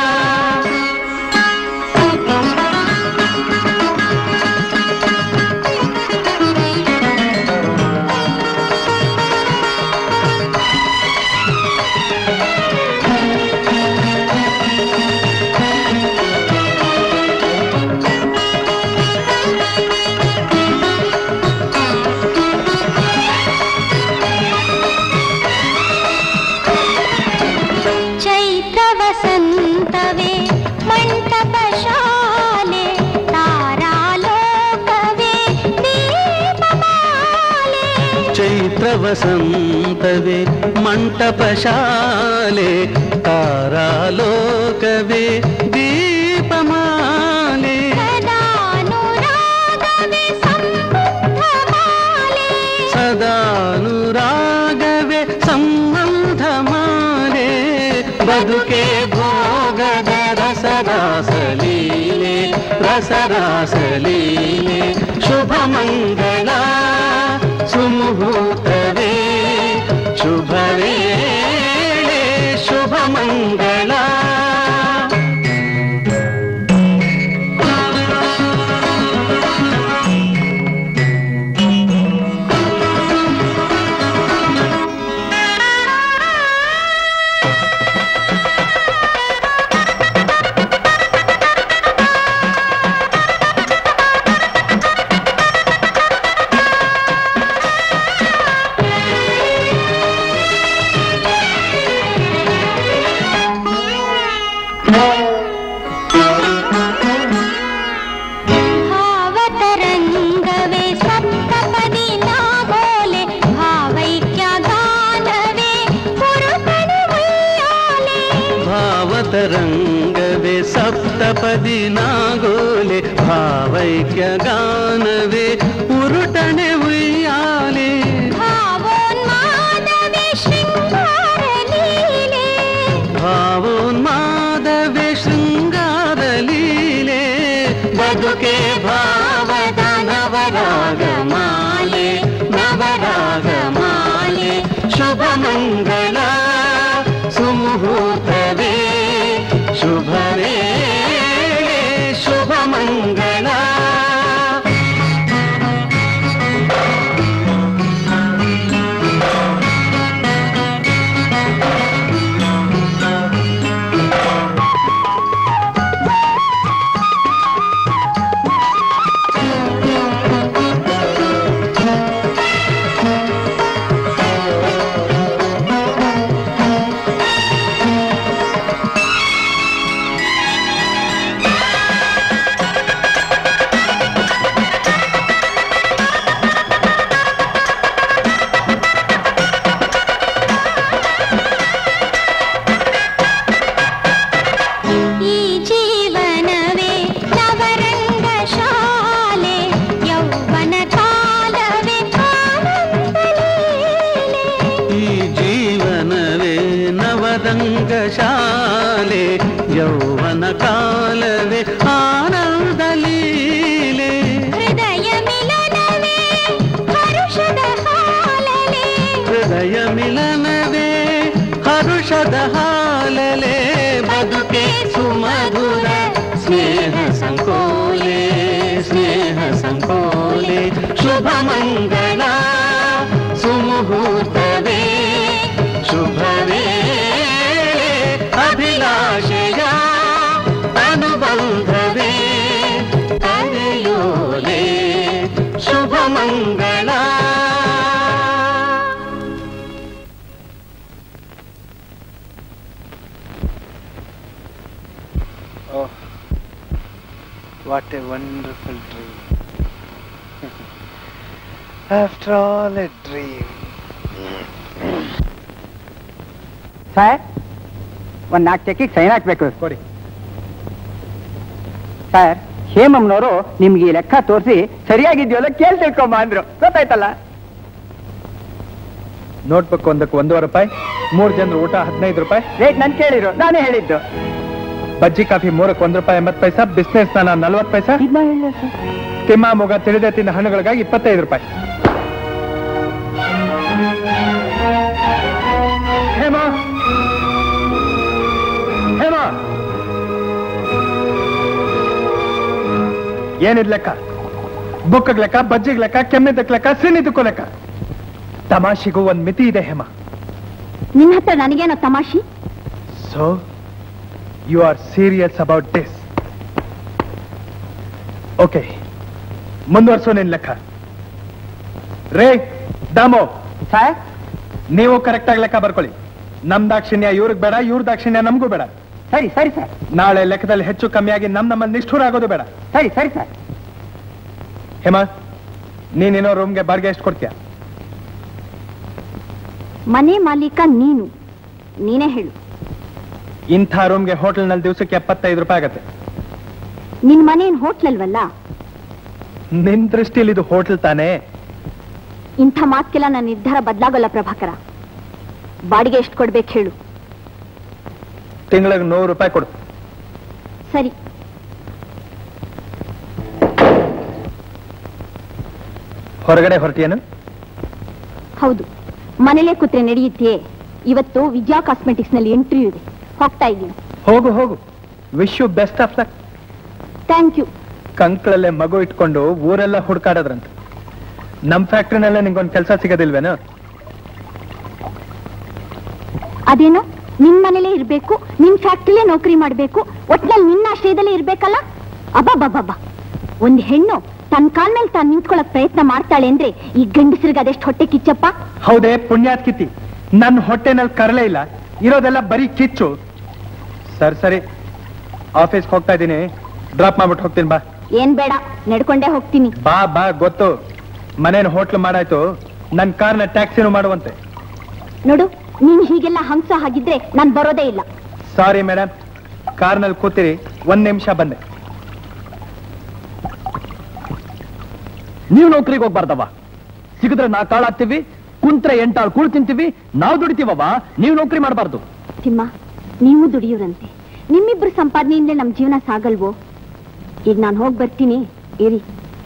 ಚೈತ್ರ ವಸಂತವೇ ಮಂಟಪ ಶಾಲೆ ತಾರಾಲೋಕವೇ ದೀಪಮಾಲೆ ಚೈತ್ರ ವಸಂತವೇ ಮಂಟಪ ಶಾಲೆ ತಾರಾಲೋಕವೇ ದೀಪಮಾಲೆ ಸದಾನುರಾಗವೇ ಸಂಬುದ್ಧ ಮಾಲೆ ಸದಾನುರಾಗವೇ ಸಂಬಂಧ ಮಾಲೆ ಬದುಕೆ ಭೋಗದ ರಸರಾಸಲೀಲೆ ರಸರಾಸಲೀಲೆ ಶುಭ ಮಂಗಳ ಸುಮುಹೂರ್ತವೇ ಶುಭವೇ ಶುಭ ಮಂಗಳ ಭಾವತರಂಗವೇ ಸಪ್ತಪದಿ ನಾಗೋಲೆ ಭಾವೈಕ್ಯ ಗಾನವೇ ಪುರುಷನು ಉಯ್ಯಾಲೆ ಭಾವತರಂಗವೇ ಸಪ್ತಪದಿ ನಾಗೋಲೆ ಭಾವೈಕ್ಯ ಗಾನವೇ ಉರುಟನೆ ಉಯ್ಯಾಲೆ ಭಾವೋನ್ಮಾದವೇ ಶೃಂಗಾರ ಲೀಲೆ ಭಾವೋನ್ಮಾದವೇ ಶೃಂಗಾರ ಲೀಲೆ ಬದುಕೆ ಭಾವದ ನವರಾಗ ಮಾಲೆ ನವರಾಗ ಮಾಲೆ ಶುಭ ಮಂಗಳ ಸುಮುಹೂರ್ತವೇ ಶುಭವೇ ಶುಭ ಮಂಗಳ ಈ ಜೀವನವೇ ನವರಂಗ ಶಾಲೆ ಯೌವನ ಕಾಲವೇ ಆನಂದ ಲೀಲೆ ಈ ಜೀವನವೇ ನವರಂಗ ಶಾಲೆ ಯೌವನ ಕಾಲವೇ ಆನಂದ ಲೀಲೆ ಹೃದಯ ಮಿಲನವೇ ಹರುಷದ ಹಾಲಲೆ ಹೃದಯ ಮಿಲನವೇ ಹರುಷದ ಹಾಲಲೆ ಬದುಕೆ ಸುಮಧುರ ಸ್ನೇಹ ಸಂಕೋಲೆ ಸ್ನೇಹ ಸಂಕೋಲೆ ಶುಭ ಮಂಗಳ ಸುಮುಹೂರ್ತವೇ ಶುಭವೇ ಅಭಿಲಾಷೆಯ ಅನುಬಂಧವೇ ಕರೆಯೋಲೆ ಶುಭ ಮಂಗಳ Oh, what a wonderful dream. After all, a dream. Sir ಒಂದ್ ನಾಲ್ಕು ಚೆಕ್ಕಿಗೆ ಸೈನ್ ಹಾಕ್ಬೇಕು ಕೊಡಿ ಸರ್ ಹೇಮಮ್ನವರು ನಿಮ್ಗೆ ಈ ಲೆಕ್ಕ ತೋರಿಸಿ ಸರಿಯಾಗಿದ್ಯಲ್ಲ ಕೇಳಿ ತಿಳ್ಕೊಂಬ ಅಂದ್ರು ಗೊತ್ತಾಯ್ತಲ್ಲ ನೋಟ್ಬುಕ್ ಒಂದಕ್ಕೆ ಒಂದೂವರೆ ರೂಪಾಯಿ ಮೂರು ಜನರು ಊಟ ಹದಿನೈದು ರೂಪಾಯಿ ರೇಟ್ ನನ್ ಕೇಳಿರು ನಾನೇ ಹೇಳಿದ್ದು ಬಜ್ಜಿ ಕಾಫಿ ಮೂರಕ್ಕೆ ಒಂದು ರೂಪಾಯಿ ಎಂಬತ್ತು ಪೈಸಾ ಬಿಸ್ನೆಸ್ ಸ್ನಾನ ನಲ್ವತ್ತು ಪೈಸಾ ಇದ್ನ ಹೇಳಿಲ್ಲ ಸರ್ ತಿಮ್ಮ ಮೊಗ ತಿಳಿದೆ ತಿಂದ ಹಣ್ಣುಗಳಿಗಾಗಿ ಇಪ್ಪತ್ತೈದು ರೂಪಾಯಿ ಹೇಮಾ ಹೇಮಾ ಏನಿದ್ ಲೆಕ್ಕ ಬುಕ್ಕಗ್ ಲೆಕ್ಕ ಬಜ್ಜಿಗ್ ಲೆಕ್ಕ ಕೆಮ್ಮಿದ್ದಕ್ ಲೆಕ್ಕ ಸಿನಿದಕ್ಕೂ ಲೆಕ್ಕ ತಮಾಷೆಗೂ ಒಂದ್ ಮಿತಿ ಇದೆ ಹೇಮಾ ನಿನ್ನ ಹತ್ರ ನನಗೇನೋ ತಮಾಷಿ so you are serious about this okay ಮುಂದುವರ್ಸೋ ನಿನ್ ಲೆಕ್ಕ ರೇ ದಾಮೋ ಸರ್ ನೀವು ಕರೆಕ್ಟ್ ಆಗಿ ಲೆಕ್ಕ ಬರ್ಕೊಳ್ಳಿ ನಮ್ ದಾಕ್ಷಿಣ್ಯ ಇವ್ರಿಗೆ ಬೇಡ ಇವ್ರ ದಾಕ್ಷಿಣ್ಯ ನಮಗೂ ಬೇಡ ಸರಿ ಸರಿ ಸರ್ ನಾಳೆ ಲೆಕ್ಕದಲ್ಲಿ ಹೆಚ್ಚು ಕಮ್ಮಿಯಾಗಿ ನಮ್ ನಮ್ಮಲ್ಲಿ ನಿಷ್ಠೂರ ಆಗೋದು ಬೇಡ ಸರಿ ಸರಿ ಸರ್ ಹೇಮಾ ನೀನಿನ್ನೋ ರೂಮ್ಗೆ ಬಾಡಿಗೆ ಎಷ್ಟು ಕೊಡ್ತೀಯ ಮನೆ ಮಾಲೀಕ ನೀನು ನೀನೇ ಹೇಳು ಇಂಥ ರೂಮ್ಗೆ ಹೋಟೆಲ್ನಲ್ಲಿ ದಿವಸಕ್ಕೆ ಎಪ್ಪತ್ತೈದು ರೂಪಾಯಿ ಆಗತ್ತೆ ನಿನ್ ಮನೇನ್ ಹೋಟ್ಲಲ್ವಲ್ಲ ನಿನ್ ದೃಷ್ಟಿಯಲ್ಲಿ ಇದು ಹೋಟೆಲ್ ತಾನೇ ಇಂಥ ಮಾತ್ಕೆಲ್ಲ ನನ್ನ ನಿರ್ಧಾರ ಬದಲಾಗಲ್ಲ ಪ್ರಭಾಕರ ಬಾಡಿಗೆ ಎಷ್ಟು ಕೊಡ್ಬೇಕು ಹೇಳು ತಿಂಗಳಿಗೆ ನೂರು ರೂಪಾಯಿ ಕೊಡು ಸರಿ ಹೊರಗಡೆ ಹೊರಟಿಯೇನು ಹೌದು ಮನೇಲೆ ಕೂತ್ರೆ ನಡೆಯುತ್ತೆ ಇವತ್ತು ವಿಜಯ ಕಾಸ್ಮೆಟಿಕ್ಸ್ ನಲ್ಲಿ ಎಂಟ್ರಿ ಇದೆ ಹೋಗ್ತಾ ಇದ್ದೀನಿ ಹೋಗು ಹೋಗು wish you best of luck thank you ಕಂಕ್ಳಲ್ಲೇ ಮಗು ಇಟ್ಕೊಂಡು ಊರೆಲ್ಲ ಹುಡ್ಕಾಡೋದ್ರಂತ ನಮ್ ಫ್ಯಾಕ್ಟ್ರಿನಲ್ಲೇ ನಿಂಗೊಂದು ಕೆಲಸ ಸಿಗೋದಿಲ್ವೇನೋ ಅದೇನೋ ನಿನ್ ಮನೇಲೇ ಇರ್ಬೇಕು ನಿನ್ ಫ್ಯಾಕ್ಟ್ರಿಲೇ ನೌಕರಿ ಮಾಡ್ಬೇಕು ಒಟ್ನಲ್ಲಿ ನಿನ್ನ ಆಶ್ರಯದಲ್ಲೇ ಇರ್ಬೇಕಲ್ಲ ಅಬ್ಬಬ್ಬಬ್ಬ ಒಂದ್ ಹೆಣ್ಣು ತನ್ನ ಕಾಲ್ ಮೇಲೆ ತಾನು ನಿಂತ್ಕೊಳ್ಳಕ್ ಪ್ರಯತ್ನ ಮಾಡ್ತಾಳೆ ಅಂದ್ರೆ ಈ ಗಂಡಸರಿಗೆ ಅದೆಷ್ಟು ಹೊಟ್ಟೆ ಕಿಚ್ಚಪ್ಪ ಹೌದೇ ಪುಣ್ಯಾತ್ ಕಿತ್ತಿ ನನ್ನ ಹೊಟ್ಟೆನಲ್ಲಿ ಕರಲೇ ಇಲ್ಲ ಇರೋದೆಲ್ಲ ಬರೀ ಕಿಚ್ಚು ಸರಿ ಸರಿ ಆಫೀಸ್ಗೆ ಹೋಗ್ತಾ ಇದ್ದೀನಿ ಡ್ರಾಪ್ ಮಾಡ್ಬಿಟ್ಟು ಹೋಗ್ತೀನಿ ಬಾ ಏನ್ ಬೇಡ ನಡ್ಕೊಂಡೇ ಹೋಗ್ತೀನಿ ಬಾ ಬಾ ಗೊತ್ತು ಮನೇನ ಹೋಟ್ಲು ಮಾಡಾಯ್ತು ನನ್ನ ಕಾರ್ನ ಟ್ಯಾಕ್ಸಿನೂ ಮಾಡುವಂತೆ ನೋಡು ನೀನ್ ಹೀಗೆಲ್ಲ ಹಂಸ ಹಾಗಿದ್ರೆ ನಾನ್ ಬರೋದೇ ಇಲ್ಲ ಸಾರಿ ಮೇಡಮ್ ಕಾರ್ನಲ್ಲಿ ಕೂತಿರಿ ಒಂದ್ ನಿಮಿಷ ಬಂದೆ ನೀವು ನೌಕರಿಗೆ ಹೋಗ್ಬಾರ್ದವ ಸಿಗಿದ್ರೆ ನಾ ಕಾಳಾಗ್ತೀವಿ ಕುಂತ್ರೆ ಎಂಟಾಳು ಕೂಳ್ ತಿಂತೀವಿ ನಾವು ದುಡಿತೀವವ ನೀವು ನೌಕರಿ ಮಾಡಬಾರ್ದು ತಿಮ್ಮ ನೀವು ದುಡಿಯೋರಂತೆ ನಿಮ್ಮಿಬ್ರು ಸಂಪಾದನೆಯಿಂದಲೇ ನಮ್ ಜೀವನ ಸಾಗಲ್ವೋ ಈಗ ನಾನು ಹೋಗಿ ಬರ್ತೀನಿ ಇರಿ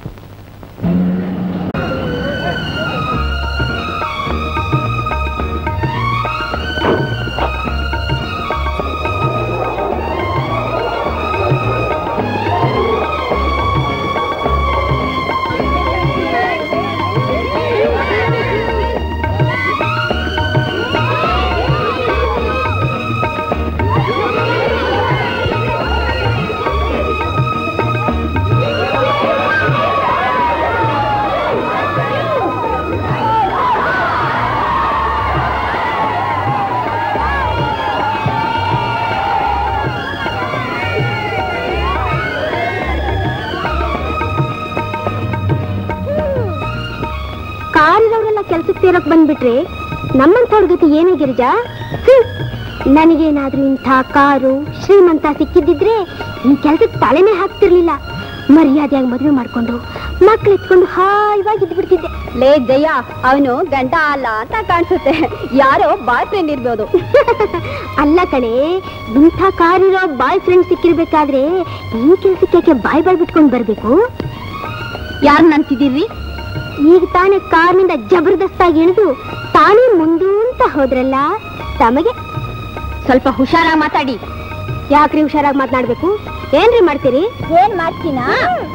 ಕಾರಿನವರೆಲ್ಲ ಕೆಲ್ಸಕ್ಕೆ ಸೇರಕ್ ಬಂದ್ಬಿಟ್ರೆ ನಮ್ಮಂಥವ್ರ ಗತಿ ಏನೇ ಗಿರಿಜಾ ಹ್ಮ್. ನನಗೇನಾದ್ರೂ ಇಂಥ ಕಾರು ಶ್ರೀಮಂತ ಸಿಕ್ಕಿದ್ದಿದ್ರೆ ಈ ಕೆಲ್ಸಕ್ಕೆ ತಲೆನೇ ಹಾಕ್ತಿರ್ಲಿಲ್ಲ ಮರ್ಯಾದೆಯಾಗಿ ಮದುವೆ ಮಾಡ್ಕೊಂಡು ಮಕ್ಳು ಎತ್ಕೊಂಡು ಹಾಯವಾಗಿ ಇದ್ಬಿಡ್ತಿದ್ದೆ ಲೇ ಜಯ ಅವನು ಗಂಡ ಅಲ್ಲ ಅಂತ ಕಾಣಿಸುತ್ತೆ ಯಾರೋ ಬಾಯ್ ಫ್ರೆಂಡ್ ಇರ್ಬೋದು ಅಲ್ಲ ಕಣೆ ಇಂಥ ಕಾರಿರೋ ಬಾಯ್ ಫ್ರೆಂಡ್ ಸಿಕ್ಕಿರ್ಬೇಕಾದ್ರೆ ಈ ಕೆಲ್ಸಕ್ಕೆ ಯಾಕೆ ಬಾಯ್ ಬಾಯ್ ಬಿಟ್ಕೊಂಡು ಬರ್ಬೇಕು ಯಾರು ನಂತಿದ್ದೀರಿ ಈಗ ತಾನೇ ಕಾರ್ನಿಂದ ಜಬರ್ದಸ್ತಾಗಿ ಇಳಿದು ತಾನೇ ಮುಂದು ಅಂತ ಹೋದ್ರಲ್ಲ ತಮಗೆ ಸ್ವಲ್ಪ ಹುಷಾರಾಗಿ ಮಾತಾಡಿ ಯಾಕ್ರಿ ಹುಷಾರಾಗಿ ಮಾತನಾಡ್ಬೇಕು ಏನ್ರಿ ಮಾಡ್ತೀರಿ ಏನ್ ಮಾಡ್ತೀನಾ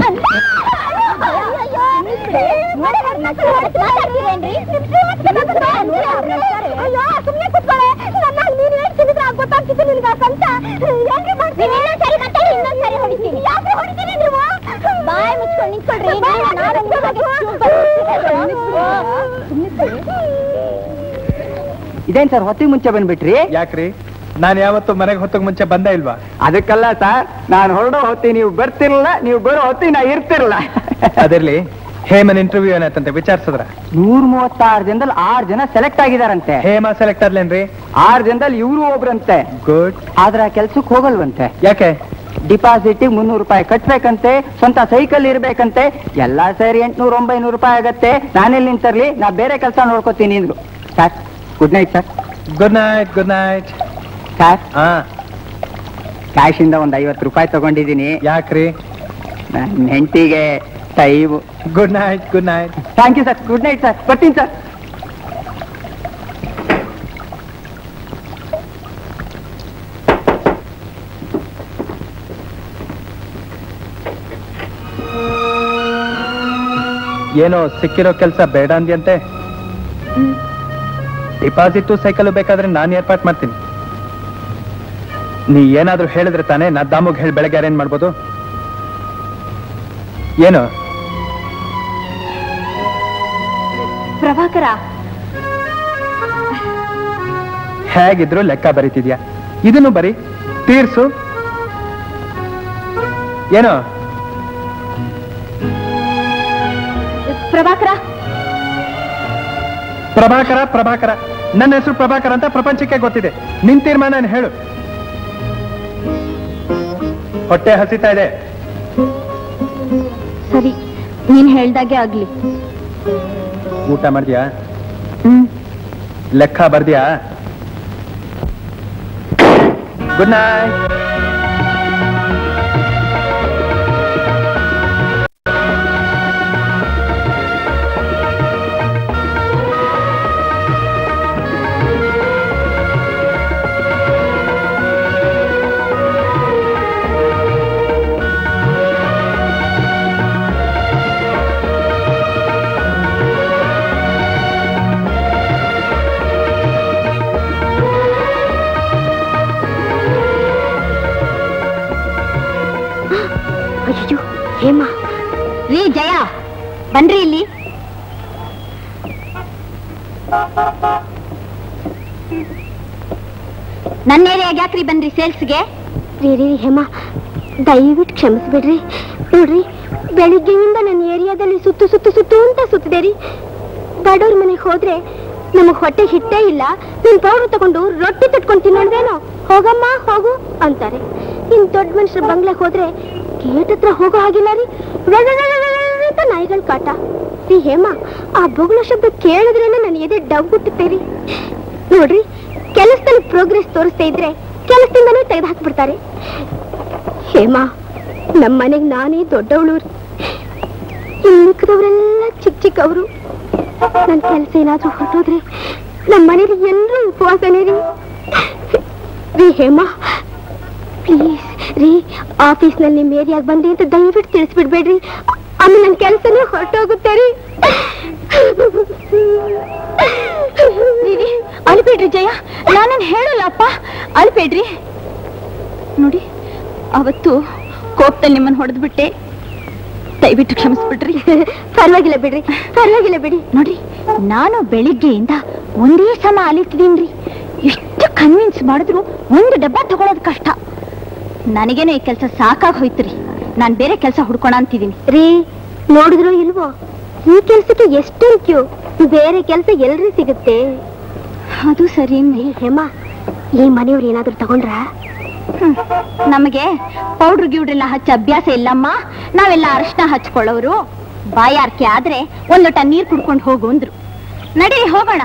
ಬಾಯ್ ಮುಚ್ಕೊಂಡು ನಿಂತ್ಕೊಳ್ರಿ ಇದೇನ್ ಸರ್ ಹೊತ್ತಿಗೆ ಮುಂಚೆ ಬಂದ್ಬಿಟ್ರಿ ಯಾಕ್ರಿ ನಾನು ಯಾವತ್ತು ಮನೆಗೆ ಹೊತ್ತಕ್ಕೆ ಮುಂಚೆ ಬಂದೇ ಇಲ್ವಾ ಅದಕ್ಕಲ್ಲ ಸರ್ ನಾನು ಹೊರಡೋ ಹೊತ್ತಿ ನೀವು ಬರ್ತಿರಲ್ಲ ನೀವು ಬರೋ ಹೊತ್ತಿ ನಾ ಇರ್ತಿರಲ್ಲ ಅದಿರ್ಲಿ ಹೇಮನ್ ಇಂಟರ್ವ್ಯೂ ಏನಾಯ್ತಂತೆ ವಿಚಾರಿಸಿದ್ರ ನೂರ ಮೂವತ್ತಾರು ಜನದಲ್ಲಿ ಆರು ಜನ ಸೆಲೆಕ್ಟ್ ಆಗಿದಾರಂತೆ ಹೇಮ ಸೆಲೆಕ್ಟ್ ಆದ್ಲೇನ್ರಿ ಆರು ಜನದಲ್ಲಿ ಇವರು ಒಬ್ರಂತೆ ಗುಡ್ ಆದ್ರೆ ಆ ಕೆಲ್ಸಕ್ಕೆ ಹೋಗಲ್ವಂತೆ ಯಾಕೆ ಡಿಪಾಸಿಟ್ ಮುನ್ನೂರು ರೂಪಾಯಿ ಕಟ್ಬೇಕಂತೆ ಸ್ವಂತ ಸೈಕಲ್ ಇರ್ಬೇಕಂತೆ ಎಲ್ಲಾ ಸೇರಿ ಎಂಟ್ನೂರ ಒಂಬೈನೂರು ರೂಪಾಯಿ ಆಗತ್ತೆ ನಾನೆಲ್ಲಿ ನಿಂತರ್ಲಿ ನಾ ಬೇರೆ ಕೆಲಸ ನೋಡ್ಕೋತೀನಿ ಅಂದ್ರು sir good night sir good night good night sir ಹಾ ಕ್ಯಾಶ್ ಇಂದ ಒಂದ್ ಐವತ್ತು ರೂಪಾಯಿ ತಗೊಂಡಿದ್ದೀನಿ ಯಾಕ್ರಿ ನನ್ನ ಹೆಂಡತಿಗೆ time good night good night thank you sir good night sir ಬರ್ತೀನಿ ಸರ್ ಏನೋ ಸಿಕ್ಕಿರೋ ಕೆಲಸ ಬೇಡ ಅಂದ್ಯಂತೆ ಡಿಪಾಸಿಟ್ ಸೈಕಲ್ ಬೇಕಾದ್ರೆ ನಾನು ಏರ್ಪಾಟ್ ಮಾಡ್ತೀನಿ ನೀ ಏನಾದ್ರೂ ಹೇಳಿದ್ರೆ ತಾನೇ ನಾ ದಾಮುಗ್ ಹೇಳಿ ಬೆಳಗ್ಗೆ ಅರೇಂಜ್ ಮಾಡ್ಬೋದು ಏನು ಪ್ರಭಾಕರ ಹೇಗಿದ್ರು ಲೆಕ್ಕ ಬರೀತಿದ್ಯಾ ಇದನ್ನು ಬರಿ ತೀರ್ಸು ಏನು ಪ್ರಭಾಕರ ಪ್ರಭಾಕರ ಪ್ರಭಾಕರ ನನ್ನ ಹೆಸರು ಪ್ರಭಾಕರ ಅಂತ ಪ್ರಪಂಚಕ್ಕೆ ಗೊತ್ತಿದೆ ನಿನ್ ತೀರ್ಮಾನ ಏನ್ ಹೇಳು ಹೊಟ್ಟೆ ಹಸಿತಾ ಇದೆ ಸರಿ ನೀನ್ ಹೇಳ್ದಾಗೆ ಆಗ್ಲಿ ಊಟ ಮಾಡಿದ್ಯಾ ಹ್ಮ್ ಲೆಕ್ಕ ಬರ್ದ್ಯಾ ಗುಡ್ ನೈಟ್ ಅಯ್ಯೋ ಹೇಮಾ ರೀ ಜಯ ಬನ್ರಿ ಇಲ್ಲಿ ನನ್ನ ಏರಿಯಾಗ ಯಾಕ್ರಿ ಬಂದ್ರಿ ಸೇಲ್ಸ್ಗೆ ರೀ ರೀ ಹೇಮ ದಯವಿಟ್ಟು ಕ್ಷಮಿಸ್ಬಿಡ್ರಿ ನೋಡ್ರಿ ಬೆಳಿಗ್ಗೆಯಿಂದ ನನ್ನ ಏರಿಯಾದಲ್ಲಿ ಸುತ್ತು ಸುತ್ತು ಸುತ್ತು ಅಂತ ಸುತ್ತಿದೆ ರೀ ಬಡವ್ರ ಮನೆಗೆ ಹೋದ್ರೆ ನಮಗ್ ಹೊಟ್ಟೆ ಹಿಟ್ಟೇ ಇಲ್ಲ ನೀನ್ ಪೌಡರ್ ತಗೊಂಡು ರೊಟ್ಟಿ ತಟ್ಕೊಂಡು ತಿನ್ನೋದೇನೋ ಹೋಗಮ್ಮ ಹೋಗು ಅಂತಾರೆ ಇನ್ ದೊಡ್ಡ ಮನುಷ್ಯರ ಬಂಗ್ಲೆಗೆ ಹೋದ್ರೆ ಗೇಟ್ ಹತ್ರ ಹೋಗೋ ಹಾಗಿಲ್ಲ ರೀ ಅಂತ ನಾಯಿಗಳ ಕಾಟ ರೀ ಹೇಮ ಆ ಬೊಗಳ ಶಬ್ದ ಕೇಳಿದ್ರೇನೆ ನನ್ನ ಎದೆ ಡಬ್ಗುಟ್ಟುತ್ತೆ ರೀ ನೋಡ್ರಿ ಕೆಲಸದಲ್ಲಿ ಪ್ರೋಗ್ರೆಸ್ ತೋರಿಸ್ತಾ ಇದ್ರೆ ಕೆಲಸದಿಂದನೇ ತೆಗೆದು ಹಾಕ್ಬಿಡ್ತಾರೆ ಹೇಮಾ ನಮ್ಮ ಮನೆಗೆ ನಾನೇ ದೊಡ್ಡವಳು ಇನ್ನು ಮಿಕ್ಕದವರೆಲ್ಲ ಚಿಕ್ಕ ಚಿಕ್ಕವರು ನನ್ನ ಕೆಲಸ ಏನಾದ್ರೂ ಹೊರಟೋದ್ರೆ ನಮ್ಮ ಮನೇಲಿ ಎಲ್ಲರೂ ಉಪವಾಸನೇ ರೀ ರೀ ಹೇಮಾ ಪ್ಲೀಸ್ ರೀ ಆಫೀಸ್ನಲ್ಲಿ ನಿಮ್ಮ ಏರಿಯಾಗಿ ಬಂದೆ ಅಂತ ದಯವಿಟ್ಟು ತಿಳಿಸ್ಬಿಡ್ಬೇಡ್ರಿ ಆಮೇಲೆ ನನ್ನ ಕೆಲಸನೇ ಹೊರಟೋಗುತ್ತೆ ರೀ ಅಲ್ಬೇಡ್ರಿ ಜಯ ನಾನೇನ್ ಹೇಳಲ್ಲಪ್ಪ ಅಲ್ಬೇಡ್ರಿ ನೋಡಿ ಅವತ್ತು ಕೋಪದಲ್ಲಿ ನಿಮ್ಮನ್ನ ಹೊಡೆದ್ಬಿಟ್ಟೆ ದಯವಿಟ್ಟು ಕ್ಷಮಿಸ್ಬಿಡ್ರಿ ಪರವಾಗಿಲ್ಲ ಬಿಡ್ರಿ ಪರವಾಗಿಲ್ಲ ಬಿಡಿ ನೋಡ್ರಿ ನಾನು ಬೆಳಿಗ್ಗೆಯಿಂದ ಒಂದೇ ಸಮ ಅಲಿತಿದೀನ್ರಿ ಎಷ್ಟು ಕನ್ವಿನ್ಸ್ ಮಾಡಿದ್ರು ಒಂದು ಡಬ್ಬ ತಗೊಳೋದು ಕಷ್ಟ ನನಗೇನೋ ಈ ಕೆಲಸ ಸಾಕಾಗಿ ಹೋಯ್ತ್ರಿ ನಾನು ಬೇರೆ ಕೆಲಸ ಹುಡ್ಕೋಣ ಅಂತಿದ್ದೀನಿ ರೀ ನೋಡಿದ್ರು ಇಲ್ವೋ ಈ ಕೆಲ್ಸಕ್ಕೆ ಎಷ್ಟೊಂದು ಕ್ಯೂ ಬೇರೆ ಕೆಲಸ ಎಲ್ರಿ ಸಿಗುತ್ತೆ ಅದು ಸರಿ ರೀ ಹೇಮ ಈ ಮನೆಯವ್ರು ಏನಾದ್ರು ತಗೊಂಡ್ರ ಹ್ಮ್. ನಮಗೆ ಪೌಡ್ರ್ ಗಿವ್ಡ್ರೆಲ್ಲ ಹಚ್ಚ ಅಭ್ಯಾಸ ಇಲ್ಲಮ್ಮ ನಾವೆಲ್ಲ ಅರಶಿನ ಹಚ್ಕೊಳ್ಳೋರು ಬಾಯಾರ್ಕೆ ಆದ್ರೆ ಒಂದ್ ಲೋಟ ನೀರ್ ಕುಡ್ಕೊಂಡು ಹೋಗು ಅಂದ್ರು ನಡೀರಿ ಹೋಗೋಣ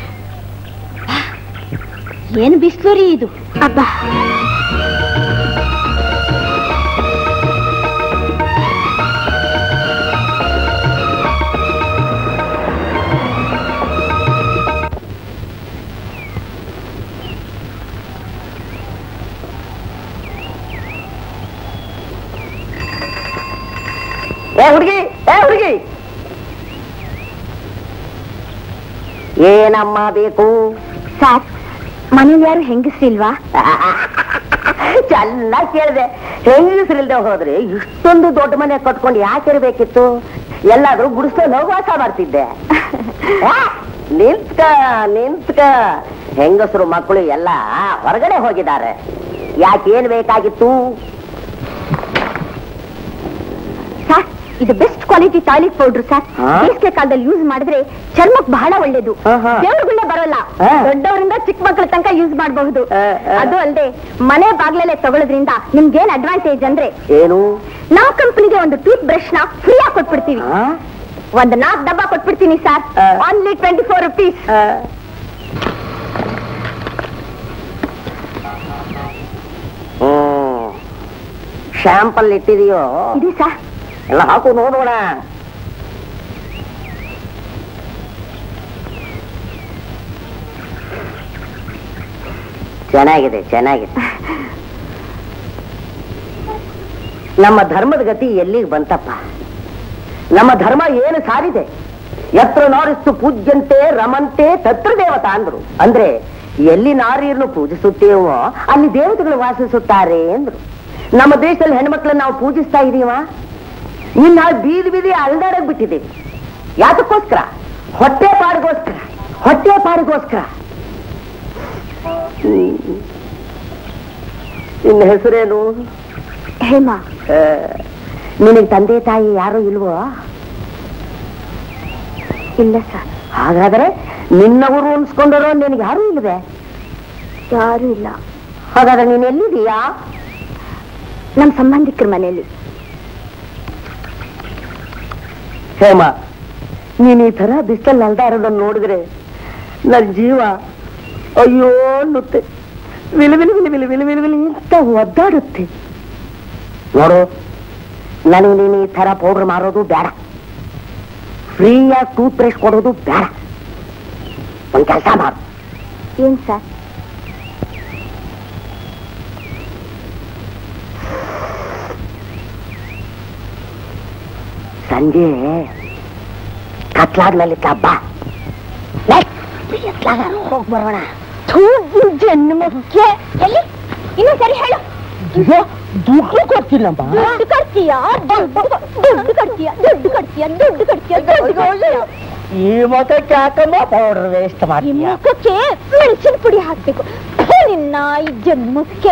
ಏನು ಬಿಸ್ಲು ರೀ ಇದು ಅಬ್ಬಾ ಏ ಹುಡುಗಿ ಏ ಹುಡುಗಿ ಏನಮ್ಮ ಬೇಕು ಸಾಕ್ ಮನೇಲಿ ಯಾರು ಹೆಂಗಸ್ರಿಲ್ವಾ ಚೆನ್ನಾಗಿ ಕೇಳಿದೆ ಹೆಂಗಸರಿಲ್ದೆ ಹೋದ್ರೆ ಇಷ್ಟೊಂದು ದೊಡ್ಡ ಮನೆ ಕಟ್ಕೊಂಡು ಯಾಕೆ ಇರ್ಬೇಕಿತ್ತು ಎಲ್ಲಾದ್ರೂ ಗುಡಿಸ್ಕೊಂಡು ಹೋಗಿ ವಾಸ ಮಾಡ್ತಿದ್ದೆ ಆ, ನಿಂತ್ಕ ನಿಂತ್ಕ ಹೆಂಗಸರು ಮಕ್ಕಳು ಎಲ್ಲ ಹೊರಗಡೆ ಹೋಗಿದ್ದಾರೆ ಯಾಕೇನ್ ಬೇಕಾಗಿತ್ತು ಸರ್ ಇದು best quality toilet powder sir ಹಾ? ಬೇಸಿಗೆ ಕಾಲದಲ್ಲಿ ಯೂಸ್ ಮಾಡಿದ್ರೆ ಚರ್ಮಕ್ ಬಹಳ ಒಳ್ಳೇದು ಆಹಾ. ದೇವ್ರಗುಳ್ಳೆ ಬರೋಲ್ಲ ಹಾ. ದೊಡ್ಡವರಿಂದ ಚಿಕ್ಕ ಮಕ್ಕಳ ತನಕ ಯೂಸ್ ಮಾಡಬಹುದು ಆ, ಆ. ಅದು ಅಲ್ಲದೆ ಮನೆ ಬಾಗ್ಲಲ್ಲೇ ತಗೊಳ್ಳೋದ್ರಿಂದ ನಿಮ್ಗೇನ್ ಅಡ್ವಾಂಟೇಜ್ ಅಂದ್ರೆ ಏನು ನಾವ್ ಕಂಪನಿಗೆ ಒಂದು ಟೂತ್ ಬ್ರಷ್ ನ ಫ್ರೀ ಆಗಿ ಕೊಟ್ಬಿಡ್ತೀವಿ ಆ? ಒಂದು ನಾಲ್ಕು ಡಬ್ಬ ಕೊಟ್ಬಿಡ್ತೀನಿ ಸರ್ ಆ. ಓನ್ಲಿ ಟ್ವೆಂಟಿ ಫೋರ್ ರುಪೀಸ್ ಆ, ಶಾಂಪಲ್ ಇಟ್ಟಿದೆಯೋ ಇದೆ ಸರ್ ಎಲ್ಲ ಹಾಕು ನೋಡೋಣ ಚೆನ್ನಾಗಿದೆ ಚೆನ್ನಾಗಿದೆ ನಮ್ಮ ಧರ್ಮದ ಗತಿ ಎಲ್ಲಿಗೆ ಬಂತಪ್ಪ ನಮ್ಮ ಧರ್ಮ ಏನು ಸಾರಿದೆ ಎತ್ರ ನಾರಿಸ್ತು ಪೂಜ್ಯಂತೆ ರಮಂತೆ ತತ್ರ ದೇವತಾ ಅಂದ್ರು ಅಂದ್ರೆ ಎಲ್ಲಿ ನಾರಿಯರನ್ನು ಪೂಜಿಸುತ್ತೇವೋ ಅಲ್ಲಿ ದೇವತೆಗಳು ವಾಸಿಸುತ್ತಾರೆ ಅಂದ್ರು ನಮ್ಮ ದೇಶದಲ್ಲಿ ಹೆಣ್ಮಕ್ಳನ್ನ ನಾವು ಪೂಜಿಸ್ತಾ ಇದೀವ ಇನ್ನ ಬೀದಿ ಬೀದಿ ಅಲ್ದಾಡಕ್ ಬಿಟ್ಟಿದ್ದೀವಿ ಯಾತಕ್ಕೋಸ್ಕರ ಹೊಟ್ಟೆ ಪಾಡಿಗೋಸ್ಕರ ಹೊಟ್ಟೆ ಪಾಡಿಗೋಸ್ಕರ ನಿನ್ನ ಹೆಸರೇನು ಹೇಮಾ ನಿನಗೆ ತಂದೆ ತಾಯಿ ಯಾರು ಇಲ್ವೋ ಇಲ್ಲ ಸರ್ ಹಾಗಾದ್ರೆ ನಿನ್ನವರು ಅನ್ಸ್ಕೊಂಡರೋ ನಿನಗೆ ಯಾರು ಇಲ್ವೇ ಯಾರು ಇಲ್ಲ ಹಾಗಾದ್ರೆ ನೀನ್ ಎಲ್ಲಿದೀಯಾ ನಮ್ಮ ಸಂಬಂಧಿಕರ ಮನೆಯಲ್ಲಿ ಹೇಮ ನೀನ್ ಈ ತರ ಬಿಸ್ತಲ್ ಅಲ್ದ ಇರೋದನ್ನ ನೋಡಿದ್ರೆ ನನ್ ಜೀವ ಅಯ್ಯೋ ಅನ್ನುತ್ತೆ ವಿಲಿ ವಿಲಿ ವಿಲಿ ವಿಲಿ ವಿಲಿ ವಿಲಿ ವಿಲಿ ಅಂತ ಒದ್ದಾಡುತ್ತೆ ನೋಡು ನನಗೆ ನೀನು ಈ ತರ ಪೌಡರ್ ಮಾರೋದು ಬೇಡ ಫ್ರೀಯಾಗಿ ಟೂತ್ ಬ್ರಷ್ ಕೊಡೋದು ಬೇಡ ಒಂದ್ ಕೆಲಸ ಮಾಡು ಏನ್ ಸರ್ ಸಂಜೆ ಕತ್ಲಾದ್ಮೇಲೆ ಹಬ್ಬ ಹೋಗಿ ಬರೋಣ ಜನ್ಮಕ್ಕೆ ಎಲ್ಲಿ ಇನ್ನೂ ಸರಿ ಹೇಳು ದುಡ್ಡು ಕೊಡ್ತಿಲ್ಲಮ್ಮ ದುಡ್ಡು ಕಟ್ತೀಯ ದುಡ್ಡು ದುಡ್ಡು ಕಟ್ತೀಯ ದುಡ್ಡು ಕಟ್ತೀಯ ದುಡ್ಡು ಕಟ್ತೀಯ ದುಡ್ಡು ಕಟ್ತೀಯ ಈ ಮತಕ್ಕೆ ಯಾಕಮ್ಮ ಪೌಡರ್ ವೇಸ್ಟ್ ಈ ಮಾಡ್ತೀಯ ಮುಖಕ್ಕೆ ಮೆಣಸಿನ ಪುಡಿ ಹಾಕ್ಬೇಕು ಥು, ನಿನ್ನ ಈ ಜನ್ಮಕ್ಕೆ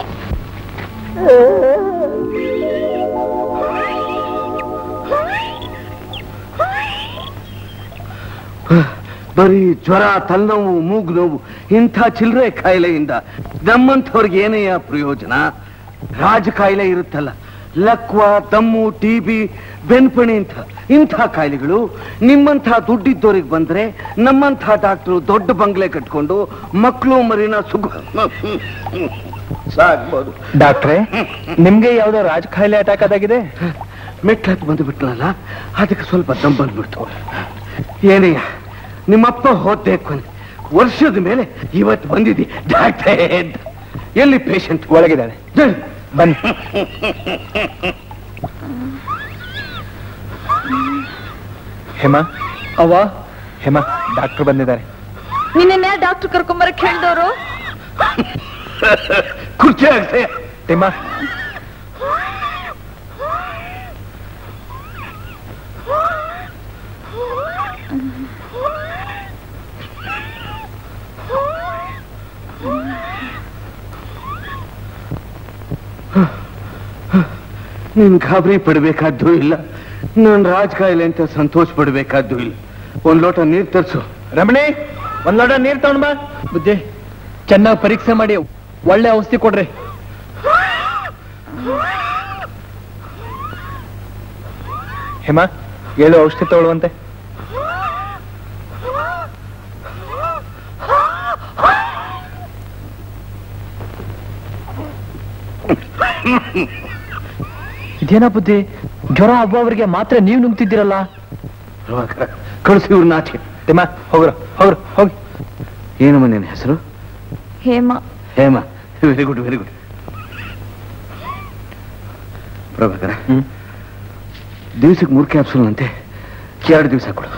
ಬರೀ ಜ್ವರ ತಲೆನೋವು ಮೂಗು ನೋವು ಇಂಥ ಚಿಲ್ಲರೆ ಕಾಯಿಲೆಯಿಂದ ನಮ್ಮಂಥವ್ರಿಗೆ ಏನೆಯ ಪ್ರಯೋಜನ ರಾಜ ಕಾಯಿಲೆ ಇರುತ್ತಲ್ಲ ಲಕ್ವ ದಮ್ಮು ಟಿ ಬಿ ಬೆನ್ಪಣಿ ಅಂತ ಇಂಥ ಕಾಯಿಲೆಗಳು ನಿಮ್ಮಂಥ ದುಡ್ಡಿದ್ದವ್ರಿಗೆ ಬಂದ್ರೆ ನಮ್ಮಂಥ ಡಾಕ್ಟ್ರು ದೊಡ್ಡ ಬಂಗ್ಲೆ ಕಟ್ಕೊಂಡು ಮಕ್ಕಳು ಮರಿನ ಸುಖ ಸಾಗ್ಬೋದು ಡಾಕ್ಟ್ರೆ ನಿಮ್ಗೆ ಯಾವ್ದೋ ರಾಜ ಕಾಯಿಲೆ ಅಟ್ಯಾಕ್ ಆದಾಗಿದೆ ಮೆಟ್ಲತ್ತು ಬಂದು ಬಿಟ್ನಲ್ಲ ಅದಕ್ಕೆ ಸ್ವಲ್ಪ ದಮ್ ಬಂದ್ಬಿಡ್ತು ಏನಯ್ಯ ನಿಮ್ಮಪ್ಪ ಹೋದ್ದೆ ಕೊನೆ ವರ್ಷದ ಮೇಲೆ ಇವತ್ತು ಬಂದಿದ್ದಿ ಡಾಕ್ಟ್ರೇ ಅಂತ. ಎಲ್ಲಿ ಪೇಷಂಟ್ ಒಳಗಿದ್ದಾನೆ ಬನ್ನಿ ಹೇಮಾ ಅವ ಹೇಮಾ ಡಾಕ್ಟರ್ ಬಂದಿದ್ದಾರೆ ನಿನ್ನೆ ಡಾಕ್ಟರ್ ಕರ್ಕೊಂಬರಕ್ ಹೇಳಿದವರು ಕುರ್ಚಿ ಆಗ್ತೇ ಹೇಮಾ ನೀನ್ ಗಾಬರಿ ಪಡ್ಬೇಕಾದ್ದು ಇಲ್ಲ ನಾನ್ ರಾಜ ಕಾಯಿಲೆ ಅಂತ ಸಂತೋಷ ಪಡ್ಬೇಕಾದ್ದು ಇಲ್ಲ ಒಂದ್ ಲೋಟ ನೀರ್ ತರ್ಸು ರಮಣಿ ಒಂದ್ ಲೋಟ ನೀರ್ ತಗೊಂಡ್ ಬಾ ಬುದ್ಧಿ ಚೆನ್ನಾಗಿ ಪರೀಕ್ಷೆ ಮಾಡಿ ಒಳ್ಳೆ ಔಷಧಿ ಕೊಡ್ರಿ ಹೇಮಾ ಹೇಳು ಔಷಧಿ ತಗೊಳ್ಳುವಂತೆ ಇದೇನಾ ಬುದ್ಧಿ ಜ್ವರ ಹಬ್ಬವರಿಗೆ ಮಾತ್ರ ನೀವು ನುಂಗ್ತಿದ್ದೀರಲ್ಲ ಕಳಿಸಿ ಇವ್ರನ್ನ ಆಚೆ ಹೇಮಾ ಹೋಗ್ರ ಹೋಗ್ರ ಹೋಗಿ ಏನಮ್ಮ ನಿನ್ನ ಹೆಸರು Hema Hema very good very good Prabhakara ದಿವಸಕ್ಕೆ ಮೂರು ಕ್ಯಾಪ್ಸೂಲ್ ಅಂತೆ ಎರಡು ದಿವಸ ಕೊಡು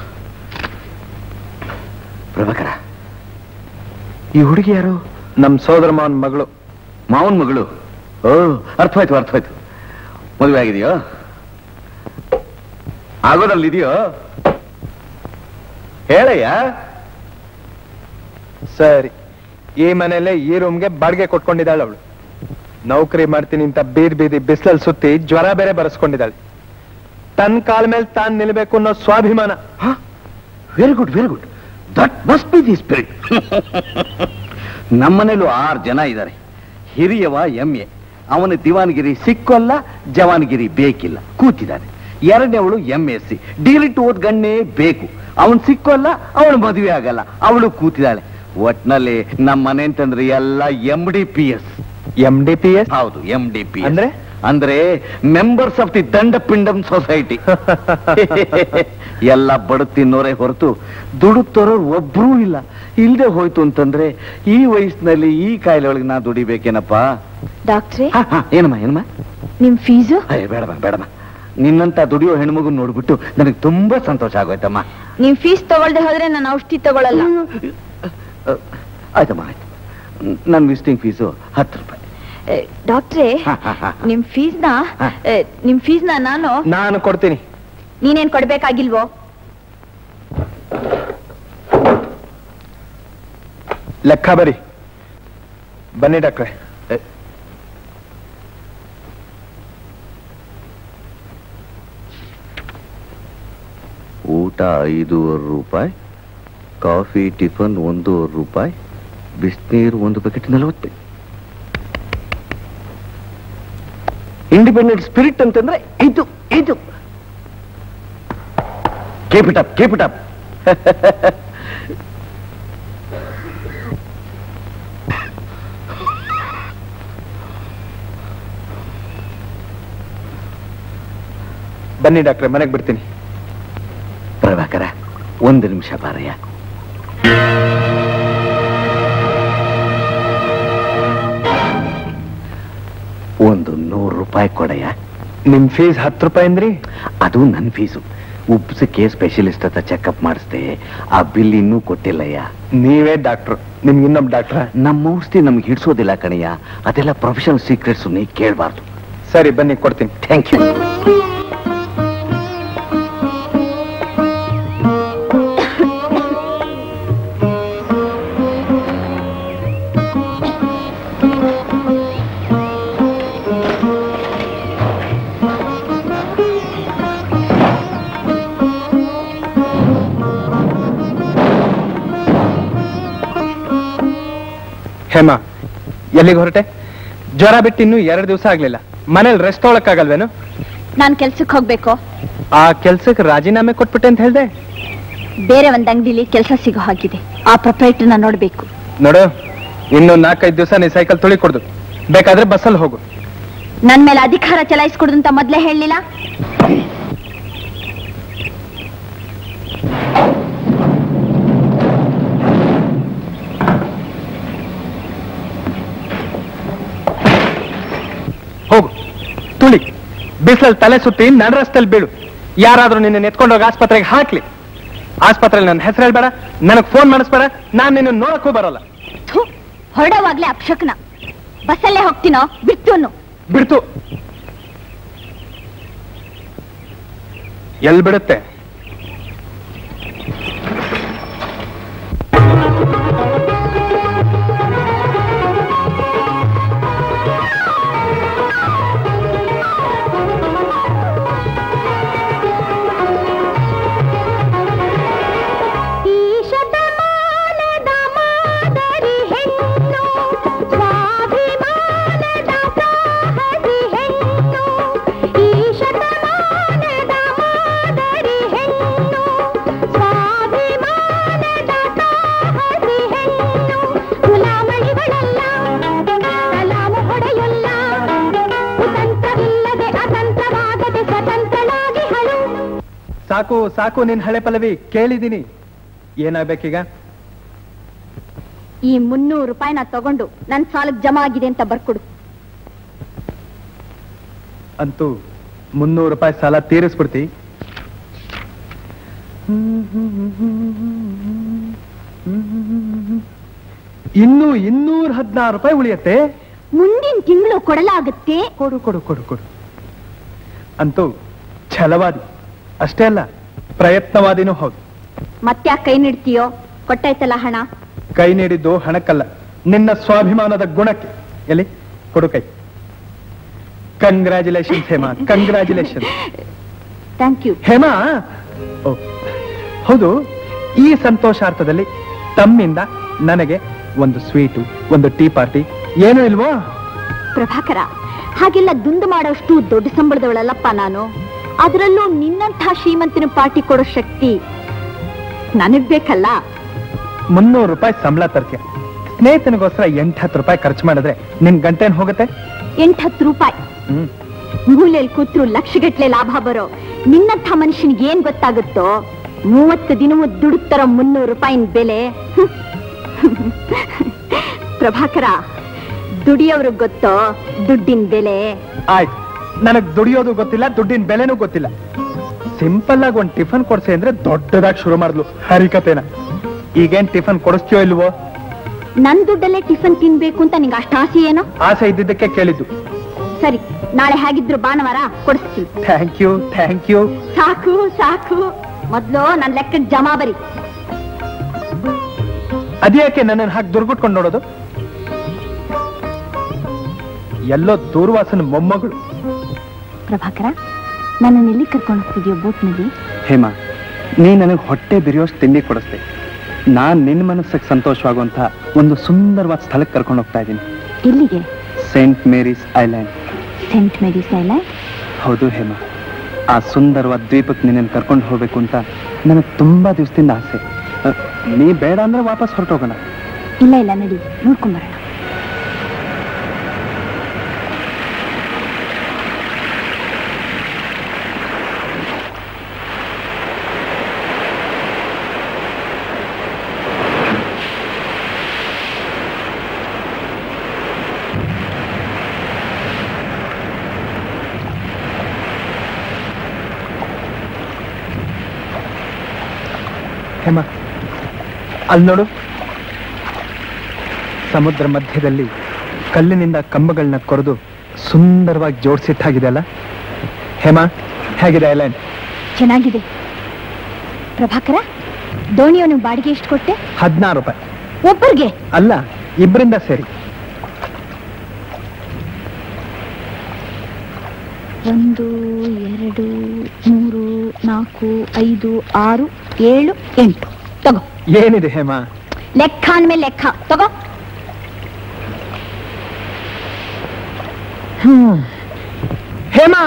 ಪ್ರಭಾಕರ ಈ ಹುಡುಗಿ ಯಾರು ನಮ್ ಸೋದರ ಮಾವನ್ ಮಗಳು ಮಾವನ್ ಮಗಳು ಓ ಅರ್ಥವಾಯ್ತು ಅರ್ಥವಾಯ್ತು ಮದುವೆ ಆಗಿದೆಯೋ ಆಗೋದಲ್ಲಿದೆಯೋ ಹೇಳಯ್ಯ ಸರಿ ಈ ಮನೇಲೆ ಈ ರೂಮ್ಗೆ ಬಾಡಿಗೆ ಕೊಟ್ಕೊಂಡಿದ್ದಾಳೆ ಅವಳು ನೌಕರಿ ಮಾಡ್ತೀನಿ ಅಂತ ಬೀದ್ ಬೀದಿ ಬಿಸಿಲಲ್ಲಿ ಸುತ್ತಿ ಜ್ವರ ಬೇರೆ ಬರೆಸ್ಕೊಂಡಿದ್ದಾಳೆ ತನ್ನ ಕಾಲ ಮೇಲೆ ತಾನ್ ನಿಲ್ಬೇಕು ಅನ್ನೋ ಸ್ವಾಭಿಮಾನ very good very good that must be the spirit ನಮ್ಮನೇಲೂ ಆರು ಜನ ಇದ್ದಾರೆ ಹಿರಿಯವ ಎಂ ಎ ಅವನ ದಿವಾನಗಿರಿ ಸಿಕ್ಕೋಲ್ಲ ಜವಾನಗಿರಿ ಬೇಕಿಲ್ಲ ಕೂತಿದ್ದಾನೆ ಎರಡನೇವಳು ಎಂ ಎಸ್ ಸಿ ಡಿಲಿಟ್ ಓದ್ ಗಣ್ಣೇ ಬೇಕು ಅವನ್ ಸಿಕ್ಕೋಲ್ಲ ಅವಳು ಮದುವೆ ಆಗಲ್ಲ ಅವಳು ಕೂತಿದ್ದಾಳೆ ಒಟ್ನಲ್ಲಿ ನಮ್ಮ ಮನೆ ಅಂತಂದ್ರೆ ಎಲ್ಲ M D P S M D P S ಹೌದು ಎಂ ಡಿ ಪಿ ಅಂದ್ರೆ? ಅಂದ್ರೆ ಮೆಂಬರ್ಸ್ ಆಫ್ ದಿ ದಂಡ ಪಿಂಡಮ್ ಸೊಸೈಟಿ ಎಲ್ಲ ಬಡ ತಿನ್ನೋರೇ ಹೊರತು ದುಡುತ್ತೋರೋರು ಒಬ್ರೂ ಇಲ್ಲ ಇಲ್ದೆ ಹೋಯ್ತು ಅಂತಂದ್ರೆ ಈ ವಯಸ್ಸಿನಲ್ಲಿ ಈ ಕಾಯಿಲೆ ಒಳಗೆ ನಾ ದುಡಿಬೇಕೇನಪ್ಪ ಡಾಕ್ಟ್ರೇ ಹ, ಹ, ಏನಮ್ಮ ಏನಮ್ಮ ನಿಮ್ ಫೀಸು ಅಯ್ಯ ಬೇಡಮ್ಮ ಬೇಡಮ್ಮ ನಿನ್ನಂತ ದುಡಿಯೋ ಹೆಣ್ಮಗು ನೋಡ್ಬಿಟ್ಟು ನನಗೆ ತುಂಬಾ ಸಂತೋಷ ಆಗೋಯ್ತಮ್ಮ ನಿಮ್ ಫೀಸ್ ತಗೊಳ್ದೆ ಹೋದ್ರೆ ನಾನು ಔಷಧಿ ತಗೊಳಲ್ಲ ಅಹ್, ಆಯ್ತಮ್ಮ ಆಯ್ತು ನನ್ನ ವಿಸಿಟಿಂಗ್ ಫೀಸು ಹತ್ತು ರೂಪಾಯಿ ಏ, ಡಾಕ್ಟ್ರೇ ಹ, ಹ, ಹ. ನಿಮ್ ಫೀಸ್ನ ಏ, ನಿಮ್ ಫೀಸ್ನ ನಾನು ನಾನು ಕೊಡ್ತೀನಿ ನೀನೇನ್ ಕೊಡ್ಬೇಕಾಗಿಲ್ವೋ ಲೆಕ್ಕ ಬರಿ ಬನ್ನಿ ಡಾಕ್ಟ್ರೆ ಊಟ ಐದೂವರೆ ರೂಪಾಯಿ ಕಾಫಿ ಟಿಫನ್ ಒಂದೂವರೆ ರೂಪಾಯಿ ಬಿಸಿನೀರು ಒಂದು ಪ್ಯಾಕೆಟ್ ನಲವತ್ತು ಇಂಡಿಪೆಂಡೆಂಟ್ ಸ್ಪಿರಿಟ್ ಅಂತಂದ್ರೆ ಇದು ಇದು keep it up keep it up ಬನ್ನಿ ಡಾಕ್ಟ್ರೆ ಮನೆಗೆ ಬಿಡ್ತೀನಿ ಪ್ರಭಾಕರ ಒಂದು ನಿಮಿಷ ಬಾರಯ್ಯ ಒಂದು ನೂರು ರೂಪಾಯಿ ಕೊಡಯ್ಯ ನಿಮ್ ಫೀಸ್ ಹತ್ತು ರೂಪಾಯಿ ಅಂದ್ರಿ ಅದು ನನ್ನ ಫೀಸು ಉಪ್ಸಕ್ಕೆ ಸ್ಪೆಷಲಿಸ್ಟ್ ಹತ್ರ ಚೆಕಪ್ ಮಾಡಿಸ್ದೆ ಆ ಬಿಲ್ ಇನ್ನೂ ಕೊಟ್ಟಿಲ್ಲಯ್ಯ ನೀವೇ ಡಾಕ್ಟ್ರು ನಿಮ್ಗೆ ಇನ್ನೊಬ್ಬ ಡಾಕ್ಟ್ರ ನಮ್ಮ ಔಷಧಿ ನಮ್ಗೆ ಹಿಡ್ಸೋದಿಲ್ಲ ಕಣಯ್ಯ ಅದೆಲ್ಲ ಪ್ರೊಫೆಷನಲ್ ಸೀಕ್ರೆಟ್ಸ್ ನೀ ಕೇಳಬಾರ್ದು ಸರಿ ಬನ್ನಿ ಕೊಡ್ತೀನಿ ಥ್ಯಾಂಕ್ ಯು ಹೇಮಾ ಎಲ್ಲಿಗೆ ಹೊರಟೆ ಜ್ವರ ಬಿಟ್ಟು ಇನ್ನೂ ಎರಡು ದಿವಸ ಆಗ್ಲಿಲ್ಲ ಮನೇಲಿ ರೆಸ್ಟ್ ತೊಗೊಳಕ್ಕಾಗಲ್ವೇನು ನಾನ್ ಕೆಲ್ಸಕ್ಕೆ ಹೋಗ್ಬೇಕು ಆ ಕೆಲ್ಸಕ್ಕೆ ರಾಜೀನಾಮೆ ಕೊಟ್ಬಿಟ್ಟೆ ಅಂತ ಹೇಳ್ದೆ ಬೇರೆ ಒಂದ್ ಅಂಗಡಿಲಿ ಕೆಲಸ ಸಿಗೋ ಹಾಗಿದೆ ಆ ಪ್ರೊಪರೇಟರ್ನ ನೋಡ್ಬೇಕು ನೋಡು ಇನ್ನು ನಾಲ್ಕೈದು ದಿವಸ ನೀ ಸೈಕಲ್ ತುಳಿ ಕೊಡ್ದು ಬೇಕಾದ್ರೆ ಬಸ್ಸಲ್ಲಿ ಹೋಗು ನನ್ ಮೇಲೆ ಅಧಿಕಾರ ಚಲಾಯಿಸ್ಕೊಡುದು ಅಂತ ಮೊದ್ಲೇ ಹೇಳಲಿಲ್ಲ ಹೋಗು ತುಳಿ ಬಿಸಿಲಲ್ಲಿ ತಲೆ ಸುತ್ತಿ ನಡ ರಸ್ತೆಯಲ್ಲಿ ಬೀಳು ಯಾರಾದ್ರೂ ನಿನ್ನ ಎತ್ಕೊಂಡೋಗಿ ಆಸ್ಪತ್ರೆಗೆ ಹಾಕ್ಲಿ ಆಸ್ಪತ್ರೆಯಲ್ಲಿ ನನ್ನ ಹೆಸರು ಹೇಳ್ಬೇಡ ನನಗೆ ಫೋನ್ ಮಾಡಿಸ್ಬೇಡ ನಾನು ನಿನ್ನ ನೋಡಕ್ಕೂ ಬರೋಲ್ಲ ಥು, ಹೊರಡೋವಾಗ್ಲೇ ಅಪ್ಶಕ್ನ ಬಸ್ಸಲ್ಲೇ ಹೋಗ್ತೀನೋ ಬಿಟ್ಟು ಅನ್ನು ಬಿಡ್ತು ಎಲ್ ಬಿಡುತ್ತೆ ಈ ಶತಮಾನದ ಮಾದರಿ ಹೆಣ್ಣು ಸ್ವಾಭಿಮಾನದ ಸಾಹಸಿ ಹೆಣ್ಣು ಈ ಶತಮಾನದ ಮಾದರಿ ಹೆಣ್ಣು ಸ್ವಾಭಿಮಾನದ ಸಾಹಸಿ ಹೆಣ್ಣು ಗುಲಾಮಣಿಗಳಲ್ಲ ಸಲಾಮು ಹೊಡೆಯಲ್ಲ ಕುತಂತ್ರವಿಲ್ಲದೆ ಅತಂತ್ರವಾಗದೆ ಸ್ವತಂತ್ರಳಾಗಿ ಹಳು ಸಾಕು ಸಾಕು ನಿನ್ ಹಳೆ ಪಲ್ಲವಿ ಕೇಳಿದೀನಿ ಏನಾಗ್ಬೇಕೀಗ ಈ ಮುನ್ನೂರು ರೂಪಾಯಿನ ತಗೊಂಡು ನನ್ ಸಾಲಕ್ ಜಮಾ ಆಗಿದೆ ಅಂತ ಬರ್ಕೊಡು ಅಂತೂ ಮುನ್ನೂರು ರೂಪಾಯಿ ಸಾಲ ತೀರಿಸ್ಬಿಡ್ತಿ ಇನ್ನು ಇನ್ನೂರ ಹದಿನಾರು ರೂಪಾಯಿ ಉಳಿಯತ್ತೆ ಮುಂದಿನ ತಿಂಗಳು ಕೊಡಲಾಗುತ್ತೆ ಕೊಡು ಕೊಡು ಕೊಡು ಕೊಡು ಅಂತೂ ಛಲವಾದಿ ಅಷ್ಟೇ ಅಲ್ಲ ಪ್ರಯತ್ನವಾದಿನೂ ಹೌದು ಮತ್ತೆ ಕೈ ನೀಡ್ತೀಯೋ ಕೊಟ್ಟಾಯ್ತಲ್ಲ ಹಣ ಕೈ ನೀಡಿದ್ದು ಹಣಕ್ಕಲ್ಲ ನಿನ್ನ ಸ್ವಾಭಿಮಾನದ ಗುಣಕ್ಕೆ ಎಲ್ಲಿ ಕೊಡು ಕೈ congratulation Hema congratulation thank you Hema oh, ಹೌದು ಈ ಸಂತೋಷಾರ್ಥದಲ್ಲಿ ತಮ್ಮಿಂದ ನನಗೆ ಒಂದು ಸ್ವೀಟು ಒಂದು ಟೀ ಪಾರ್ಟಿ ಏನೂ ಇಲ್ವೋ ಪ್ರಭಾಕರ ಹಾಗೆಲ್ಲ ದುಂಡು ಮಾಡೋಷ್ಟು ದೊಡ್ಡ ಸಂಬಳದವಳಲ್ಲಪ್ಪ ನಾನು ಅದರಲ್ಲೂ ನಿನ್ನಂಥ ಶ್ರೀಮಂತನ ಪಾರ್ಟಿ ಕೊಡೋ ಶಕ್ತಿ ನನಗ್ ಬೇಕಲ್ಲ ಮುನ್ನೂರು ರೂಪಾಯಿ ಸಂಬಳ ತರ್ತೀಯ ಸ್ನೇಹಿತನಿಗೋಸ್ಕರ ಎಂಟು ಹತ್ತು ರೂಪಾಯಿ ಖರ್ಚು ಮಾಡಿದ್ರೆ ನಿನ್ ಗಂಟೆನ್ ಹೋಗುತ್ತೆ ಎಂಟ್ ಹತ್ತು ರೂಪಾಯಿ ಹ್ಮ್ ಮೂಲೆಯಲ್ಲಿ ಕೂತ್ರು ಲಕ್ಷಗಟ್ಲೆ ಲಾಭ ಬರೋ ನಿನ್ನಂಥ ಮನುಷ್ಯನಿಗೆ ಏನ್ ಗೊತ್ತಾಗುತ್ತೋ ಮೂವತ್ತು ದಿನವೂ ದುಡುಕ್ತಾರೋ ಮುನ್ನೂರು ರೂಪಾಯಿನ ಬೆಲೆ ಪ್ರಭಾಕರ ದುಡಿಯೋರ್ಗ್ ಗೊತ್ತೋ ದುಡ್ಡಿನ ಬೆಲೆ ಆಯ್ತು ನನಗ್ ದುಡಿಯೋದು ಗೊತ್ತಿಲ್ಲ ದುಡ್ಡಿನ ಬೆಲೆನೂ ಗೊತ್ತಿಲ್ಲ ಸಿಂಪಲ್ ಆಗಿ ಒಂದ್ ಟಿಫನ್ ಕೊಡ್ಸಿ ಅಂದ್ರೆ ದೊಡ್ಡದಾಗಿ ಶುರು ಮಾಡಿದ್ಲು ಹರಿಕತೆನ ಈಗೇನ್ ಟಿಫನ್ ಕೊಡಿಸ್ತೀಯೋ ಇಲ್ವೋ ನನ್ ದುಡ್ಡಲ್ಲೇ ಟಿಫನ್ ತಿನ್ಬೇಕು ಅಂತ ನಿಂಗೆ ಅಷ್ಟು ಆಸೆ ಏನೋ ಆಸೆ ಇದ್ದಿದ್ದಕ್ಕೆ ಕೇಳಿದ್ದು ಸರಿ ನಾಳೆ ಹೇಗಿದ್ರು ಭಾನುವಾರ ಕೊಡಿಸ್ತೀನಿ ಥ್ಯಾಂಕ್ ಯು ಥ್ಯಾಂಕ್ ಯು ಸಾಕು ಸಾಕು ಮೊದ್ಲು ನನ್ ಲೆಕ್ಕಕ್ಕೆ ಜಮಾ ಬರಿ ಅದ್ಯಾಕೆ ನನ್ನನ್ನು ಹಾಕಿ ದುರ್ಗುಟ್ಕೊಂಡು ನೋಡೋದು ಎಲ್ಲೋ ದೂರ್ವಾಸನ ಮೊಮ್ಮಗಳು ಪ್ರಭಾಕರ ನನ್ನನ್ನು ಎಲ್ಲಿ ಕರ್ಕೊಂಡು ಹೋಗ್ತಿದ್ಯೋ ಬೋಟ್ನಲ್ಲಿ ಹೇಮಾ ನೀ ನನಗೆ ಹೊಟ್ಟೆ ಬಿರಿಯೋಷ್ಟು ತಿಂಡಿ ಕೊಡಿಸ್ದೆ ನಾನ್ ನಿನ್ನ ಮನಸ್ಸಿಗೆ ಸಂತೋಷವಾಗುವಂತ ಒಂದು ಸುಂದರವಾದ ಸ್ಥಳಕ್ಕೆ ಕರ್ಕೊಂಡು ಹೋಗ್ತಾ ಇದ್ದೀನಿ ಎಲ್ಲಿಗೆ Saint Mary's Island Saint Mary's Island ಹೌದು ಹೇಮಾ ಆ ಸುಂದರವಾದ ದ್ವೀಪಕ್ಕೆ ನಿನ್ನನ್ನು ಕರ್ಕೊಂಡು ಹೋಗ್ಬೇಕು ಅಂತ ನನಗೆ ತುಂಬಾ ದಿವಸದಿಂದ ಆಸೆ ಅ, ನೀ ಬೇಡ ಅಂದ್ರೆ ವಾಪಸ್ ಹೊರಟೋಗೋಣ ಇಲ್ಲ ಇಲ್ಲ ನಡಿ ನೋಡ್ಕೊಂಬರೋಣ ಹೇಮಾ ಅಲ್ಲಿ ನೋಡು ಸಮುದ್ರ ಮಧ್ಯದಲ್ಲಿ ಕಲ್ಲಿನಿಂದ ಕಂಬಗಳನ್ನ ಕೊರೆದು ಸುಂದರವಾಗಿ ಜೋಡಿಸಿಟ್ಟಾಗಿದೆ ಅಲ್ಲ ಹೇಮಾ ಹೇಗಿದೆ ಐಲ್ಯಾಂಡ್ ಚೆನ್ನಾಗಿದೆ ಪ್ರಭಾಕರ ದೋಣಿಯವನು ಬಾಡಿಗೆ ಎಷ್ಟು ಕೊಟ್ಟೆ ಹದಿನಾರು ರೂಪಾಯಿ ಒಬ್ಬರಿಗೆ ಅಲ್ಲ ಇಬ್ಬರಿಂದ ಸೇರಿ ಒಂದು ಎರಡು ಮೂರು ನಾಲ್ಕು ಐದು ಆರು ಏಳು ಎಂಟು ತಗೋ ಏನಿದೆ ಹೇಮಾ ಲೆಕ್ಕ ಅಂದ್ಮೇಲೆ ಲೆಕ್ಕ ತಗೋ ಹ್ಮ್ ಹೇಮಾ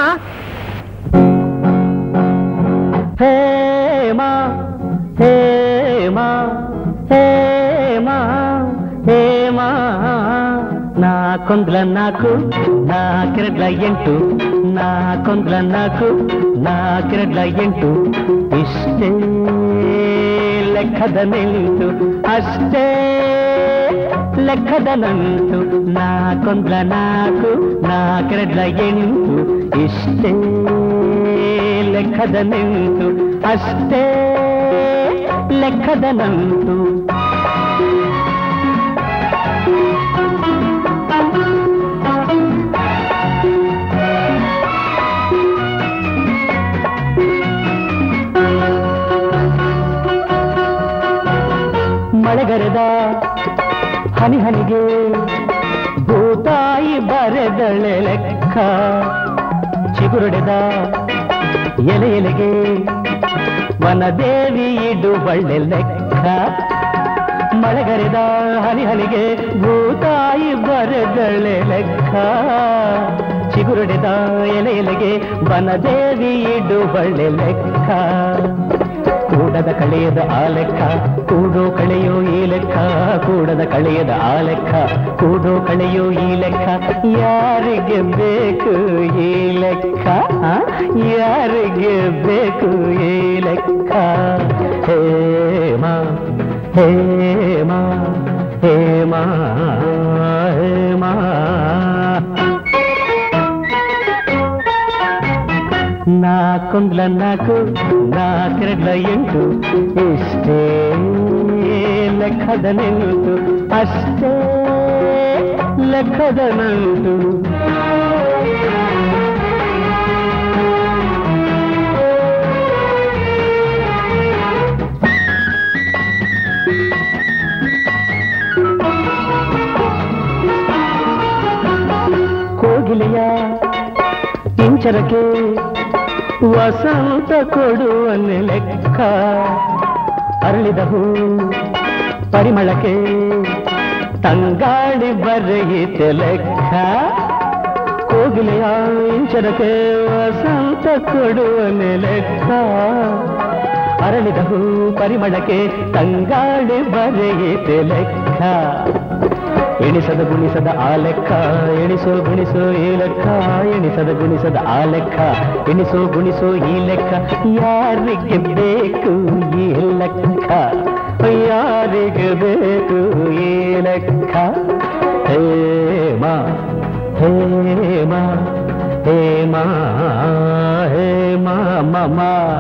ಹೇಮಾ ಹೇಮಾ ಹೇಮಾ ಹೇಮಾ ನಾಕೊಂದ್ಲ ನಾಲ್ಕು ನಾಲ್ಕೆರಡ್ಲ ಎಂಟು ನಾಕೊಂದ್ಲ ನಾಲ್ಕು ನಾಲ್ಕೆರಡ್ಲ ಎಂಟು ಇಷ್ಟೇ ಲೆಕ್ಕದ ನಿಂತು ಅಷ್ಟೇ ಲೆಕ್ಕದ ನಂಟು ನಾಕೊಂದ್ಲ ನಾಲ್ಕು ನಾಲ್ಕೆರಡ್ಲ ಎಂಟು ಇಷ್ಟೇ ಲೆಕ್ಕದ ನಿಂತು ಅಷ್ಟೇ ಲೆಕ್ಕದ ನಂಟು ಮಳೆಗರೆದ ಹನಿ ಹನಿಗೆ ಭೂತಾಯಿ ಬರೆದಳೆ ಲೆಕ್ಕ ಚಿಗುರುಡೆದ ಎಲೆ ಎಲೆಗೆ ವನದೇವಿ ಇಡುವಳ್ಳೆ ಲೆಕ್ಕ ಮಳೆಗರೆದ ಹನಿ ಹನಿಗೆ ಭೂತಾಯಿ ಬರೆದಳೆ ಲೆಕ್ಕ ಚಿಗುರುಡೆದ ಎಲೆ ಎಲೆಗೆ ವನದೇವಿ ಇಡುವಳ್ಳೆ ಲೆಕ್ಕ ಕೂಡದ ಕಳೆಯದ ಆ ಲೆಕ್ಕ ಕೂಡೋ ಕಳೆಯೋ ಈ ಲೆಕ್ಕ ಕೂಡದ ಕಳೆಯದ ಆ ಲೆಕ್ಕ ಕೂಡೋ ಕಳೆಯೋ ಈ ಲೆಕ್ಕ ಯಾರಿಗೆ ಬೇಕು ಈ ಲೆಕ್ಕ ಆ? ಯಾರಿಗೆ ಬೇಕು ಈ ಲೆಕ್ಕ ಹೇಮಾ ಹೇಮಾ ಹೇಮಾ ಹೇಮಾ ನಾಕೊಂದ್ಲ ನಾಲ್ಕು ನಾಲ್ಕೆರಡ್ಲ ಎಂಟು ಇಷ್ಟೇ ಲೆಕ್ಕದ ನೆಂಟು ಅಷ್ಟೇ ಲೆಕ್ಕದ ನಂಟು ಕೋಗಿಲೆಯ ಇಂಚರಕ್ಕೆ ವಸಂತ ಕೊಡುವನೆ ಲೆಕ್ಕ ಅರಳಿದ ಹೂ ಪರಿಮಳಕ್ಕೆ ತಂಗಾಳಿ ಬರೆಯಿತೆ ಲೆಕ್ಕ ಕೋಗಿಲೆಯ ಇಂಚರಕ್ಕೆ ವಸಂತ ಕೊಡುವನೆ ಲೆಕ್ಕ ಅರಳಿದ ಹೂ ಪರಿಮಳಕ್ಕೆ ತಂಗಾಳಿ ಬರೆಯಿತೆ ಲೆಕ್ಕ ಎಣಿಸದ ಗುಣಿಸದ ಆ ಲೆಕ್ಕ ಎಣಿಸೋ ಗುಣಿಸೋ ಈ ಲೆಕ್ಕ ಎಣಿಸದ ಗುಣಿಸದ ಆ ಲೆಕ್ಕ ಎಣಿಸೋ ಗುಣಿಸೋ ಈ ಲೆಕ್ಕ ಯಾರಿಗೆ ಬೇಕು ಈ ಲೆಕ್ಕ ಯಾರಿಗೆ ಬೇಕು ಈ ಲೆಕ್ಕ ಹೇಮ ಹೇಮ ಹೇಮ ಹೇಮ ಮಮ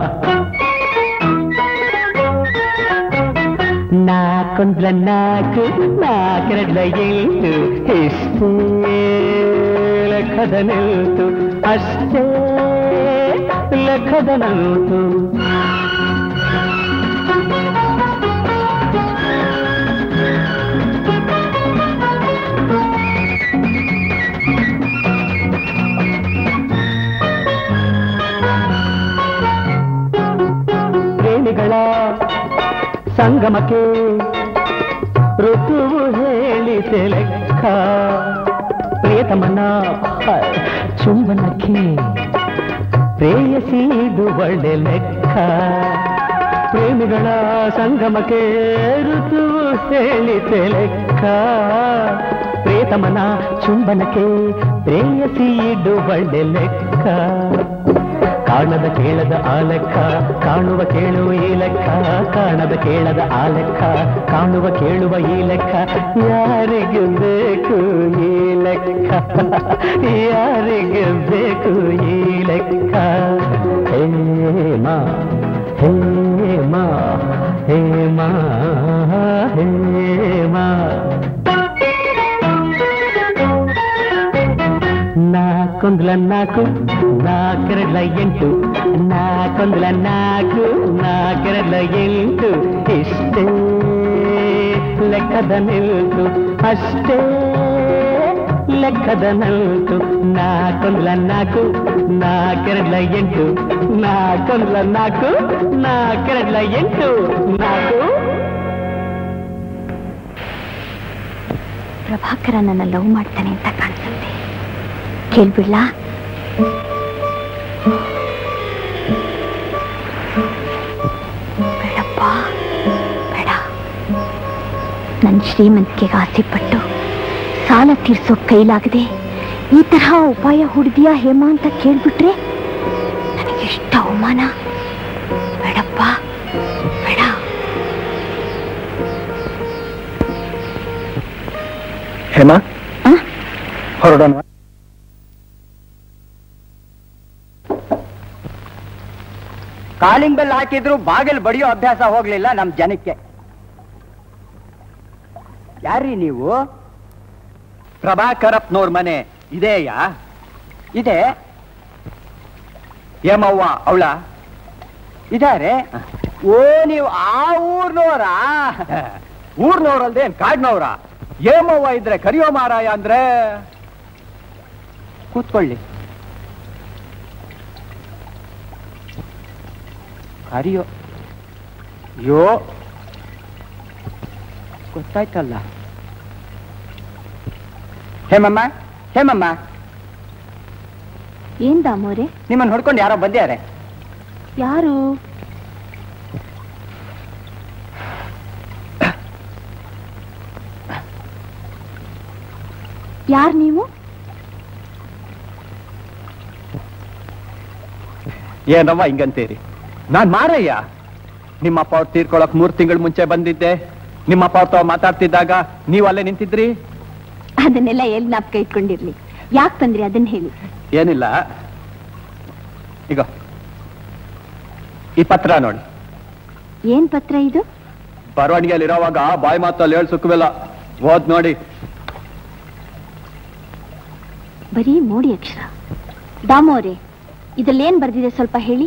ನಾಕೊಂದ್ಲ ನಾಲ್ಕು ನಾಲ್ಕೆರಡ್ಲ ಏಳು ಇಷ್ಟೇ ಲೆಕ್ಕದ ನಿಲ್ತು ಅಷ್ಟೇ ಲೆಕ್ಕದ ನಿಲ್ತು ಪ್ರೇಮಿಗಳ ಸಂಗಮಕ್ಕೆ ಋತುವು ಹೇಳಿದೆ ಲೆಕ್ಕ ಪ್ರಿಯತಮನ ಚುಂಬನಕ್ಕೆ ಪ್ರೇಯಸಿದು ಒಳ್ಳೆ ಲೆಕ್ಕ ಪ್ರೇಮಿಗಳ ಸಂಗಮಕ್ಕೆ ಋತುವು ಹೇಳಿದೆ ಲೆಕ್ಕ ಪ್ರೇತಮನ ಚುಂಬನಕ್ಕೆ ಪ್ರೇಯಸಿ ಇಡು ಒಳ್ಳೆ ಲೆಕ್ಕ ಕಾಣದ ಕೇಳದ ಆ ಲೆಕ್ಕ ಕಾಣುವ ಕೇಳುವ ಈ ಲೆಕ್ಕ ಕಾಣದ ಕೇಳದ ಆ ಲೆಕ್ಕ ಕಾಣುವ ಕೇಳುವ ಈ ಲೆಕ್ಕ ಯಾರಿಗೆ ಬೇಕು ಈ ಲೆಕ್ಕ ಯಾರಿಗೆ ಬೇಕು ಈ ಲೆಕ್ಕ ಹೇಮ ಹೇಮ ಹೇಮ ಹೇಮ ನಾಕೊಂದ್ಲ ನಾಲ್ಕು ನಾಲ್ಕೆರಡ್ಲ ಎಂಟು ನಾಕೊಂದ್ಲ ನಾಲ್ಕು ನಾಲ್ಕೆರಡ್ಲ ಎಂಟು ಇಷ್ಟೇ ಲೆಕ್ಕದ ನಿಲ್ತು ಅಷ್ಟೇ ಲೆಕ್ಕದ ನಲ್ತು ನಾಕೊಂದ್ಲ ನಾಲ್ಕು ನಾಲ್ಕೆರಡ್ಲ ಎಂಟು ನಾಕೊಂದ್ಲ ನಾಲ್ಕು ನಾಲ್ಕೆರಡ್ಲ ಎಂಟು ನಾಲ್ಕು ಪ್ರಭಾಕರ ನನ್ನ ಲವ್ ಮಾಡ್ತಾನೆ ಅಂತ ಕಾಣಿಸುತ್ತೆ ಕೇಳ್ಬಿಡ್ಲ ಬೇಡಪ್ಪ ಬೇಡ ನನ್ನ ಶ್ರೀಮಂತಿಕೆಗೆ ಆಸೆ ಪಟ್ಟು ಸಾಲ ತೀರ್ಸೋ ಕೈಲಾಗದೆ ಈ ತರಹ ಉಪಾಯ ಹುಡ್ದಿಯಾ ಹೇಮ ಅಂತ ಕೇಳ್ಬಿಟ್ರೆ ನನಗೆಷ್ಟು ಅವಮಾನ ಬೇಡಪ್ಪ ಬೇಡ ಹೇಮಾ ಹೊರಡೋಣ ಕಾಲಿಂಗ್ ಬೆಲ್ ಹಾಕಿದ್ರು ಬಾಗಿಲು ಬಡಿಯೋ ಅಭ್ಯಾಸ ಹೋಗ್ಲಿಲ್ಲ ನಮ್ ಜನಕ್ಕೆ ಯಾರ್ರೀ ನೀವು ಪ್ರಭಾಕರಪ್ಪನವ್ರ ಮನೆ ಇದೆಯಾ ಇದೆ ಏಮವ್ವ ಅವಳ ಇದಾರೆ ಓ ನೀವು ಆ ಊರ್ನೋರಾ ಊರ್ನವ್ರಲ್ದೆ ಏನ್ ಕಾಡ್ನವ್ರ ಏಮವ್ವ ಇದ್ರೆ ಕರಿಯೋ ಮಾರಾಯ ಅಂದ್ರೆ ಕೂತ್ಕೊಳ್ಳಿ ಹರಿಯೋ ಯೋ ಗೊತ್ತಾಯ್ತಲ್ಲ ಹೇಮಮ್ಮ ಹೇಮಮ್ಮ ಏನ್ ದಾಮೋರೆ ನಿಮ್ಮನ್ನ ಹೊಡ್ಕೊಂಡು ಯಾರೋ ಬಂದ್ಯಾರೆ ಯಾರು ಯಾರ್ ನೀವು ಏನವ್ವ ಹಿಂಗಂತೀರಿ ನಾನ್ ಮಾರಯ್ಯ ನಿಮ್ಮಪ್ಪ ಅವ್ರು ತೀರ್ಕೊಳಕ್ ಮೂರ್ ತಿಂಗಳ ಮುಂಚೆ ಬಂದಿದ್ದೆ ನಿಮ್ಮಪ್ಪ ಅವ್ರ ತಾವ್ ಮಾತಾಡ್ತಿದ್ದಾಗ ನೀವು ಅಲ್ಲೇ ನಿಂತಿದ್ರಿ ಅದನ್ನೆಲ್ಲ ಎಲ್ಲಿ ನಾಪ್ಕ ಇಟ್ಕೊಂಡಿರ್ಲಿ ಯಾಕೆ ಬಂದ್ರಿ ಅದನ್ನ ಹೇಳಿ ಏನಿಲ್ಲ ಈಗ ಈ ಪತ್ರ ನೋಡಿ ಏನ್ ಪತ್ರ ಇದು ಬರವಣಿಗೆಯಲ್ಲಿ ಇರೋವಾಗ ಬಾಯಿ ಮಾತಲ್ಲಿ ಹೇಳಿ ಸುಖವಿಲ್ಲ ಓದ್ ನೋಡಿ ಬರೀ ಮೋಡಿ ಅಕ್ಷರ ದಾಮೋರೆ ಇದ್ರಲ್ಲಿ ಏನ್ ಬರ್ದಿದೆ ಸ್ವಲ್ಪ ಹೇಳಿ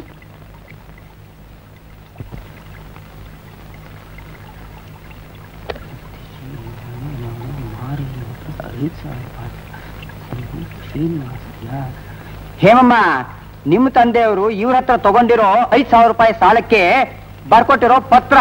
ಹೇಮಮ್ಮ ನಿಮ್ಮ ತಂದೆಯವರು ಇವ್ರ ಹತ್ರ ತಗೊಂಡಿರೋ ಐದ್ ಸಾವಿರ ರೂಪಾಯಿ ಸಾಲಕ್ಕೆ ಬರ್ಕೊಟ್ಟಿರೋ ಪತ್ರ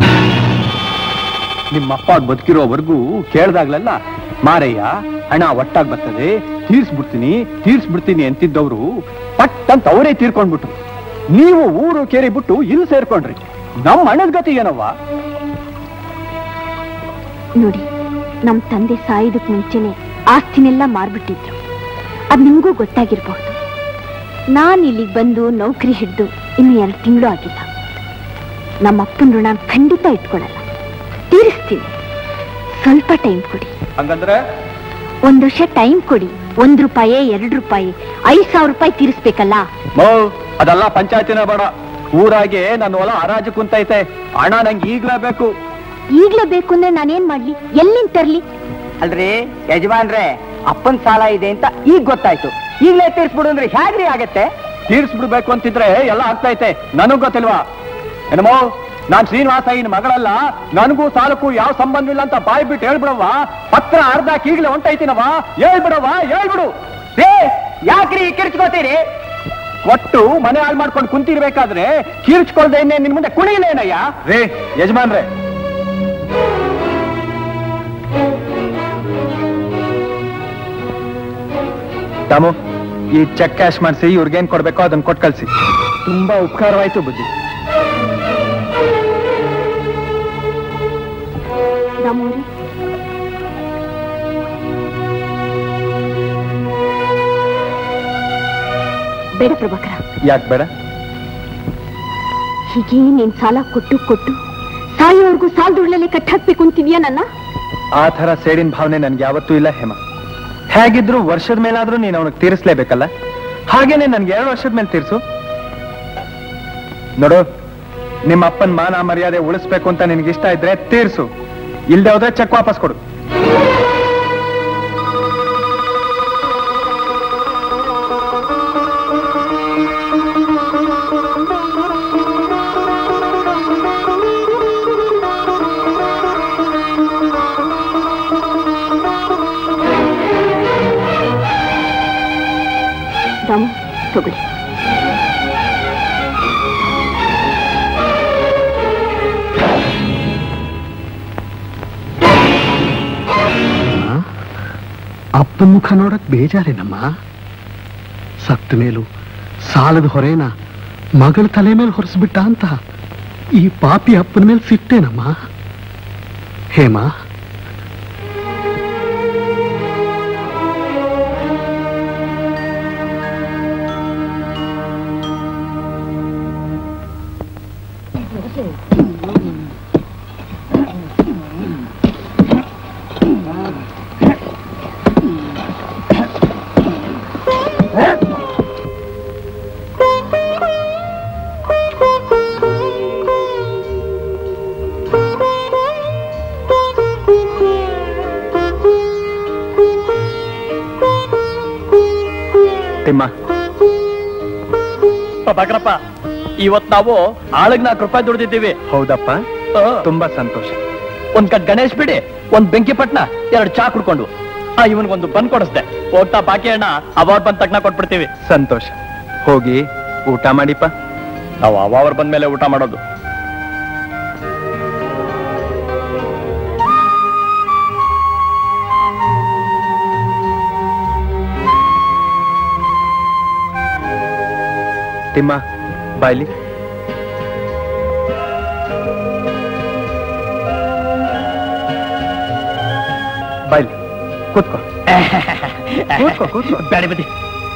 ನಿಮ್ಮಪ್ಪ ಬದುಕಿರೋವರೆಗೂ ಕೇಳ್ದಾಗ್ಲೆಲ್ಲ ಮಾರಯ್ಯ ಹಣ ಒಟ್ಟಾಗ್ ಬರ್ತದೆ ತೀರ್ಸ್ಬಿಡ್ತೀನಿ ತೀರ್ಸ್ಬಿಡ್ತೀನಿ ಅಂತಿದ್ದವ್ರು ಪಟ್ ಅಂತ ಅವರೇ ತೀರ್ಕೊಂಡ್ಬಿಟ್ರು ನೀವು ಊರು ಕೇರಿ ಬಿಟ್ಟು ಇಲ್ಲಿ ಸೇರ್ಕೊಂಡ್ರಿ ನಮ್ಮ ಹಣದ ಗತಿ ಏನವ್ವ ನೋಡಿ ನಮ್ ತಂದೆ ಸಾಯೋದಕ್ ಮುಂಚೆನೆ ಆಸ್ತಿನೆಲ್ಲ ಮಾರ್ಬಿಟ್ಟಿದ್ರು ಅದ್ ನಿಮ್ಗೂ ಗೊತ್ತಾಗಿರ್ಬಹುದು ನಾನ್ ಇಲ್ಲಿಗೆ ಬಂದು ನೌಕರಿ ಹಿಡ್ದು ಇನ್ನು ಎರಡು ತಿಂಗಳು ಆಗಿಲ್ಲ ನಮ್ಮ ಅಪ್ಪನ ಋಣ ಖಂಡಿತ ಇಟ್ಕೊಳಲ್ಲ ತೀರಿಸ್ತೀನಿ ಸ್ವಲ್ಪ ಟೈಮ್ ಕೊಡಿ ಹಂಗಂದ್ರೆ ಒಂದ್ ವರ್ಷ ಟೈಮ್ ಕೊಡಿ ಒಂದ್ ರೂಪಾಯಿ ಎರಡು ರೂಪಾಯಿ ಐದ್ ಸಾವಿರ ರೂಪಾಯಿ ತೀರಿಸ್ಬೇಕಲ್ಲ ಮೋ ಅದೆಲ್ಲ ಪಂಚಾಯತಿನ ಬೇಡ ಊರಾಗೆ ನನ್ನ ಹೊಲ ಹರಾಜು ಕುಂತೈತೆ ಹಣ ನಂಗೆ ಈಗ್ಲೇ ಬೇಕು ಈಗ್ಲೇ ಬೇಕು ಅಂದ್ರೆ ನಾನೇನ್ ಮಾಡ್ಲಿ ಎಲ್ಲಿಂದ ತರ್ಲಿ ಅಲ್ರಿ ಯಜಮಾನ್ರೆ ಅಪ್ಪನ್ ಸಾಲ ಇದೆ ಅಂತ ಈಗ ಗೊತ್ತಾಯ್ತು ಈಗಲೇ ತೀರ್ಸ್ಬಿಡು ಅಂದ್ರೆ ಹೇಗ್ರಿ ಆಗತ್ತೆ ತೀರ್ಸ್ಬಿಡ್ಬೇಕು ಅಂತಿದ್ರೆ ಎಲ್ಲ ಆಗ್ತೈತೆ ನನಗ್ ಗೊತ್ತಿಲ್ವಾ ಏನಮೋ ನಾನ್ ಶ್ರೀನಿವಾಸ ಇನ್ ಮಗಳಲ್ಲ ನನಗೂ ಸಾಲಕ್ಕೂ ಯಾವ ಸಂಬಂಧವಿಲ್ಲ ಅಂತ ಬಾಯ್ ಬಿಟ್ಟು ಹೇಳ್ಬಿಡವ್ವ ಪತ್ರ ಅರ್ಧಕ್ಕೆ ಈಗ್ಲೇ ಹೊಂಟೈತಿನವ ಹೇಳ್ಬಿಡವ್ವ ಹೇಳ್ಬಿಡು ರೇ ಯಾಕ್ರಿ ಕಿರ್ಚ್ಕೋತೀರಿ ಒಟ್ಟು ಮನೆ ಹಾಳು ಮಾಡ್ಕೊಂಡು ಕುಂತಿರ್ಬೇಕಾದ್ರೆ ಕೀರ್ಚ್ಕೊಳ್ದೆ ಇನ್ನೇ ನಿನ್ ಮುಂದೆ ಕುಣಿಲೇನಯ್ಯ ರೇ ಯಜಮಾನ್ರೆ ತಾಮು ಈ ಚೆಕ್ ಕ್ಯಾಶ್ ಮಾಡಿಸಿ ಇವ್ರಿಗೇನ್ ಕೊಡ್ಬೇಕೋ ಅದನ್ನ ಕೊಟ್ಟು ಕಳ್ಸಿ ತುಂಬಾ ಉಪಕಾರವಾಯ್ತು ಬುದ್ಧಿ ರಾಮೂರಿ ಬೇಡ ಪ್ರಭಾಕರ ಯಾಕೆ ಬೇಡ ಹೀಗೆ ನೀನ್ ಸಾಲ ಕೊಟ್ಟು ಕೊಟ್ಟು ಸಾಯೋವರೆಗೂ ಸಾಲದುಳ್ಳಲ್ಲಿ ಕಟ್ಟಾಕ್ಬೇಕು ಅಂತಿದ್ಯಾ ನನ್ನ ಆ ಥರ ಸೇಡಿನ ಭಾವನೆ ನನ್ಗೆ ಯಾವತ್ತೂ ಇಲ್ಲ ಹೇಮ ಹೇಗಿದ್ರು ವರ್ಷದ ಮೇಲಾದ್ರೂ ನೀನು ಅವನಿಗೆ ತೀರಿಸ್ಲೇಬೇಕಲ್ಲ ಹಾಗೇನೆ ನನ್ಗೆ ಎರಡು ವರ್ಷದ ಮೇಲೆ ತೀರ್ಸು ನೋಡು ನಿಮ್ಮ ಅಪ್ಪನ ಮಾನ ಮರ್ಯಾದೆ ಉಳಿಸ್ಬೇಕು ಅಂತ ನಿನ್ಗೆ ಇಷ್ಟ ಇದ್ರೆ ತೀರ್ಸು ಇಲ್ದೆ ಹೋದ್ರೆ ಚೆಕ್ ವಾಪಸ್ ಕೊಡು ರಾಮು ತಗೊಳ್ಳಿ ಅಪ್ಪನ ಮುಖ ನೋಡಕ್ ಬೇಜಾರೇನಮ್ಮ ಸತ್ತ ಮೇಲೂ ಸಾಲದ ಹೊರೇನ ಮಗಳ ತಲೆ ಮೇಲೆ ಹೊರಿಸ್ಬಿಟ್ಟ ಅಂತ ಈ ಪಾಪಿ ಅಪ್ಪನ ಮೇಲೆ ಸಿಟ್ಟೇನಮ್ಮ ಹೇಮಾ ತಿಮ್ಮ ಬಾಕ್ರಪ್ಪ ಇವತ್ ನಾವು ಆಳಗ್ ನಾಲ್ಕು ರೂಪಾಯಿ ದುಡ್ದಿದ್ದೀವಿ ಹೌದಪ್ಪ ತುಂಬಾ ಸಂತೋಷ ಒಂದ್ ಕಟ್ ಗಣೇಶ್ ಬಿಡಿ ಒಂದ್ ಬೆಂಕಿ ಪಟ್ನ ಎರಡು ಚಾ ಕುಡ್ಕೊಂಡು ಆ ಇವನ್ಗೊಂದು ಬನ್ ಕೊಡಿಸ್ದೆ ಹೋಗ್ತಾ ಬಾಕಿ ಹಣ ಅವಾರ್ಡ್ ಬಂದ್ ತಕ್ಷಣ ಕೊಟ್ಬಿಡ್ತೀವಿ ಸಂತೋಷ ಹೋಗಿ ಊಟ ಮಾಡಿಪ್ಪ ನಾವು ಅವಾವರ್ ಬಂದ್ಮೇಲೆ ಊಟ ಮಾಡೋದು ತಿಮ್ಮ ಬಾಯ್ಲಿ ಬಾಯ್ಲಿ ಕೂತ್ಕೋ ಕೂತ್ಕೋ ಕೂತ್ಕೋ ಬೇಡ ಬದಿ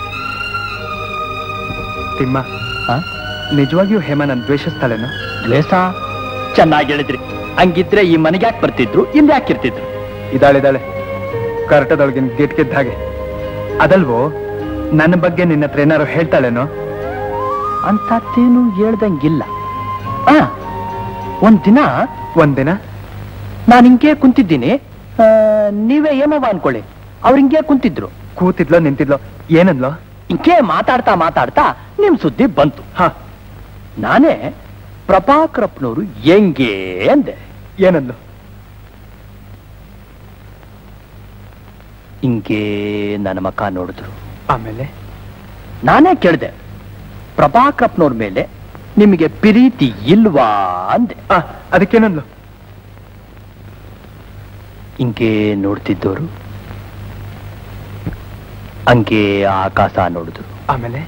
ತಿಮ್ಮ ನಿಜವಾಗಿಯೂ ಹೇಮ ನನ್ ದ್ವೇಷಿಸ್ತಾಳೇನೋ ದ್ವೇಷ ಚೆನ್ನಾಗಿ ಹೇಳಿದ್ರಿ ಹಂಗಿದ್ರೆ ಈ ಮನೆಗೆ ಯಾಕೆ ಬರ್ತಿದ್ರು ಇಲ್ಲಿ ಯಾಕೆ ಇರ್ತಿದ್ರು ಇದಾಳಿದಾಳೆ ಕರ್ಟದೊಳಗಿನ ಗಿಟ್ಕಿದ್ದ ಹಾಗೆ ಅದಲ್ವೋ ನನ್ನ ಬಗ್ಗೆ ನಿನ್ನ ಹತ್ರ ಏನಾರು ಹೇಳ್ತಾಳೇನೋ ಅಂತೇನು ಹೇಳ್ದಂಗಿಲ್ಲ ಆ ಒಂದ್ ದಿನ ಒಂದಿನ ನಾನು ಹಿಂಗೆ ಕುಂತಿದ್ದೀನಿ ಆ, ನೀವೇ ಏನವ ಅನ್ಕೊಳ್ಳಿ ಅವ್ರು ಹಿಂಗೆ ಕುಂತಿದ್ರು ಕೂತಿದ್ಲೋ ನಿಂತಿದ್ಲೋ ಏನಂದ್ಲೋ ಹಿಂಗೆ ಮಾತಾಡ್ತಾ ಮಾತಾಡ್ತಾ ನಿಮ್ ಸುದ್ದಿ ಬಂತು ಹ ನಾನೇ ಪ್ರಭಾಕರಪ್ಪನವರು ಹೆಂಗೆ ಅಂದೆ ಏನಂದ್ಲು ಹಿಂಗೆ ನನ್ನ ಮಕ ನೋಡಿದ್ರು ಆಮೇಲೆ ನಾನೇ ಕೇಳ್ದೆ ಪ್ರಭಾಕರಪ್ಪನವ್ರ ಮೇಲೆ ನಿಮಗೆ ಪ್ರೀತಿ ಇಲ್ವಾ ಅಂದೆ ಆ ಅದಕ್ಕೇನಂದ್ಲು ಹಿಂಗೆ ನೋಡ್ತಿದ್ದವರು ಹಂಗೆ ಆಕಾಶ ನೋಡಿದ್ರು ಆಮೇಲೆ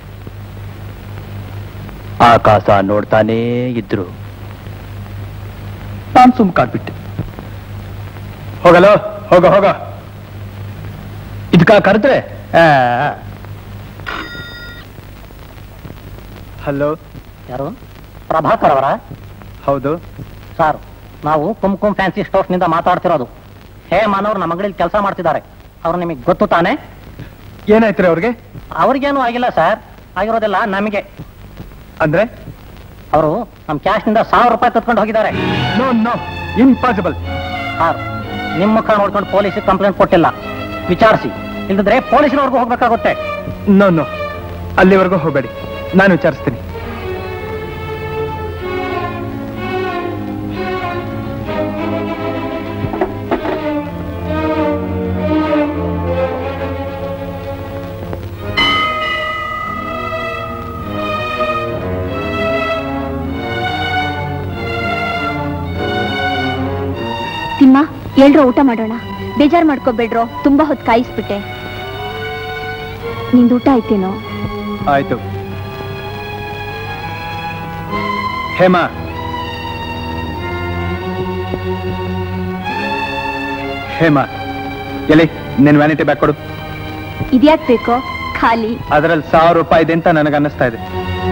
ಆಕಾಶ ನೋಡ್ತಾನೇ ಇದ್ರು ನಾನ್ ಸುಮ್ ಕಾಡ್ಬಿಟ್ಟೆ ಹೋಗಲೋ ಹೋಗ ಹೋಗ ಇದಕ್ಕ ಕರೆದ್ರೆ ಹಲೋ ಯಾರು ಪ್ರಭಾಕರ್ ಅವರ ಹೌದು ಸರ್ ನಾವು ಕುಂಕುಮ್ ಫ್ಯಾನ್ಸಿ ಸ್ಟೋರ್ಸ್ ನಿಂದ ಮಾತಾಡ್ತಿರೋದು ಹೇಮನ್ ಅವ್ರು ನಮ್ಮ ಅಂಗಡಿಲಿ ಕೆಲಸ ಮಾಡ್ತಿದ್ದಾರೆ ಅವ್ರು ನಿಮಗೆ ಗೊತ್ತು ತಾನೆ ಏನಾಯ್ತ್ರಿ ಅವ್ರಿಗೆ ಅವ್ರಿಗೇನು ಆಗಿಲ್ಲ ಸರ್ ಆಗಿರೋದಿಲ್ಲ ನಮಗೆ ಅಂದ್ರೆ ಅವರು ನಮ್ಮ ಕ್ಯಾಶ್ ನಿಂದ ಸಾವಿರ ರೂಪಾಯಿ ತತ್ಕೊಂಡು ಹೋಗಿದ್ದಾರೆ ನೋ ನೋ ಇಂಪಾಸಿಬಲ್ ಸರ್ ನಿಮ್ಮ ಮುಖ ನೋಡ್ಕೊಂಡು ಪೊಲೀಸಿಗೆ ಕಂಪ್ಲೇಂಟ್ ಕೊಟ್ಟಿಲ್ಲ ವಿಚಾರಿಸಿ ಇಲ್ಲದ್ರೆ ಪೊಲೀಸಿನವ್ರಿಗೂ ಹೋಗ್ಬೇಕಾಗುತ್ತೆ ನೋ ನೋ ಅಲ್ಲಿವರೆಗೂ ಹೋಗಬೇಡಿ ನಾನು ವಿಚಾರಿಸ್ತೀನಿ ತಿಮ್ಮ ಎಲ್ರೋ ಊಟ ಮಾಡೋಣ ಬೇಜಾರ್ ಮಾಡ್ಕೋಬೇಡ್ರೋ ತುಂಬಾ ಹೊತ್ತು ಕಾಯಿಸ್ಬಿಟ್ಟೆ ನಿಂದು ಊಟ ಆಯ್ತೇನೋ ಆಯ್ತು ಹೇಮಾ ಹೇಮಾ ಎಲ್ಲಿ ನಿನ್ ವ್ಯಾನಿಟಿ ಬ್ಯಾಗ್ ಕೊಡು ಇದ್ಯಾಕ್ ಬೇಕೋ ಖಾಲಿ ಅದರಲ್ಲಿ ಸಾವಿರ ರೂಪಾಯಿ ಇದೆ ಅಂತ ನನಗೆ ಅನ್ನಿಸ್ತಾ ಇದೆ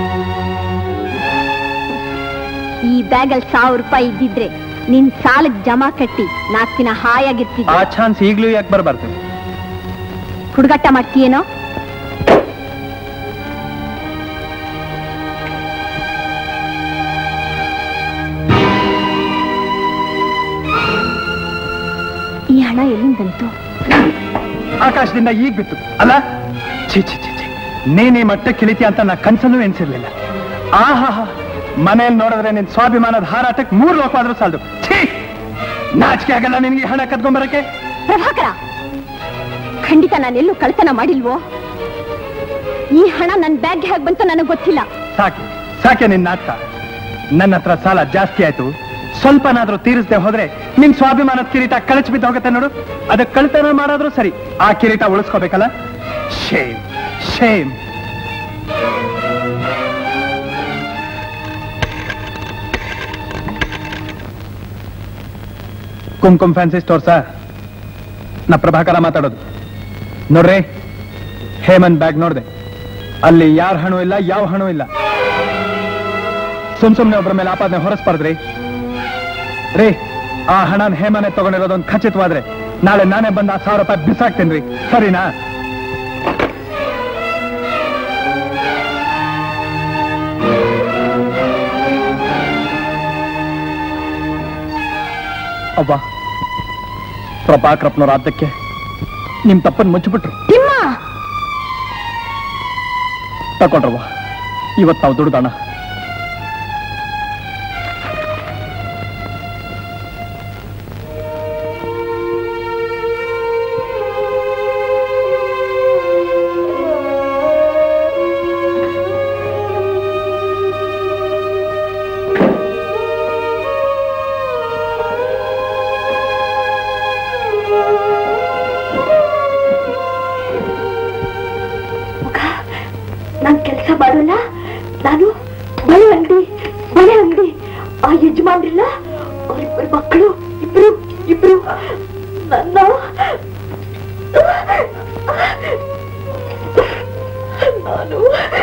ಈ ಬ್ಯಾಗಲ್ಲಿ ಸಾವಿರ ರೂಪಾಯಿ ಇದ್ದಿದ್ರೆ ನಿನ್ ಸಾಲಕ್ ಜಮಾ ಕಟ್ಟಿ ನಾಲ್ಕು ದಿನ ಆ ಹಾಯಾಗಿರ್ತಿದ್ದೆ ಚಾನ್ಸ್ ಈಗ್ಲೂ ಯಾಕೆ ಬರಬಾರ್ದು ಹುಡುಗಾಟ ಮಾಡ್ತೀಯೇನೋ ಈ ಹಣ ಎಲ್ಲಿಂದ ಬಂತು ಆಕಾಶದಿಂದ ಈಗ ಬಿತ್ತು ಅಲ್ಲ ಛೀ ಛೀ ಛೀ ಛೀ ನೀನ್ ಈ ಮಟ್ಟಕ್ಕೆ ಇಳಿತೀಯ ಅಂತ ನಾ ಕನ್ಸಲ್ಲೂ ಎನ್ಸಿರ್ಲಿಲ್ಲ ಆಹಾ ಮನೇಲಿ ನೋಡಿದ್ರೆ ನಿನ್ ಸ್ವಾಭಿಮಾನದ ಹಾರಾಟಕ್ಕೆ ಮೂರ್ ಲೋಕವಾದ್ರೂ ಸಾಲದು ಛೀ ನಾಚಿಕೆ ಆಗಲ್ಲ ನಿನ್ಗೆ ಈ ಹಣ ಕದ್ಕೊಂಬರಕ್ಕೆ ಪ್ರಭಾಕರ ಖಂಡಿತ ನಾನೆಲ್ಲೂ ಕಳ್ತನ ಮಾಡಿಲ್ವೋ ಈ ಹಣ ನನ್ನ ಬ್ಯಾಗ್ಗೆ ಹೇಗೆ ಬಂತು ನನಗೆ ಗೊತ್ತಿಲ್ಲ ಸಾಕೆ ಸಾಕೆ ನಿನ್ ನಾಟಕ ನನ್ನ ಹತ್ರ ಸಾಲ ಜಾಸ್ತಿ ಆಯ್ತು ಸ್ವಲ್ಪನಾದ್ರೂ ತೀರಿಸದೆ ಹೋದ್ರೆ ನಿನ್ ಸ್ವಾಭಿಮಾನದ ಕಿರೀಟ ಕಳಚಿ ಬಿದ್ದು ಹೋಗುತ್ತೆ ನೋಡು ಅದಕ್ಕೆ ಕಳ್ತನ ಮಾಡಾದ್ರೂ ಸರಿ ಆ ಕಿರೀಟ ಉಳಿಸ್ಕೋಬೇಕಲ್ಲ ಶೇಮ್ ಶೇಮ್ ಕುಂಕುಮ್ ಫ್ಯಾನ್ಸಿ ಸ್ಟೋರ್ಸಾ ನಾ ಪ್ರಭಾಕರ ಮಾತಾಡೋದು ನೋಡ್ರಿ ಹೇಮಂತ್ ಬ್ಯಾಗ್ ನೋಡ್ದೆ ಅಲ್ಲಿ ಯಾರ ಹಣು ಇಲ್ಲ ಯಾವ ಹಣು ಇಲ್ಲ ಸುಮ್ ಸುಮ್ನೆ ಒಬ್ಬರ ಮೇಲೆ ಆಪಾದನೆ ಹೊರಸ್ಬಾರ್ದ್ರಿ ರೀ ಆ ಹಣನ ಹೇಮನೆ ತಗೊಂಡಿರೋದೊಂದು ಖಚಿತವಾದ್ರೆ ನಾಳೆ ನಾನೇ ಬಂದು ಆ ಸಾವಿರ ರೂಪಾಯಿ ಬಿಸಾಕ್ತೇನ್ರಿ ಸರಿನಾ ಅವ್ವ ಪ್ರಭಾಕರಪ್ಪನವ್ರ ಆದ್ದಕ್ಕೆ ನಿಮ್ ತಪ್ಪನ್ನು ಮುಚ್ಚಿಬಿಟ್ರು ತಿಮ್ಮ ತಕೊಂಡ್ರವ್ವ ಇವತ್ತು ನಾವು ದುಡ್ದಣ ನಾನ್ ಕೆಲಸ ಮಾಡೋಲ್ಲ ನಾನು ಬಳೆ ಅಂಗಡಿ ಬಳೆ ಅಂಗಡಿ ಆ ಯಜಮಾನ್ರಿಲ್ಲ ಅವ್ರಿಬ್ಬರು ಮಕ್ಕಳು ಇಬ್ರು ಇಬ್ರು ನನ್ನ ನಾನು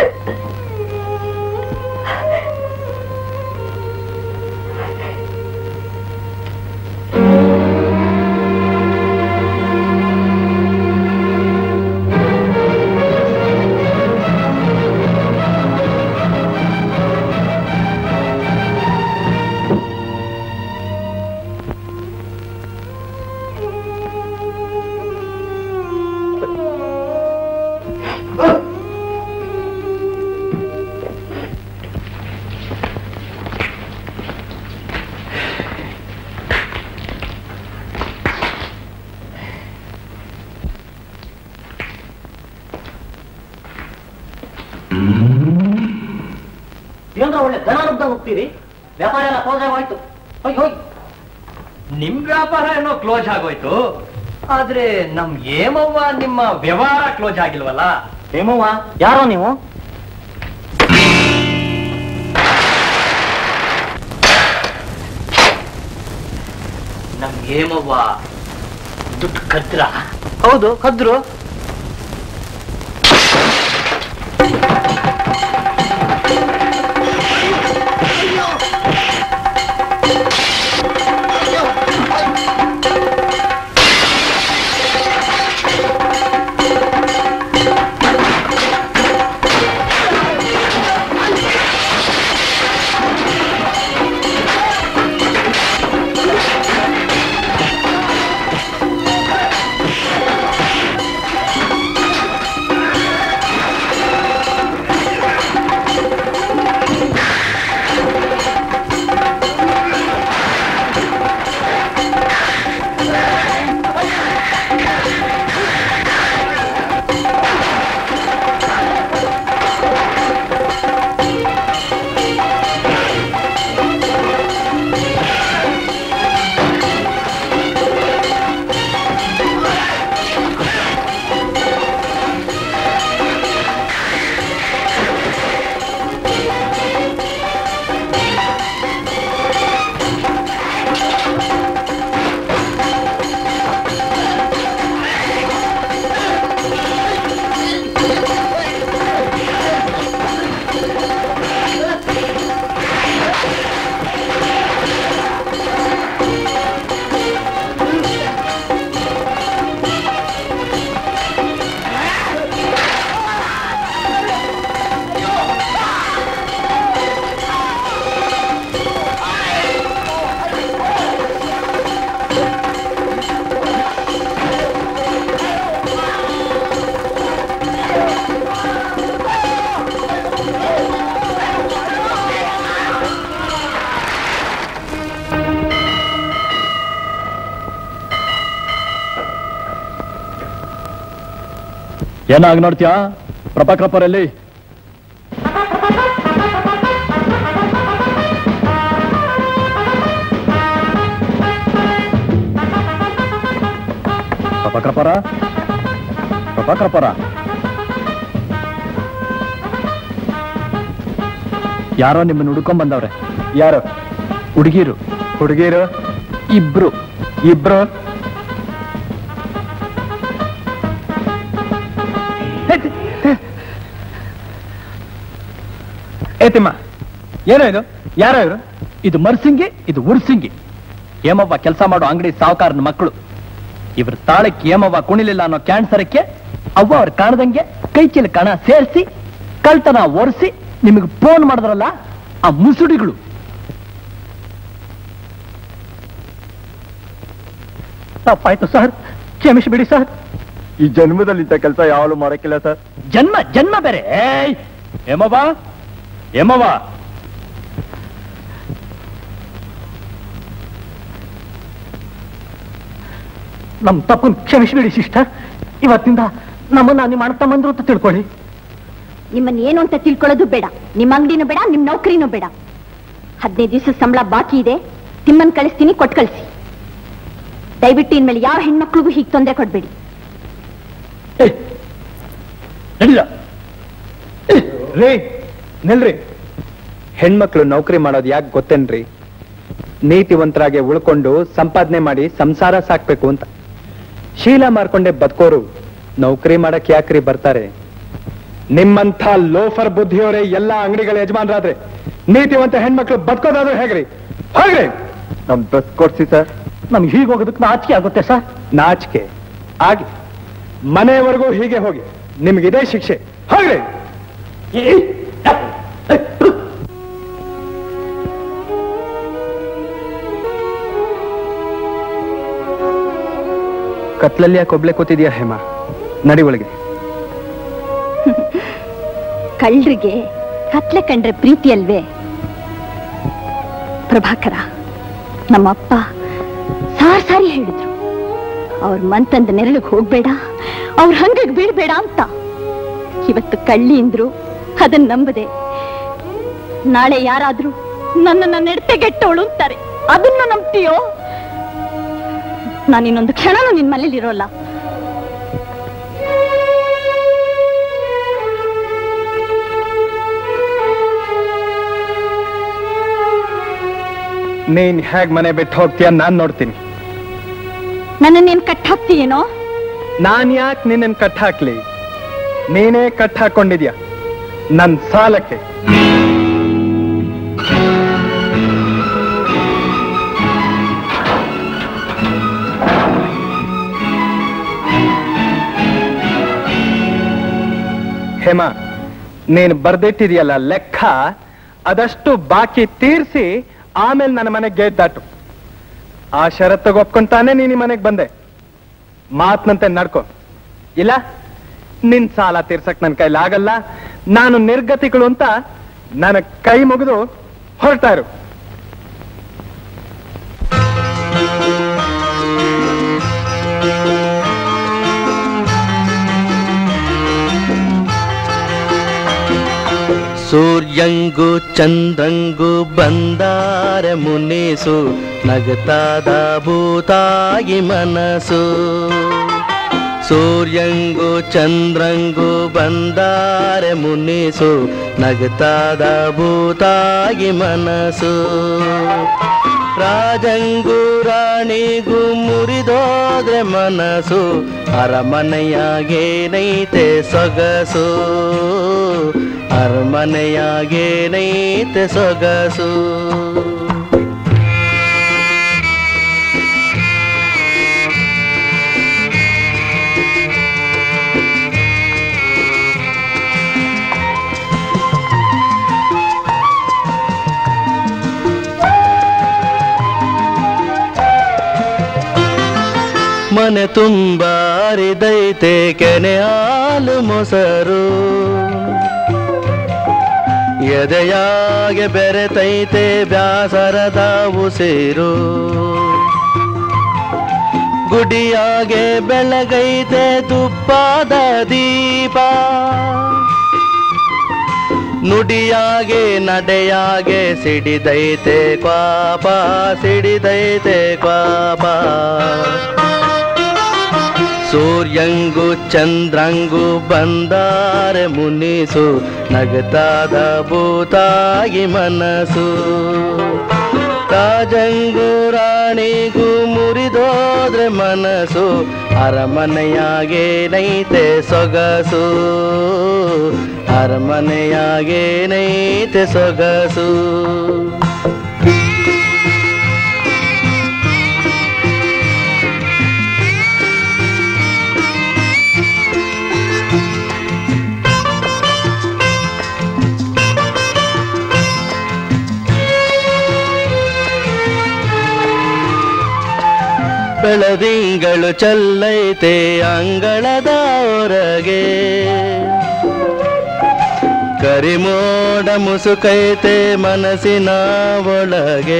ಏನೋ ಒಳ್ಳೆ ದನ ನುಗ್ದ ಹೋಗ್ತೀರಿ ವ್ಯಾಪಾರ ಎಲ್ಲ ಕ್ಲೋಸ್ ಆಗೋಯ್ತು ಹೋಗಿ ಹೋಗಿ ನಿಮ್ ವ್ಯಾಪಾರ ಏನೋ ಕ್ಲೋಸ್ ಆಗೋಯ್ತು ಆದ್ರೆ ನಮ್ ಏಮವ್ವ ನಿಮ್ಮ ವ್ಯವಹಾರ ಕ್ಲೋಸ್ ಆಗಿಲ್ವಲ್ಲ ಹೇಮವ್ವ ಯಾರೋ ನೀವು ನಮ್ ಏಮವ್ವ ದುಡ್ಡು ಕದ್ರ ಹೌದು ಕದ್ರು ಏನಾಗ್ ನೋಡ್ತೀಯಾ ಪ್ರಭಾಕರಪ್ಪರಲ್ಲಿ ಪ್ರಭಾಕರಪ್ಪರ ಪ್ರಭಾಕರಪ್ಪರ ಯಾರೋ ನಿಮ್ಮನ್ನ ಹುಡ್ಕೊಂಡ್ ಬಂದವ್ರೆ ಯಾರು ಹುಡುಗಿರು ಹುಡುಗಿರು ಇಬ್ರು ಇಬ್ರು ಏತಿಮ್ಮ ಏನೋ ಇದು ಯಾರೋ ಇವರು ಇದು ಮರ್ಸಿಂಗಿ ಇದು ಉರ್ಸಿಂಗಿ ಹೇಮವ್ವ ಕೆಲಸ ಮಾಡೋ ಅಂಗಡಿ ಸಾವುಕಾರನ ಮಕ್ಕಳು ಇವ್ರ ತಾಳಕ್ಕೆ ಹೇಮವ್ವ ಕುಣಿಲಿಲ್ಲ ಅನ್ನೋ ಕ್ಯಾನ್ಸರಕ್ಕೆ ಅವ್ವ ಅವ್ರ ಕಾಣದಂಗೆ ಕೈ ಚೀಲ ಕಣ ಸೇರಿಸಿ ಕಳ್ತನ ಒರೆಸಿ ನಿಮಗೆ ಫೋನ್ ಮಾಡಿದ್ರಲ್ಲ ಆ ಮುಸುಡಿಗಳು ತಪ್ಪಾಯ್ತು ಸರ್ ಕ್ಷಮಿಸಿಬಿಡಿ ಸರ್ ಈ ಜನ್ಮದಲ್ಲಿ ಇಂಥ ಕೆಲಸ ಯಾವಾಗಲೂ ಮಾಡಕ್ಕಿಲ್ಲ ಸರ್ ಜನ್ಮ ಜನ್ಮ ಬೇರೆ ಏಯ್ ಹೇಮವ್ವ ಹೇಮವ್ವ ನಮ್ ತಪ್ಪನ್ ಕ್ಷಮಿಸಿಬಿಡಿ ಸಿಸ್ಟರ್ ಇವತ್ತಿಂದ ನಮ್ಮನ್ನ ನಿಮ್ಮ ಅಣ್ಣ ತಮ್ಮಂದ್ರು ಅಂತ ತಿಳ್ಕೊಳ್ಳಿ ನಿಮ್ಮನ್ನ ಏನು ಅಂತ ತಿಳ್ಕೊಳ್ಳೋದು ಬೇಡ ನಿಮ್ಮ ಅಂಗಡಿನೂ ಬೇಡ ನಿಮ್ ನೌಕರಿನೂ ಬೇಡ ಹದಿನೈದು ದಿವಸ ಸಂಬಳ ಬಾಕಿ ಇದೆ ತಿಮ್ಮನ್ ಕಳಿಸ್ತೀನಿ ಕೊಟ್ ಕಳಿಸಿ ದಯವಿಟ್ಟು ಇನ್ಮೇಲೆ ಯಾವ ಹೆಣ್ಮಕ್ಳಿಗೂ ಹೀಗೆ ತೊಂದರೆ ಕೊಡ್ಬೇಡಿ ನಡೀಲ ರೀ ನಿಲ್ರಿ ಹೆಣ್ಮಕ್ಳು ನೌಕರಿ ಮಾಡೋದು ಯಾಕೆ ಗೊತ್ತೇನ್ರಿ ನೀತಿವಂತರಾಗೆ ಉಳ್ಕೊಂಡು ಸಂಪಾದನೆ ಮಾಡಿ ಸಂಸಾರ ಸಾಕ್ಬೇಕು ಅಂತ ಶೀಲ ಮಾರ್ಕೊಂಡೆ ಬದುಕೋರು ನೌಕರಿ ಮಾಡಕ್ ಯಾಕ್ರಿ ಬರ್ತಾರೆ ನಿಮ್ಮಂಥ ಲೋಫರ್ ಬುದ್ಧಿಯವರೇ ಎಲ್ಲ ಅಂಗಡಿಗಳ ಯಜಮಾನರಾದ್ರೆ ನೀತಿವಂತ ಹೆಣ್ಮಕ್ಳು ಬದುಕೋದಾದ್ರೆ ಹೇಗ್ರಿ ಹೋಗ್ರಿ ನಮ್ ಡ್ರೆಸ್ ಕೊಡ್ಸಿ ಸರ್ ನಮ್ಗೆ ಹೀಗೆ ಹೋಗೋದಕ್ಕೆ ನಾಚಿಕೆ ಆಗುತ್ತೆ ಸರ್ ನಾಚಿಕೆ ಆಗಿ ಮನೆಯವರೆಗೂ ಹೀಗೆ ಹೋಗಿ ನಿಮ್ಗಿದೇ ಶಿಕ್ಷೆ ಹೋಗ್ರಿ ಕತ್ಲಲ್ಲಿ ಯಾಕೆ ಒಬ್ಳೆ ಕೂತಿದ್ಯಾ ಹೇಮ ನಡಿ ಒಳಗೆ ಕಳ್ರಿಗೆ ಕತ್ಲೆ ಕಂಡ್ರೆ ಪ್ರೀತಿ ಅಲ್ವೇ ಪ್ರಭಾಕರ ನಮ್ಮಪ್ಪ ಸಾರ್ ಸಾರಿ ಹೇಳಿದ್ರು ಅವ್ರ ಮಂತಂದ ನೆರಳಿಗೆ ಹೋಗ್ಬೇಡ ಅವ್ರ ಹಂಗಿಗೆ ಬೀಳ್ಬೇಡ ಅಂತ ಇವತ್ತು ಕಳ್ಳಿ ಅಂದ್ರು ಅದನ್ನ ನಂಬದೆ ನಾಳೆ ಯಾರಾದ್ರೂ ನನ್ನನ್ನ ನೆಡ್ತೆಗೆಟ್ಟವಳು ಅಂತಾರೆ ಅದನ್ನ ನಂಬ್ತೀಯೋ ನಾನು ಇನ್ನೊಂದು ಕ್ಷಣನೂ ನಿನ್ ಮನೇಲಿ ಇರೋಲ್ಲ ನೀನ್ ಹೇಗ್ ಮನೆ ಬಿಟ್ಟು ಹೋಗ್ತೀಯ ನಾನ್ ನೋಡ್ತೀನಿ ನನ್ನ ನೀನ್ ಕಟ್ ಹಾಕ್ತೀಯೇನೋ ನಾನ್ ಯಾಕೆ ನಿನ್ನನ್ ಕಟ್ ಹಾಕ್ಲಿ ನೀನೇ ಕಟ್ ಹಾಕೊಂಡಿದ್ಯಾ ನನ್ ಸಾಲಕ್ಕೆ ಹೇಮಾ ನೀನು ಬರ್ದಿಟ್ಟಿದೆಯಲ್ಲ ಲೆಕ್ಕ ಅದಷ್ಟು ಬಾಕಿ ತೀರ್ಸಿ ಆಮೇಲೆ ನನ್ನ ಮನೆಗೆ ಗೇಟ್ ದಾಟು ಆ ಷರತ್ತಿಗೆ ಒಪ್ಕೊಂತಾನೆ ನೀನು ಈ ಮನೆಗೆ ಬಂದೆ ಮಾತ್ನಂತೆ ನಡ್ಕೊ ಇಲ್ಲ ನಿನ್ ಸಾಲ ತೀರ್ಸಕ್ ನನ್ನ ಕೈಲಿ ಆಗಲ್ಲ ನಾನು ನಿರ್ಗತಿಗಳು ಅಂತ ನನ್ನ ಕೈ ಮುಗಿದು ಹೊರಟ ಇರು ಸೂರ್ಯಂಗು ಚಂದ್ರಂಗು ಬಂದಾರ ಮುನಿಸು ನಗತಾದ ಭೂತಾಗಿ ಮನಸ್ಸು ಸೂರ್ಯಂಗು ಚಂದ್ರಂಗು ಬಂದಾರ ಮುನಿಸು ನಗತಾದ ಭೂತಾಗಿ ಮನಸ್ಸು ರಾಜಂಗು ರಾಣಿಗೂ ಮುರಿದೋದ್ರೆ ಮನಸ್ಸು ಅರಮನೆಯಾಗೇನೈತೆ ಸೊಗಸು ಅರಮನೆಯಾಗೇನೈತೆ ಸೊಗಸು ಮನೆ ತುಂಬ ಅರಿದೈತೆ ಕೆನೆ ಹಾಲು ಮೊಸರು ಎದೆಯಾಗೆ ಬೆರೆತೈತೆ ಬ್ಯಾಸರದ ಉಸಿರು ಗುಡಿಯಾಗೆ ಬೆಳಗೈತೆ ತುಪ್ಪಾದ ದೀಪ ನುಡಿಯಾಗೆ ನಡೆಯಾಗೆ ಸಿಡಿದೈತೆ ಕ್ವಾಪ ಸಿಡಿದೈತೆ ಕ್ವಾಪ ಸೂರ್ಯಂಗು ಚಂದ್ರಂಗು ಬಂದಾರೆ ಮುನಿಸು ನಗತಾದ ಭೂತಾಗಿ ಮನಸ್ಸು ರಾಜಂಗು ರಾಣಿಗೂ ಮುರಿದೋದ್ರೆ ಮನಸ್ಸು ಅರಮನೆಯಾಗೇನೈತೆ ಸೊಗಸು ಅರಮನೆಯಾಗೇನೈತೆ ಸೊಗಸು ಬೆಳದಿಂಗಳು ಚಲ್ಲೈತೆ ಅಂಗಳದ ಹೊರಗೆ ಕರಿಮೋಡ ಮುಸುಕೈತೆ ಮನಸ್ಸಿನ ಒಳಗೆ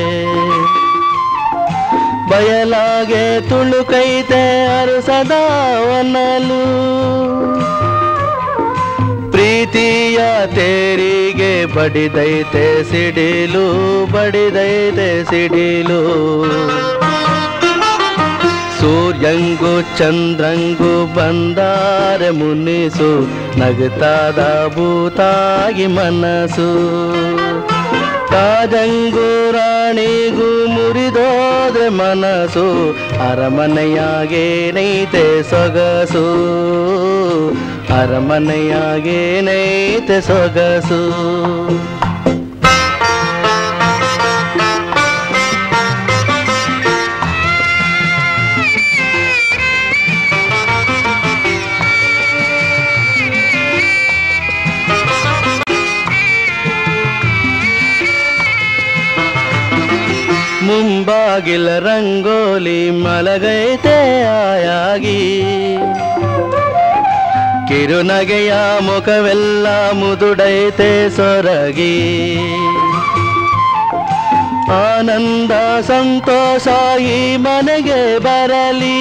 ಬಯಲಾಗೆ ತುಳುಕೈತೆ ಅರಸದ ಒನಲು ಪ್ರೀತಿಯ ತೇರಿಗೆ ಬಡಿದೈತೆ ಸಿಡಿಲು ಬಡಿದೈತೆ ಸಿಡಿಲು ಸೂರ್ಯಂಗು ಚಂದ್ರಂಗು ಬಂದಾರ ಮುನಿಸು ನಗತಾದ ಭೂತಾಗಿ ಮನಸ್ಸು ರಾಜಂಗು ರಾಣಿಗೂ ಮುರಿದೋದ್ರೆ ಮನಸ್ಸು ಅರಮನೆಯಾಗೇನೈತೆ ಸೊಗಸು ಅರಮನೆಯಾಗೇನೈತೆ ಸೊಗಸು ಮುಂಬಾಗಿಲ ರಂಗೋಲಿ ಮಲಗೈತೆ ಆಯಾಗಿ ಕಿರುನಗೆಯ ಮುಖವೆಲ್ಲ ಮುದುಡೈತೆ ಸೊರಗಿ ಆನಂದ ಸಂತೋಷ ಈ ಮನೆಗೆ ಬರಲಿ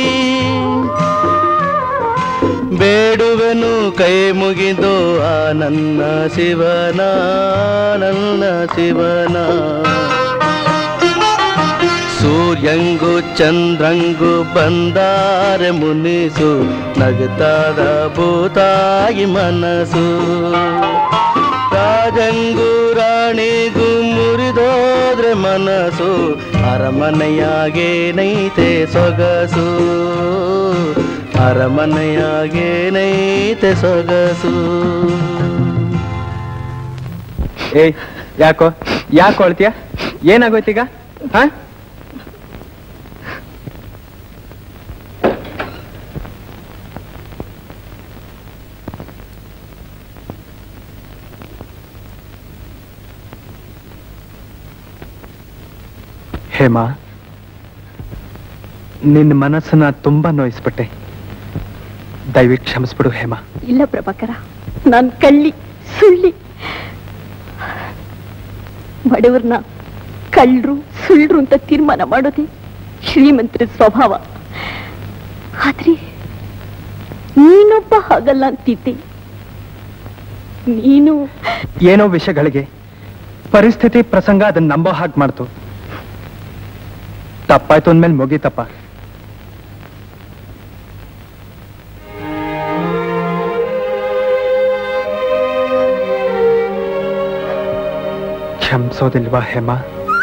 ಬೇಡುವೆನು ಕೈ ಮುಗಿದು ಆ ನನ್ನ ಶಿವನ ನನ್ನ ಶಿವನ ಸೂರ್ಯಂಗು ಚಂದ್ರಂಗು ಬಂದಾರೆ ಮುನಿಸು ನಗತಾದ ಭೂತಾಗಿ ಮನಸ್ಸು ರಾಜಂಗು ರಾಣಿಗೂ ಮುರಿದೋದ ಹೋದ್ರೆ ಮನಸ್ಸು ಅರಮನೆಯಾಗೇನೈತೆ ಸೊಗಸು ಅರಮನೆಯಾಗೇನೈತೆ ಸೊಗಸು ಏಯ್ ಯಾಕೋ ಯಾಕೋ ಅಳ್ತೀಯ ಏನಾಗೋಯ್ತೀಗ ಹಾ ಹೇಮಾ ನಿನ್ನ ಮನಸ್ಸನ್ನ ತುಂಬಾ ನೋಯಿಸ್ಬಿಟ್ಟೆ ದಯವಿಟ್ಟು ಕ್ಷಮಿಸ್ಬಿಡು ಹೇಮಾ ಇಲ್ಲ ಪ್ರಭಾಕರ ನಾನ್ ಕಳ್ಳಿ ಸುಳ್ಳಿ ಬಡವ್ರನ್ನ ಕಳ್ಳರು ಸುಳ್ರು ಅಂತ ತೀರ್ಮಾನ ಮಾಡೋದೇ ಶ್ರೀಮಂತರ ಸ್ವಭಾವ ಆದ್ರೆ ನೀನೊಬ್ಬ ಹಾಗಲ್ಲ ಅಂತಿದ್ದೆ ನೀನು ಏನೋ ವಿಷಯಗಳಿಗೆ ಪರಿಸ್ಥಿತಿ ಪ್ರಸಂಗ ಅದನ್ನ ನಂಬೋ ಹಾಗೆ ಮಾಡ್ತು ತಪ್ಪಾಯ್ತು ಅಂದ್ಮೇಲೆ ಮುಗೀತಪ್ಪ ಕ್ಷಮಿಸೋದಿಲ್ವಾ ಹೇಮಾ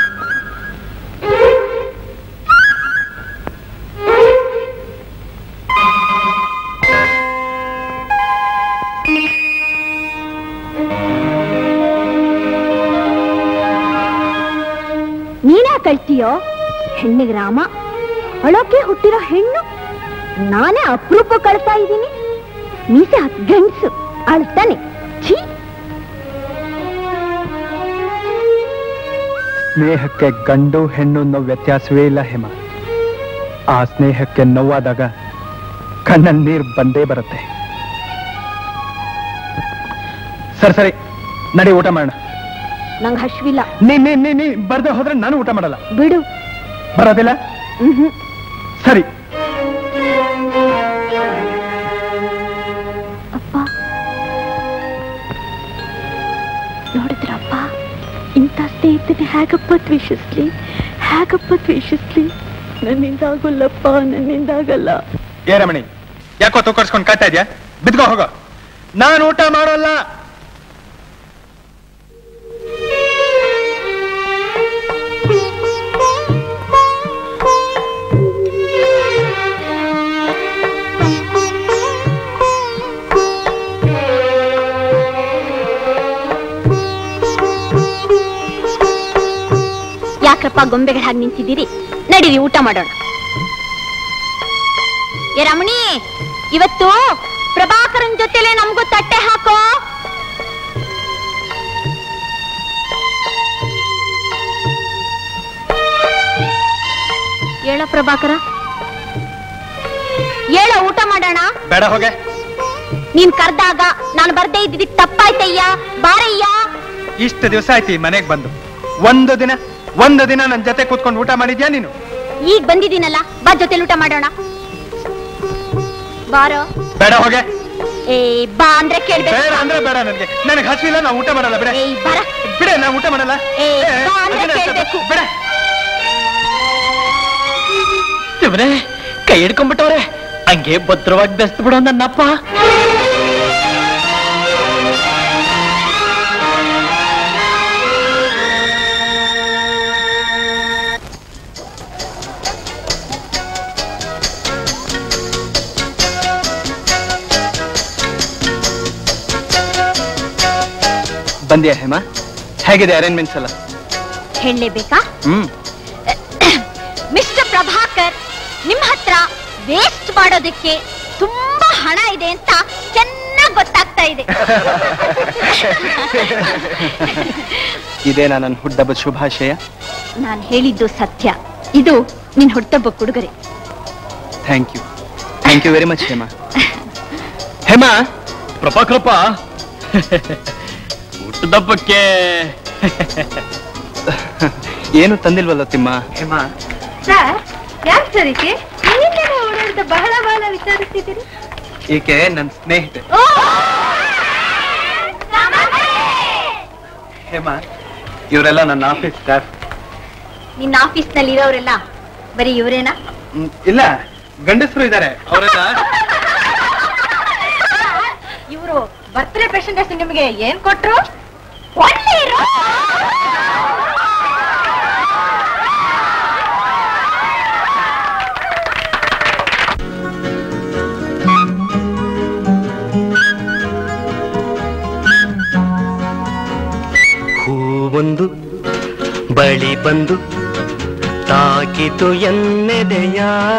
ನೀನೇ ಕಳ್ತೀಯೋ ಹೆಣ್ಣಿಗೆ ರಾಮ ಅಳೋಕೆ ಹುಟ್ಟಿರೋ ಹೆಣ್ಣು ನಾನೇ ಅಪರೂಪ ಕಳ್ತಾ ಇದ್ದೀನಿ ಮೀಸೆ ಹತ್ ಗಂಡ್ಸು ಅಳ್ತಾನೆ ಛೀ ಸ್ನೇಹಕ್ಕೆ ಗಂಡು ಹೆಣ್ಣು ಅನ್ನೋ ವ್ಯತ್ಯಾಸವೇ ಇಲ್ಲ ಹೇಮ ಆ ಸ್ನೇಹಕ್ಕೆ ನೋವಾದಾಗ ಕಣ್ಣಲ್ಲಿ ನೀರು ಬಂದೇ ಬರುತ್ತೆ ಸರಿ ಸರಿ ನಡಿ ಊಟ ಮಾಡೋಣ ನಂಗೆ ಹಶ್ವಿಲ್ಲ ನೀ ನೀ ನೀ ನೀ ಬರ್ದೆ ಹೋದ್ರೆ ನಾನು ಊಟ ಮಾಡಲ್ಲ ಬಿಡು ಬರೋದಿಲ್ಲ ಮ್ಹೂ. ಸರಿ ಅಪ್ಪ ನೋಡಿದ್ರಪ್ಪ ಇಂಥ ಸ್ನೇಹಿತನ ಹೇಗಪ್ಪ ದ್ವೇಷಿಸ್ಲಿ ಹೇಗಪ್ಪ ದ್ವೇಷಿಸ್ಲಿ ನನ್ನಿಂದ ಆಗೋಲ್ಲಪ್ಪ ನನ್ನಿಂದ ಆಗಲ್ಲ ಏ ರಮಣಿ ಯಾಕೋ ತೂಕರ್ಸ್ಕೊಂಡು ಕಾಯ್ತಾ ಇದ್ಯಾ ಬಿದ್ಕೋ ಹೋಗೋ ನಾನು ಊಟ ಮಾಡೋಲ್ಲ ಯಾಕ್ರಪ್ಪ ಗೊಂಬೆಗಳ ಹಾಗೆ ನಿಂತಿದ್ದೀರಿ ನಡೀರಿ ಊಟ ಮಾಡೋಣ ಏ ರಮಣಿ ಇವತ್ತು ಪ್ರಭಾಕರನ್ ಜೊತೆಲೆ ನಮಗೂ ತಟ್ಟೆ ಹಾಕೋ ಹೇಳೋ ಪ್ರಭಾಕರ ಹೇಳೋ ಊಟ ಮಾಡೋಣ ಬೇಡ ಹೋಗೆ ನೀನ್ ಕರ್ದಾಗ ನಾನು ಬರ್ದೇ ಇದ್ದಿದ್ದಕ್ಕೆ ತಪ್ಪಾಯ್ತಯ್ಯ ಬಾರಯ್ಯ ಇಷ್ಟು ದಿವಸ ಆಯ್ತು ಈ ಮನೆಗೆ ಬಂದು ಒಂದು ದಿನ ಒಂದು ದಿನ ನನ್ನ ಜೊತೆ ಕೂತ್ಕೊಂಡು ಊಟ ಮಾಡಿದ್ಯಾ ನೀನು ಈಗ ಬಂದಿದ್ದೀನಲ್ಲ ಬಾ ಜೊತೆಲಿ ಊಟ ಮಾಡೋಣ ಬಾರೋ ಬೇಡ ಹೋಗೆ ಏ ಬಾ ಅಂದ್ರೆ ಕೇಳ್ಬೇಕು ಬೇಡ ಅಂದ್ರೆ ಬೇಡ ನನಗೆ ನನಗೆ ಹಸಿವಿಲ್ಲ ನಾವು ಊಟ ಮಾಡಲ್ಲ ಬಿಡೆ ಏಯ್ ಬರ ಬಿಡೆ ನಾವು ಊಟ ಮಾಡಲ್ಲ ಏ ಏ, ಬಾ ಅಂದ್ರೆ ಅದನ್ನೇ ಕೇಳ್ಬೇಕು ಬಿಡೆ ಶಿವನೇ ಕೈ ಹಿಡ್ಕೊಂಡ್ಬಿಟ್ಟವ್ರೆ ಹಂಗೆ ಭದ್ರವಾಗಿ ಬೆಸ್ತ್ ಬಿಡೋ ನನ್ನಪ್ಪ ಬಂದ್ಯಾ ಹೇಮಾ ಹೇಗಿದೆ ಅರೇಂಜ್ಮೆಂಟ್ಸ್ ಎಲ್ಲ ಹೇಳಲೇಬೇಕಾ ಹ್ಮ್ ಮಿಸ್ಟರ್ ಪ್ರಭಾಕರ್ ನಿಮ್ ಹತ್ರ ವೇಸ್ಟ್ ಮಾಡೋದಕ್ಕೆ ತುಂಬಾ ಹಣ ಇದೆ ಅಂತ ಚೆನ್ನಾಗಿ ಗೊತ್ತಾಗ್ತಾ ಇದೆ ಇದೇನಾ ನನ್ನ ಹುಟ್ಟಬ್ಬದ ಶುಭಾಶಯ ನಾನು ಹೇಳಿದ್ದು ಸತ್ಯ ಇದು ನಿನ್ ಹುಟ್ಟಬ್ಬ ಉಡುಗೊರೆ thank you thank you very much Hema Hema Prabhakarappa ಹುಟ್ಟದಬ್ಬಕ್ಕೆ ಏನು ತಂದಿಲ್ವಲ್ಲ ತಿಮ್ಮ ಹೇಮಾ ಸರ್ ಯಾಕೆ ಸರ್ ಈಕೆ ನಿನ್ನಿಂದಲೇ ಓಡಾಡಿದ ಬಹಳ ಬಹಳ ವಿಚಾರಿಸ್ತಿದ್ದೀರಿ ಈಕೆ ನನ್ನ ಸ್ನೇಹಿತೆ ಹೇಮಾ ಇವರೆಲ್ಲ ನನ್ನ ಆಫೀಸ್ ಸ್ಟಾಫ್ ನಿನ್ನ ಆಫೀಸ್ ನಲ್ಲಿ ಇರೋರೆಲ್ಲ ಬರೀ ಇವರೇನಾ ಇಲ್ಲ ಗಂಡಸರು ಇದ್ದಾರೆ ಅವರೆಲ್ಲ ಇವರು ಬರ್ತ್ಡೇ ಪ್ರೆಸೆಂಟೇಷನ್ ನಿಮಗೆ ಏನ್ ಕೊಟ್ರು ಹೂವೊಂದು ಬಳಿ ಬಂದು ತಾಕಿತು ಎನ್ನೆದೆಯ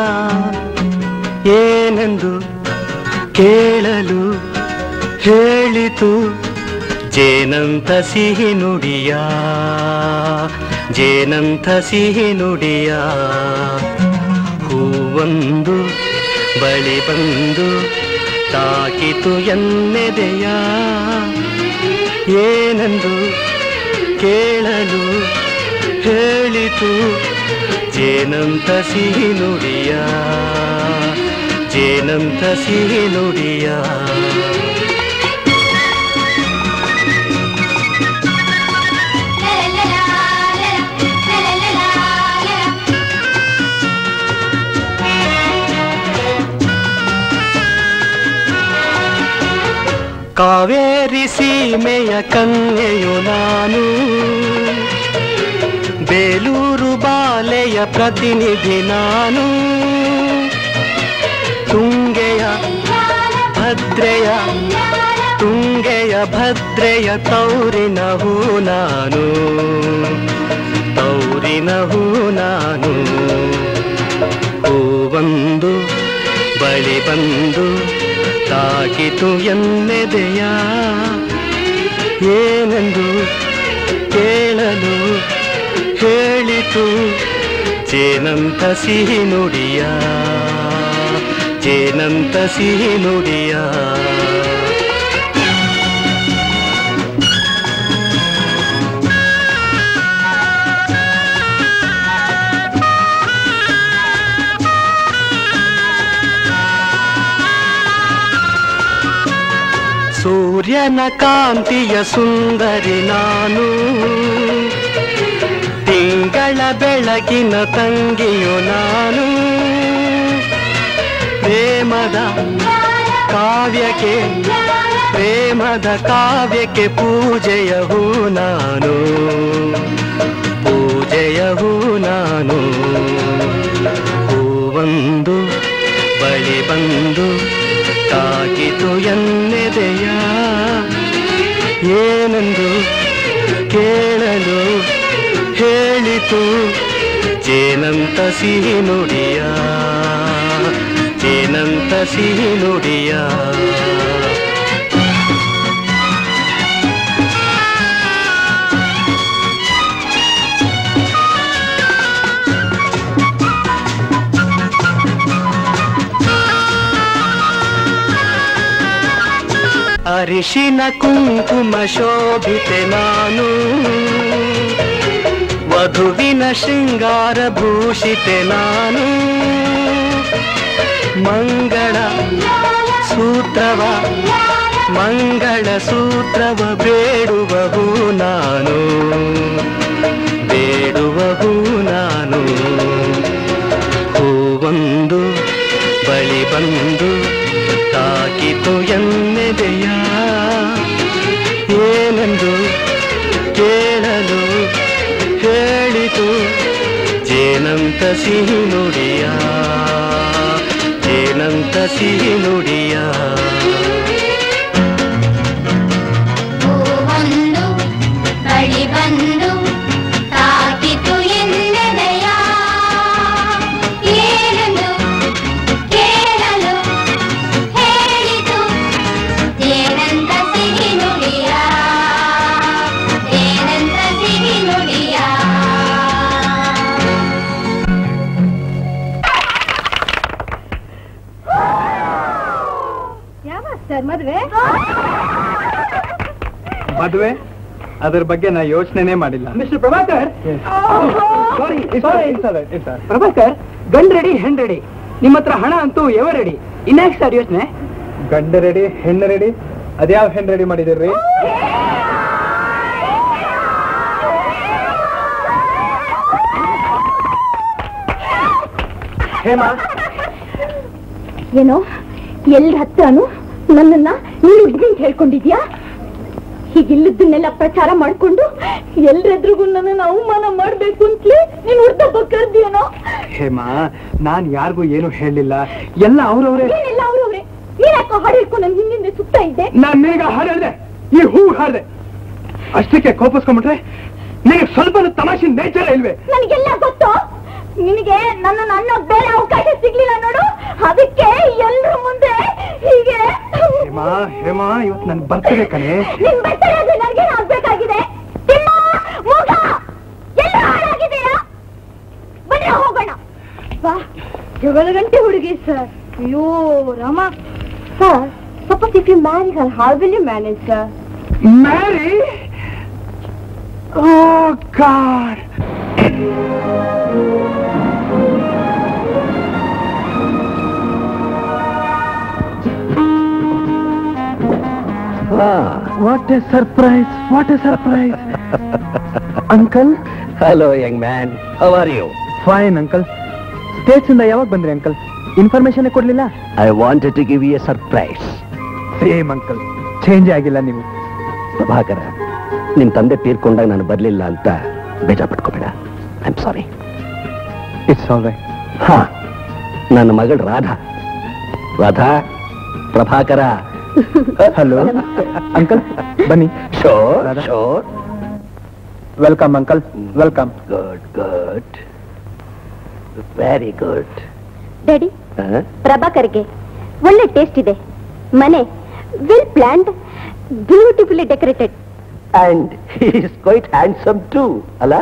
ಏನೆಂದು ಕೇಳಲು ಹೇಳಿತು ಜೇನಂತ ಸಿಹಿ ನುಡಿಯ ಜೇನಂತ ಸಿಹಿ ನುಡಿಯ ಹೂವೊಂದು ಬಳಿ ಬಂದು ತಾಕಿತು ಎನ್ನೆದೆಯ ಏನೆಂದು ಕೇಳಲು ಹೇಳಿತು ಜೇನಂತ ಸಿಹಿ ನುಡಿಯ ಜೇನಂತ ಸಿಹಿ ನುಡಿಯ ಕಾವೇರಿ ಸೀಮೆಯ ಕನ್ಯೆಯು ನಾನು ಬೇಲೂರು ಬಾಲೆಯ ಪ್ರತಿನಿಧಿ ನಾನು ತುಂಗೆಯ ಭದ್ರೆಯ ತುಂಗೆಯ ಭದ್ರೆಯ ತೌರಿನ ಹೂ ನಾನು ತೌರಿನ ಹೂ ನಾನು ಹೂವೊಂದು ಬಳಿ ಬಂದು ತಾಕಿತು ಎನ್ನೆದೆಯ ಏನೆಂದು ಕೇಳಲು ಹೇಳಿತು ಜೇನಂತ ಸಿಹಿ ನುಡಿಯ ಜೇನಂತ ಸಿಹಿ ನುಡಿಯ ಸೂರ್ಯನ ಕಾಂತಿಯ ಸುಂದರಿ ನಾನು ತಿಂಗಳ ಬೆಳಗಿನ ತಂಗಿಯು ನಾನು ಪ್ರೇಮದ ಕಾವ್ಯಕ್ಕೆ ಪ್ರೇಮದ ಕಾವ್ಯಕ್ಕೆ ಪೂಜೆಯ ಹೂ ನಾನು ಪೂಜೆಯ ಹೂ ನಾನು ಹೂವೊಂದು ಬಳಿ ಬಂದು ತಾಕಿತು ಎನ್ನೆದೆಯ ಏನೆಂದು ಕೇಳಲು ಹೇಳಿತು ಜೇನಂತ ಸಿಹಿ ನುಡಿಯ ಜೇನಂತ ಸಿಹಿ ನುಡಿಯ ಅರಿಶಿನ ಕುಂಕುಮ ಶೋಭಿತೆ ನಾನು ವಧುವಿನ ಶೃಂಗಾರ ಭೂಷಿತೆ ನಾನು ಮಂಗಳ ಸೂತ್ರವ ಮಂಗಳ ಸೂತ್ರವ ಬೇಡುವವು ನಾನು ಬೇಡುವವು ನಾನು ಹೂವೊಂದು ಬಳಿ ಬಂದು ತಾಕಿತು ಎನ್ನೆದೆಯ ಏನೆಂದು ಕೇಳಲು ಹೇಳಿತು ಜೇನಂತ ಸಿಹಿ ನುಡಿಯ ಜೇನಂತ ಸಿಹಿ ನುಡಿಯ ಹೂವೊಂದು ಬಳಿ ಬಂದು ತಾಕಿತು ಎನ್ನೆದೆಯ ಏನೆಂದು ಕೇಳಲು ಹೇಳಿತು ಏನಂತ ಸಿಹಿ ನುಡಿಯ ಏನಂತ ಸಿಹಿ ನುಡಿಯ ಯಾವ ಸರ್ ಮದ್ವೆ ಮದುವೆ ಅದ್ರ ಬಗ್ಗೆ ನಾ ಯೋಚನೆನೇ ಮಾಡಿಲ್ಲ mister Prabhakar sorry sorry Prabhakar ಗಂಡ್ ರೆಡಿ ಹೆಣ್ ರೆಡಿ ನಿಮ್ಮ ಹತ್ರ ಹಣ ಅಂತೂ ಎವ ರೆಡಿ ಇನ್ಯಾಕ್ ಸರ್ ಯೋಚನೆ ಗಂಡ ರೆಡಿ ಹೆಣ್ಣು ರೆಡಿ ಅದ್ಯಾವ ಹೆಣ್ಣು ರೆಡಿ ಮಾಡಿದಿರ್ರಿ ಹೇಮಾ ಏನೋ ಎಲ್ರ ಹತ್ರನು ನನ್ನನ್ನ ನೀನು ಹಿಂಗ್ ಹೇಳ್ಕೊಂಡಿದ್ಯಾ ಹೀಗಿಲ್ಲದನ್ನೆಲ್ಲ ಪ್ರಚಾರ ಮಾಡ್ಕೊಂಡು ಎಲ್ರೆದ್ರಿಗೂ ನನ್ನನ್ನ ಅವಮಾನ ಮಾಡ್ಬೇಕು ಅಂತಲೇ ನೀನ್ ಹುಡ್ತಪ್ಪ ಕರ್ದಿಯೇನೋ ಹೇಮಾ ನಾನ್ ಯಾರಿಗೂ ಏನು ಹೇಳಿಲ್ಲ ಎಲ್ಲ ಅವ್ರವ್ರೆ ಏನೆಲ್ಲ ಅವ್ರವ್ರೆ ನೀನ್ ಯಾಕೋ ಹಾಡು ಹಿಡ್ಕೊಂಡು ನನ್ ಹಿಂದಿಂದೆ ಸುತ್ತಾ ಇದ್ದೆ ನಾನ್ ನಿನಗ ಹಾಡಿದೆ ಈ ಹೂ ಹಾಡಿದೆ ಅಷ್ಟಕ್ಕೆ ಕೋಪಿಸ್ಕೊಂಡ್ಬಿಟ್ರೆ ನಿನಗೆ ಸ್ವಲ್ಪ ತಮಾಷೆ ನೇಚರ್ ಇಲ್ವೇ ನನಗೆಲ್ಲ ಗೊತ್ತು ನಿನಗೆ ನನ್ನ ಅನ್ನೋಕ್ ಬೇರೆ ಅವಕಾಶ ಸಿಗ್ಲಿಲ್ಲ ನೋಡು ಅದಕ್ಕೆ ಎಲ್ರ ಮುಂದೆ ಹೀಗೆ ಹೇಮಾ ಹೇಮಾ ಇವತ್ತು ನನ್ ಬರ್ತದೆ ಕಣೆ ನಿನ್ ಬರ್ತಡೆ ಅದು ನನಗೆ ಆಗ್ಬೇಕಾಗಿದೆ ತಿಮ್ಮ ಮೂಗ ಎಲ್ಲ ಹಾಳಾಗಿದೆಯಾ ಬನ್ನಿ ಹೋಗೋಣ ಬಾ ಜಗಳ ಗಂಟೆ ಹುಡುಗಿ ಸರ್ ಅಯ್ಯೋ Rama sir suppose if you marry her how will you manage sir marry oh God what a surprise what a surprise uncle hello young man how are you fine uncle States ಇಂದ ಯಾವಾಗ ಬಂದ್ರಿ uncle information ಕೊಡ್ಲಿಲ್ಲ I wanted to give you a surprise same uncle change ಆಗಿಲ್ಲ ನೀವು ಪ್ರಭಾಕರ ನಿಮ್ ತಂದೆ ತೀರ್ಕೊಂಡಾಗ ನಾನು ಬರ್ಲಿಲ್ಲ ಅಂತ ಬೇಜಾರ್ ಪಟ್ಕೋಬೇಡ I am sorry it's all right ಹಾ ನನ್ನ ಮಗಳು ರಾಧಾ ರಾಧಾ ಪ್ರಭಾಕರ ಹಲೋ ಅಂಕಲ್ ಬನ್ನಿ sure sure welcome uncle welcome good good very good daddy ಪ್ರಭಾಕರ್ಗೆ ಒಳ್ಳೆ ಟೇಸ್ಟ್ ಇದೆ ಮನೆ well planned beautifully decorated and is quite handsome too ಅಲ್ಲ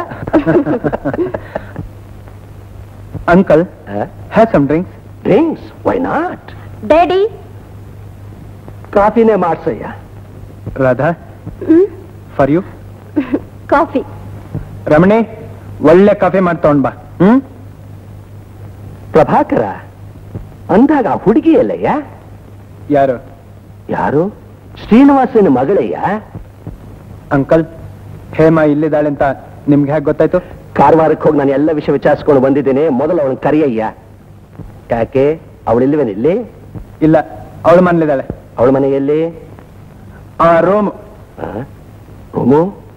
uncle have some drinks drinks why not daddy ಕಾಫಿನೇ ಮಾಡ್ಸಯ್ಯ Radha for you coffee Ramani ಒಳ್ಳೆ coffee ಮಾಡಿ ತಗೊಂಡ್ ಬಾ ಹ್ಮ್ ಪ್ರಭಾಕರ ಅಂದಾಗ ಆ ಹುಡುಗಿ ಎಲ್ಲಯ್ಯ ಯಾರು ಯಾರು ಶ್ರೀನಿವಾಸನ ಮಗಳಯ್ಯ ಅಂಕಲ್ ಹೇಮಾ ಇಲ್ಲಿದ್ದಾಳೆ ಅಂತ ನಿಮ್ಗೆ ಹೇಗೆ ಗೊತ್ತಾಯ್ತು ಕಾರವಾರಕ್ಕೆ ಹೋಗಿ ನಾನು ಎಲ್ಲ ವಿಷಯ ವಿಚಾರಿಸ್ಕೊಂಡು ಬಂದಿದ್ದೇನೆ ಮೊದಲು ಅವಳನ್ನ ಕರಿಯಯ್ಯ ಯಾಕೆ ಅವಳಿಲ್ವೇನ ಇಲ್ಲಿ ಇಲ್ಲ ಅವಳ ಮನೇಲಿದ್ದಾಳೆ ಅವಳ ಮನೆಯಲ್ಲಿ ಆ ರೂಮ್ ರೂಮು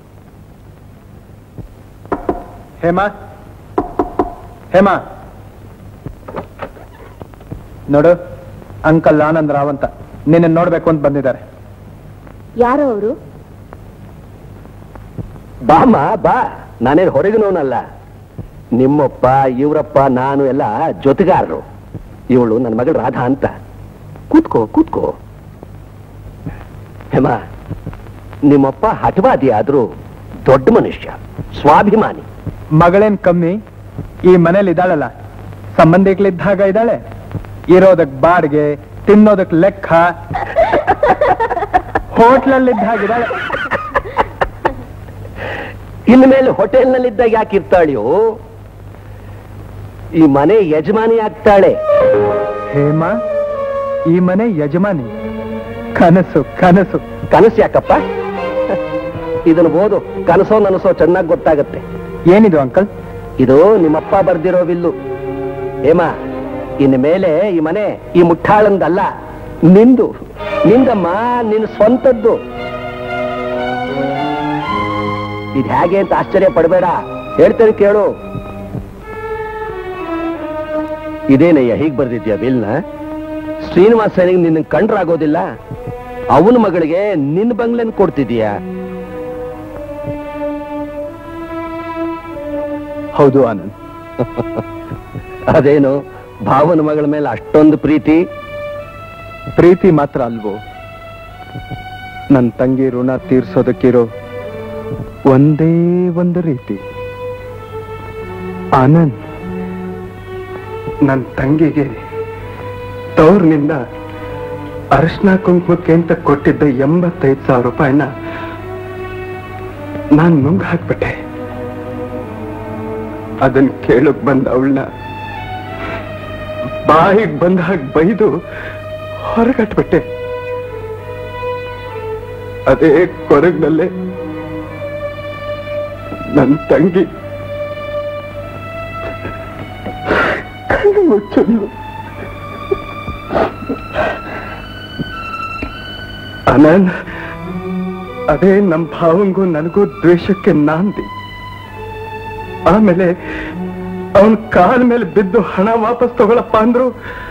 ಹೇಮಾ ಹೇಮಾ ನೋಡು ಅಂಕಲ್ ಆನಂದ್ ರಾವ್ ಅಂತ ನಿನ್ನ ನೋಡ್ಬೇಕು ಅಂತ ಬಂದಿದ್ದಾರೆ ಯಾರು ಅವರು ಬಾಮ್ಮ ಬಾ ನಾನೇನು ಹೊರಗಿನವನಲ್ಲ ನಿಮ್ಮಪ್ಪ ಇವರಪ್ಪ ನಾನು ಎಲ್ಲ ಜೊತೆಗಾರರು ಇವಳು ನನ್ನ ಮಗಳು ರಾಧಾ ಅಂತ ಕೂತ್ಕೋ ಕೂತ್ಕೋ ಹೇಮ ನಿಮ್ಮಪ್ಪ ಹಠವಾದಿ ಆದ್ರೂ ದೊಡ್ಡ ಮನುಷ್ಯ ಸ್ವಾಭಿಮಾನಿ ಮಗಳೇನ್ ಕಮ್ಮಿ ಈ ಮನೇಲಿ ಇದ್ದಾಳಲ್ಲ ಸಂಬಂಧಿಗಳಿದ್ದಾಗ ಇದ್ದಾಳೆ ಇರೋದಕ್ ಬಾಡಿಗೆ ತಿನ್ನೋದಕ್ ಲೆಕ್ಕ ಹೋಟ್ಲಲ್ಲಿದ್ದಾಗಿದ್ದಾಳೆ ಇನ್ಮೇಲೆ ಹೋಟೆಲ್ನಲ್ಲಿದ್ದಾಗ ಯಾಕೆ ಇರ್ತಾಳೆಯೋ ಈ ಮನೆ ಯಜಮಾನಿ ಆಗ್ತಾಳೆ ಹೇಮಾ ಈ ಮನೆ ಯಜಮಾನಿ ಕನಸು ಕನಸು ಕನಸು ಯಾಕಪ್ಪ ಇದನ್ನು ಓದು ಕನಸೋ ನನಸೋ ಚೆನ್ನಾಗಿ ಗೊತ್ತಾಗತ್ತೆ ಏನಿದು ಅಂಕಲ್ ಇದು ನಿಮ್ಮಪ್ಪ ಬರ್ದಿರೋ ವಿಲ್ಲು ಹೇಮಾ ಇನ್ನು ಮೇಲೆ ಈ ಮನೆ ಈ ಮುಟ್ಟಾಳಂದಲ್ಲ ನಿಂದು ನಿಂದಮ್ಮ ನಿನ್ನ ಸ್ವಂತದ್ದು ಇದು ಹೇಗೆ ಅಂತ ಆಶ್ಚರ್ಯ ಪಡಬೇಡ ಹೇಳ್ತೇನೆ ಕೇಳು ಇದೇನಯ್ಯ ಹೀಗ್ ಬರ್ದಿದ್ಯಾ ಬಿಲ್ನ ಶ್ರೀನಿವಾಸನಿಗೆ ನಿನ್ನ ಕಂಡ್ರಾಗೋದಿಲ್ಲ ಅವನ ಮಗಳಿಗೆ ನಿನ್ನ ಬಂಗ್ಲೆನ್ ಕೊಡ್ತಿದೀಯಾ ಹೌದು ಆನಂದ್ ಅದೇನು ಭಾವನ ಮಗಳ ಮೇಲೆ ಅಷ್ಟೊಂದು ಪ್ರೀತಿ ಪ್ರೀತಿ ಮಾತ್ರ ಅಲ್ವೋ ನನ್ನ ತಂಗಿ ಋಣ ತೀರ್ಸೋದಕ್ಕಿರೋ ಒಂದೇ ಒಂದು ರೀತಿ ಆನಂದ್ ನನ್ನ ತಂಗಿಗೆ ತವ್ರನಿಂದ ಅರಿಶಿನ ಕುಂಕುಮಕ್ಕೆ ಅಂತ ಕೊಟ್ಟಿದ್ದ ಎಂಬತ್ತೈದು ಸಾವಿರ ರೂಪಾಯಿನ ನಾನು ನುಂಗ್ ಹಾಕ್ಬಿಟ್ಟೆ ಅದನ್ನ ಕೇಳಕ್ ಬಂದ ಅವಳನ್ನ ಬಾಯಿಗೆ ಬಂದ ಹಾಗೆ ಬೈದು ಹೊರಗಟ್ಬಿಟ್ಟೆ ಅದೇ ಕೊರಗ್ನಲ್ಲೇ ನನ್ನ ತಂಗಿ ಕಣ್ಣು ಮುಚ್ಚಿದ್ಲು ಅನನ್ ಅದೇ ನಮ್ಮ ಭಾವಂಗೂ ನನಗೂ ದ್ವೇಷಕ್ಕೆ ನಾಂದಿ ಆಮೇಲೆ ಅವನ ಕಾಲ ಮೇಲೆ ಬಿದ್ದು ಹಣ ವಾಪಸ್ ತಗೊಳಪ್ಪ ಅಂದ್ರು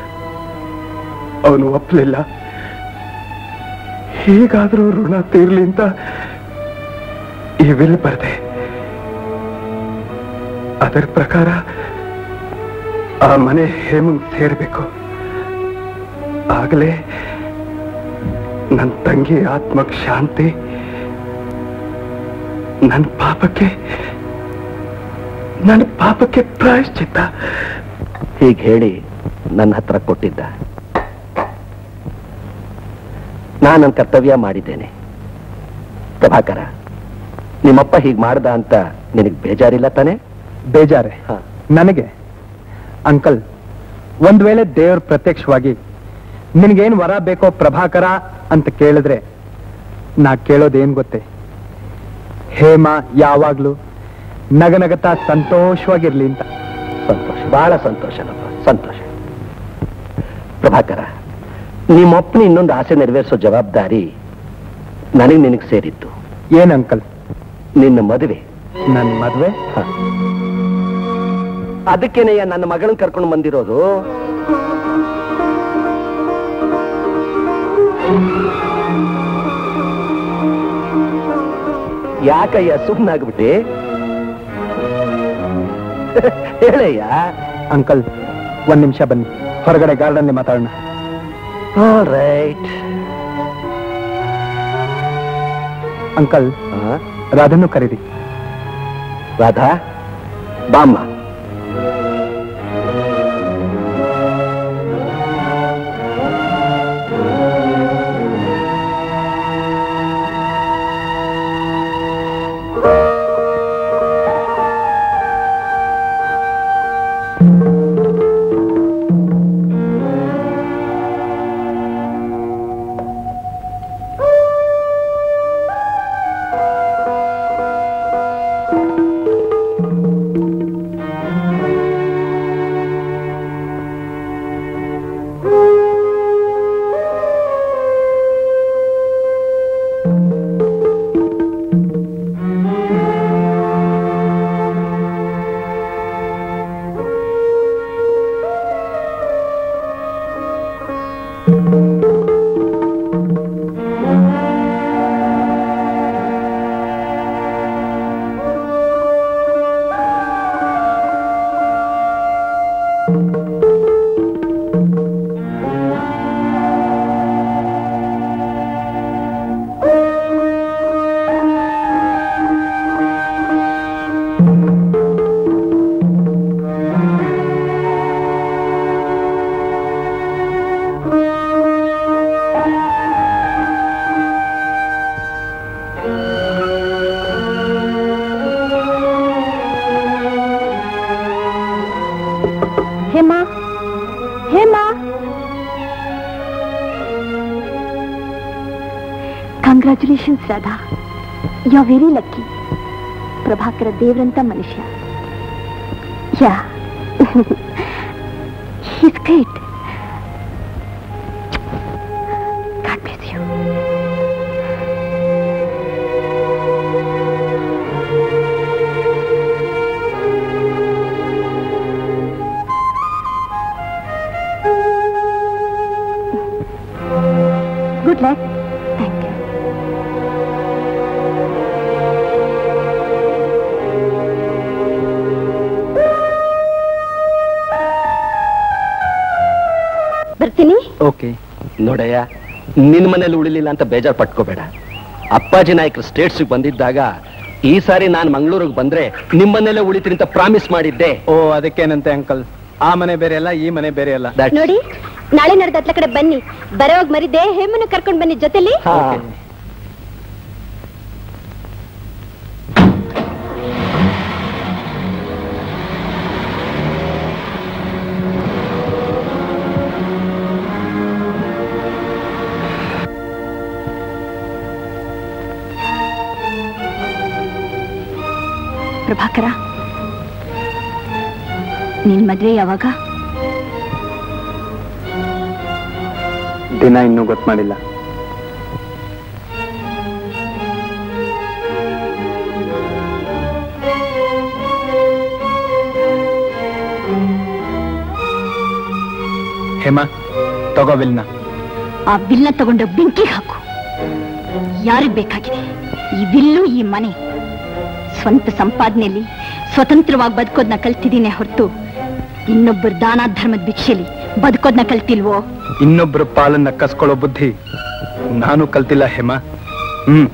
ಅವನು ಒಪ್ಲಿಲ್ಲ ಹೀಗಾದ್ರೂ ಋಣ ತೀರ್ಲಿ ಅಂತ ಈ ವಿಲ್ ಬರ್ದೆ ಅದರ ಪ್ರಕಾರ ಆ ಮನೆ ಹೇಮಂಗ್ ಸೇರ್ಬೇಕು ಆಗಲೇ ನನ್ನ ತಂಗಿ ಆತ್ಮಕ್ ಶಾಂತಿ ನನ್ನ ಪಾಪಕ್ಕೆ ನನ್ನ ಪಾಪಕ್ಕೆ ಪ್ರಾಯಶ್ಚಿತ್ತ ಹೀಗೆ ಹೇಳಿ ನನ್ನ ಹತ್ರ ಕೊಟ್ಟಿದ್ದ ನಾನು ನನ್ನ ಕರ್ತವ್ಯ ಮಾಡಿದ್ದೇನೆ ಪ್ರಭಾಕರ ನಿಮ್ಮಪ್ಪ ಹೀಗೆ ಮಾಡ್ದ ಅಂತ ನಿನಗೆ ಬೇಜಾರಿಲ್ಲ ತಾನೆ ಬೇಜಾರೆ ನನಗೆ ಅಂಕಲ್ ಒಂದ್ ವೇಳೆ ದೇವ್ರ ಪ್ರತ್ಯಕ್ಷವಾಗಿ ನಿನಗೇನ್ ವರ ಬೇಕೋ ಪ್ರಭಾಕರ ಅಂತ ಕೇಳಿದ್ರೆ ನಾ ಕೇಳೋದೇನ್ ಗೊತ್ತೇ ಹೇಮ ಯಾವಾಗ್ಲೂ ನಗನಗತ ಸಂತೋಷವಾಗಿರ್ಲಿ ಅಂತ ಸಂತೋಷ ಬಹಳ ಸಂತೋಷನಪ್ಪ ಸಂತೋಷ ಪ್ರಭಾಕರ ನಿಮ್ಮಪ್ಪನ ಇನ್ನೊಂದು ಆಸೆ ನೆರವೇರಿಸೋ ಜವಾಬ್ದಾರಿ ನನಗೆ ನಿನಗೆ ಸೇರಿತ್ತು ಏನ್ ಅಂಕಲ್ ನಿನ್ನ ಮದುವೆ ನನ್ನ ಮದ್ವೆ ಅದಕ್ಕೇನೆಯ ನನ್ನ ಮಗಳನ್ನ ಕರ್ಕೊಂಡು ಬಂದಿರೋದು ಯಾಕಯ್ಯ ಸುಮ್ಮನಾಗ್ಬಿಟ್ಟೆ ಹೇಳಯ್ಯ ಅಂಕಲ್ ಒಂದ್ ನಿಮಿಷ ಬನ್ನಿ ಹೊರಗಡೆ ಗಾರ್ಡನ್ ಮಾತಾಡೋಣ ರೈಟ್ ಅಂಕಲ್ ರಾಧನ್ನು ಕರೀರಿ ರಾಧಾ ಬಾಮ್ಮ Hema Hema congratulations Radha you are very lucky Prabhakara ದೇವ್ರಂತ ಮನುಷ್ಯ yeah he's great God bless you. Good luck. Thank you. ಬರ್ತೀನಿ ಓಕೆ ನೋಡಯ್ಯ ನಿನ್ನ ಮನೇಲಿ ಉಳಿಲಿಲ್ಲ ಅಂತ ಬೇಜಾರು ಪಟ್ಕೋಬೇಡ ಅಪ್ಪಾಜಿ ನಾಯಕರು ಸ್ಟೇಟ್ಸ್ಗೆ ಬಂದಿದ್ದಾಗ ಈ ಸಾರಿ ನಾನು ಮಂಗಳೂರಿಗೆ ಬಂದ್ರೆ ನಿಮ್ಮನೆಲ್ಲೇ ಉಳಿತೀನಿ ಅಂತ ಪ್ರಾಮಿಸ್ ಮಾಡಿದ್ದೆ ಓ ಅದಕ್ಕೇನಂತೆ ಅಂಕಲ್ ಆ ಮನೆ ಬೇರೆ ಅಲ್ಲ ಈ ಮನೆ ಬೇರೆ ಅಲ್ಲ ನೋಡಿ ನಾಳೆ ನಡೆದ ಹತ್ಲ ಕಡೆ ಬನ್ನಿ ಬರೋವಾಗ ಮರಿದೆ ಹೇಮನ್ನು ಕರ್ಕೊಂಡ್ ಬನ್ನಿ ಜೊತೆಲಿ ಪ್ರಭಾಕರ ನಿನ್ ಮದ್ವೆ ಯಾವಾಗ ದಿನ ಇನ್ನೂ ಗೊತ್ತು ಮಾಡಿಲ್ಲ ಹೇಮಾ ತಗೋ ವಿಲ್ನ ಆ ವಿಲ್ನ ತಗೊಂಡು ಬೆಂಕಿ ಹಾಕು ಯಾರಿಗ್ ಬೇಕಾಗಿದೆ ಈ ವಿಲ್ಲು ಈ ಮನೆ ಸ್ವಂತ ಸಂಪಾದನೆಯಲ್ಲಿ ಸ್ವತಂತ್ರವಾಗಿ ಬದುಕೋದ್ನ ಕಲ್ತಿದ್ದೀನಿ ಹೊರತು ಇನ್ನೊಬ್ಬರ ದಾನ ಧರ್ಮದ ಭಿಕ್ಷೆಲಿ ಬದುಕೋದ್ನ ಕಲ್ತಿಲ್ವೋ ಇನ್ನೊಬ್ಬರ ಪಾಲನ್ನ ಕಸ್ಕೊಳ್ಳೋ ಬುದ್ಧಿ ನಾನು ಕಲ್ತಿಲ್ಲ ಹೇಮ ಹ್ಮ್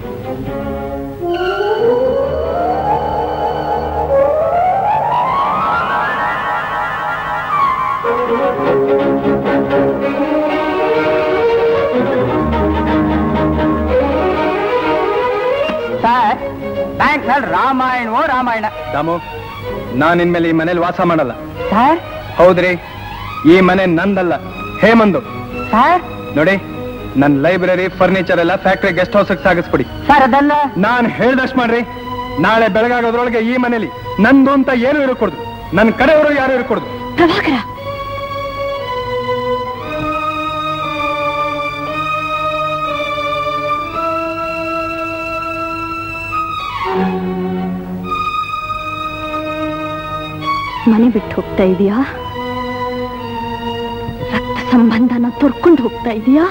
ಸರ್ ಬ್ಯಾಂಕ್ ನಲ್ಲಿ ರಾಮಾಯಣವೋ ರಾಮಾಯಣ ದಾಮು ನಾನು ಇನ್ಮೇಲೆ ಈ ಮನೇಲಿ ವಾಸ ಮಾಡಲ್ಲ ಸರ್ ಹೌದ್ರಿ ಈ ಮನೆ ನಂದಲ್ಲ ಹೇಮಂದು ಸರ್ ನೋಡಿ ನನ್ನ ಲೈಬ್ರರಿ ಫರ್ನಿಚರ್ ಎಲ್ಲ ಫ್ಯಾಕ್ಟ್ರಿ ಗೆಸ್ಟ್ ಹೌಸ್ ಸಾಗಿಸ್ಬಿಡಿ ಸರ್ ಅದಲ್ಲ ನಾನು ಹೇಳ್ದಷ್ಟು ಮಾಡ್ರಿ ನಾಳೆ ಬೆಳಗಾಗೋದ್ರೊಳಗೆ ಈ ಮನೇಲಿ ನಂದು ಅಂತ ಏನು ಇರಕೂಡ್ದು ನನ್ನ ಕಡೆಯವರು ಯಾರು ಇರಕೂಡ್ದು ಪ್ರಭಾಕರ ಮನೆ ಬಿಟ್ಟು ಹೋಗ್ತಾ ಇದೀಯಾ ರಕ್ತ ಸಂಬಂಧನ ತೊರ್ಕೊಂಡು ಹೋಗ್ತಾ ಇದೀಯಾ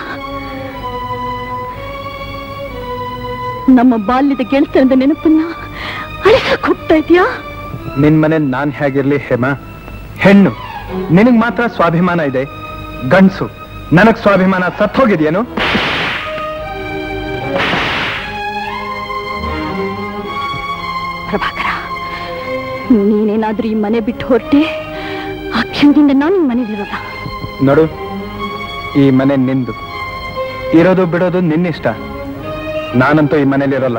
ನಮ್ಮ ಬಾಲ್ಯದ ಗೆಳತನದ ನೆನಪನ್ನ ಅಳಿಸಕ್ ಹೋಗ್ತಾ ಇದೀಯಾ ನಿನ್ ಮನೆ ನಾನ್ ಹೇಗಿರ್ಲಿ ಹೇಮ ಹೆಣ್ಣು ನಿನಗ್ ಮಾತ್ರ ಸ್ವಾಭಿಮಾನ ಇದೆ ಗಂಡ್ಸು ನನಗ್ ಸ್ವಾಭಿಮಾನ ಸತ್ತೋಗಿದ್ಯೇನು ಪ್ರಭಾಕರ ನೀನೇನಾದ್ರೂ ಈ ಮನೆ ಬಿಟ್ಟು ಹೊರಟೆ ಆ ಕ್ಷಣದಿಂದ ನಾನು ಈ ಮನೇಲಿರೋಲ್ಲ ನೋಡು ಈ ಮನೆ ನಿಂದು ಇರೋದು ಬಿಡೋದು ನಿನ್ನಿಷ್ಟ ನಾನಂತೂ ಈ ಮನೇಲಿ ಇರೋಲ್ಲ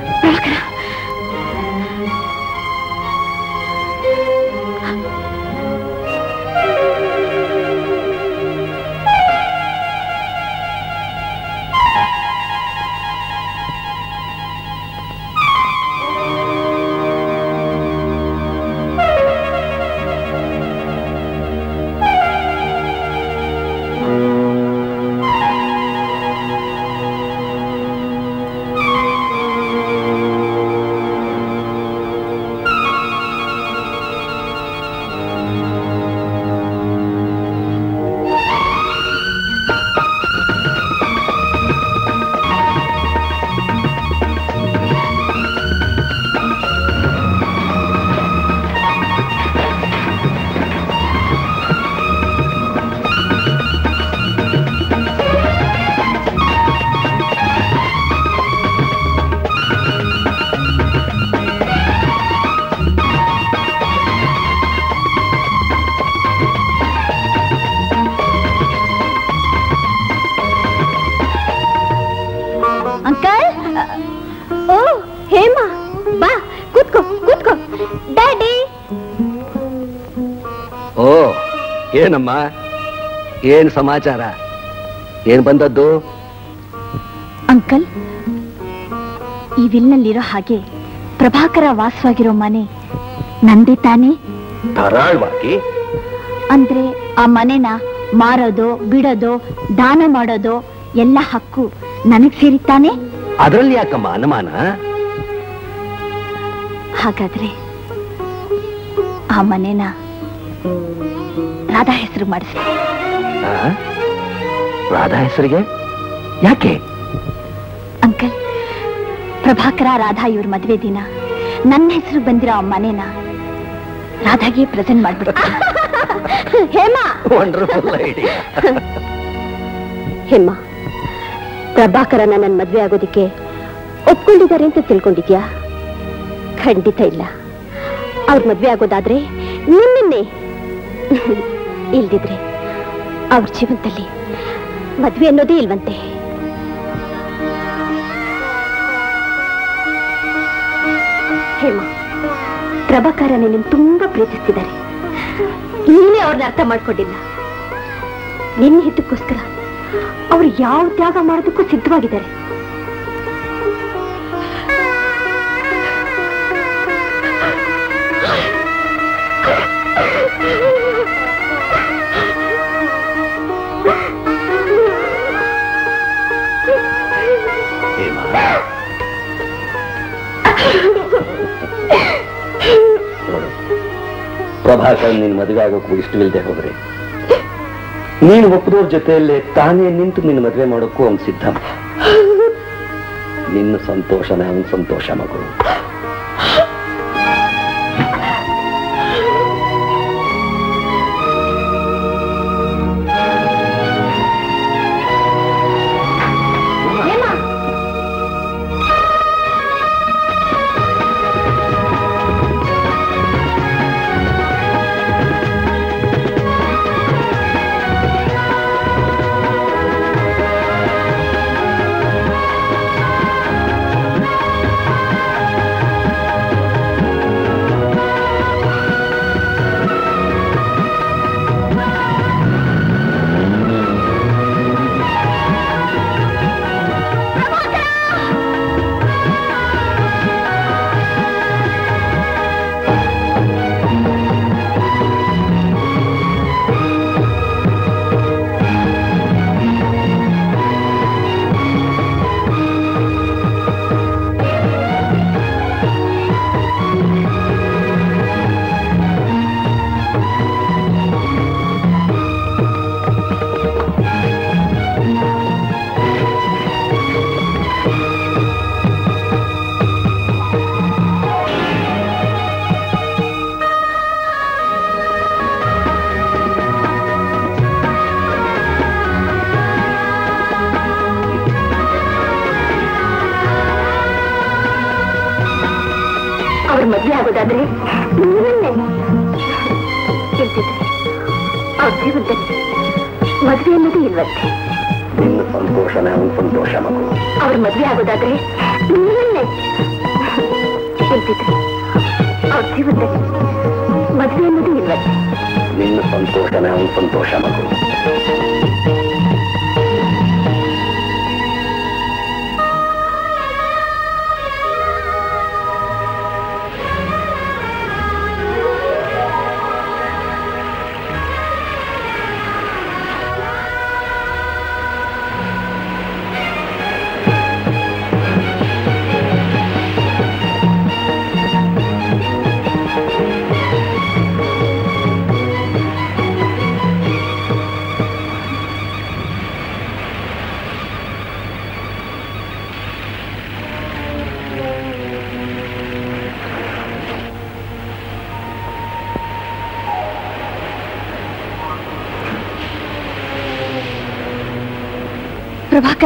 ಅಂಕಲ್ ಓ ಹೇಮಾ ಬಾ ಕೂತ್ಕೋ ಕೂತ್ಕೋ ಡ್ಯಾಡಿ ಓ ಏನಮ್ಮ ಏನ್ ಸಮಾಚಾರ ಏನ್ ಬಂದದ್ದು ಅಂಕಲ್ ಈ ವಿಲ್ನಲ್ಲಿರೋ ಹಾಗೆ ಪ್ರಭಾಕರ ವಾಸವಾಗಿರೋ ಮನೆ ನಂದೇ ತಾನೇ ಧಾರಾಳವಾಗಿ ಅಂದ್ರೆ ಆ ಮನೆನ ಮಾರೋದು ಬಿಡೋದು ದಾನ ಮಾಡೋದು ಎಲ್ಲ ಹಕ್ಕು ನನಗ್ ಸೇರಿತ್ತಾನೆ ಅದ್ರಲ್ಲಿ ಯಾಕಮ್ಮ ಅನುಮಾನ ಹಾಗಾದ್ರೆ ಆ ಮನೆನ ರಾಧಾ ಹೆಸರು ಮಾಡಿಸಿ ಆ? ರಾಧಾ ಹೆಸರಿಗೆ ಯಾಕೆ ಅಂಕಲ್ ಪ್ರಭಾಕರ ರಾಧಾ ಇವ್ರ ಮದ್ವೆ ದಿನ ನನ್ನ ಹೆಸರು ಬಂದಿರೋ ಆ ಮನೆನ ರಾಧಾಗೆ ಪ್ರೆಸೆಂಟ್ ಮಾಡ್ಬಿಡ್ತೀನಿ ಹೇಮಾ ವಂಡರ್ಫುಲ್ ಐಡಿಯಾ ಹೇಮ್ಮ ಪ್ರಭಾಕರ ನನ್ನ ಮದ್ವೆ ಆಗೋದಿಕ್ಕೆ ಒಪ್ಕೊಂಡಿದ್ದಾರೆ ಅಂತ ತಿಳ್ಕೊಂಡಿದ್ಯಾ ಖಂಡಿತ ಇಲ್ಲ ಅವ್ರ ಮದ್ವೆ ಆಗೋದಾದ್ರೆ ನಿನ್ನೆ ಇಲ್ದಿದ್ರೆ ಅವ್ರ ಜೀವನದಲ್ಲಿ ಮದ್ವೆ ಅನ್ನೋದೇ ಇಲ್ವಂತೆ ಹೇಮ ಪ್ರಭಾಕರ ನಿನ್ನ ತುಂಬಾ ಪ್ರೀತಿಸ್ತಿದ್ದಾರೆ ನೀನೇ ಅವ್ರನ್ನ ಅರ್ಥ ಮಾಡ್ಕೊಂಡಿಲ್ಲ ನಿನ್ನ ಹಿತಕ್ಕೋಸ್ಕರ ಅವ್ರು ಯಾವ ತ್ಯಾಗ ಮಾಡೋದಕ್ಕೂ ಸಿದ್ಧವಾಗಿದ್ದಾರೆ ಪ್ರಭಾಕರ್ ನಿನ್ ಮದುವೆ ಆಗೋಕ್ಕೂ ಇಷ್ಟವಿಲ್ಲದೆ ಹೋದ್ರೆ ನೀನು ಒಪ್ಪದವ್ರ ಜೊತೆಯಲ್ಲೇ ತಾನೇ ನಿಂತು ನಿನ್ನ ಮದುವೆ ಮಾಡೋಕ್ಕೂ ಅವ್ನು ಸಿದ್ಧ ನಿನ್ನ ಸಂತೋಷನೇ ಅವನ ಸಂತೋಷ ಮಗಳು ಆಗೋದಾದ್ರೆ ನೀವನ್ನೇ ಇಲ್ದಿದ್ರೆ ಅವ್ರ ಜೀವನದಲ್ಲಿ ಮದ್ವೆ ಅನ್ನೋದು ಇಲ್ವಂತೆ ನಿನ್ನ ಸಂತೋಷನೇ ಅವನ ಸಂತೋಷ ಮಗು ಅವ್ರ ಮದ್ವೆ ಆಗೋದಾದ್ರೆ ನೀವನ್ನೇ ಇಲ್ದಿದ್ರೆ ಅವ್ರ ಜೀವನದಲ್ಲಿ ಮದ್ವೆ ಅನ್ನೋದು ಇಲ್ವಂತೆ ನಿನ್ನ ಸಂತೋಷನೇ ಅವನ ಸಂತೋಷ ಮಗು ಪ್ರಭಾಕರ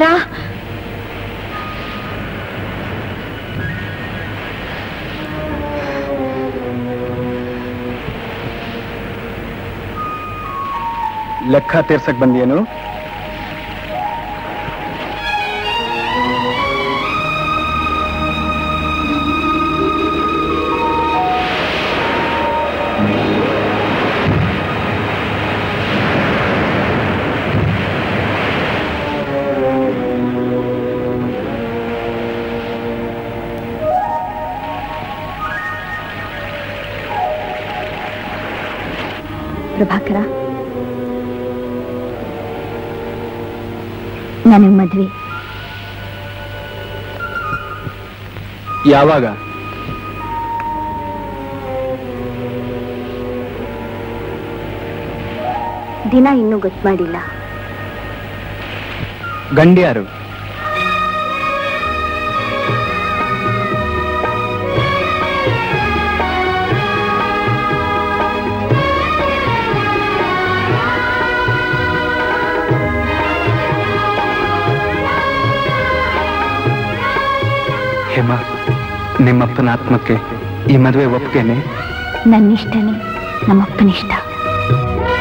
ಲೆಕ್ಕ ತೀರ್ಸಕ್ ಬಂದಿಯೇನು ಪ್ರಭಾಕರ ನನಗ್ ಮದ್ವೆ ಯಾವಾಗ ದಿನ ಇನ್ನೂ ಗೊತ್ತು ಮಾಡಿಲ್ಲ ಗಂಡ್ಯಾರು ಹೇಮ ನಿಮ್ಮಪ್ಪನ ಆತ್ಮಕ್ಕೆ ಈ ಮದುವೆ ಒಪ್ಪಿಗೆನೆ ನನ್ನಿಷ್ಟನೇ ನಮ್ಮಪ್ಪನಿಷ್ಟ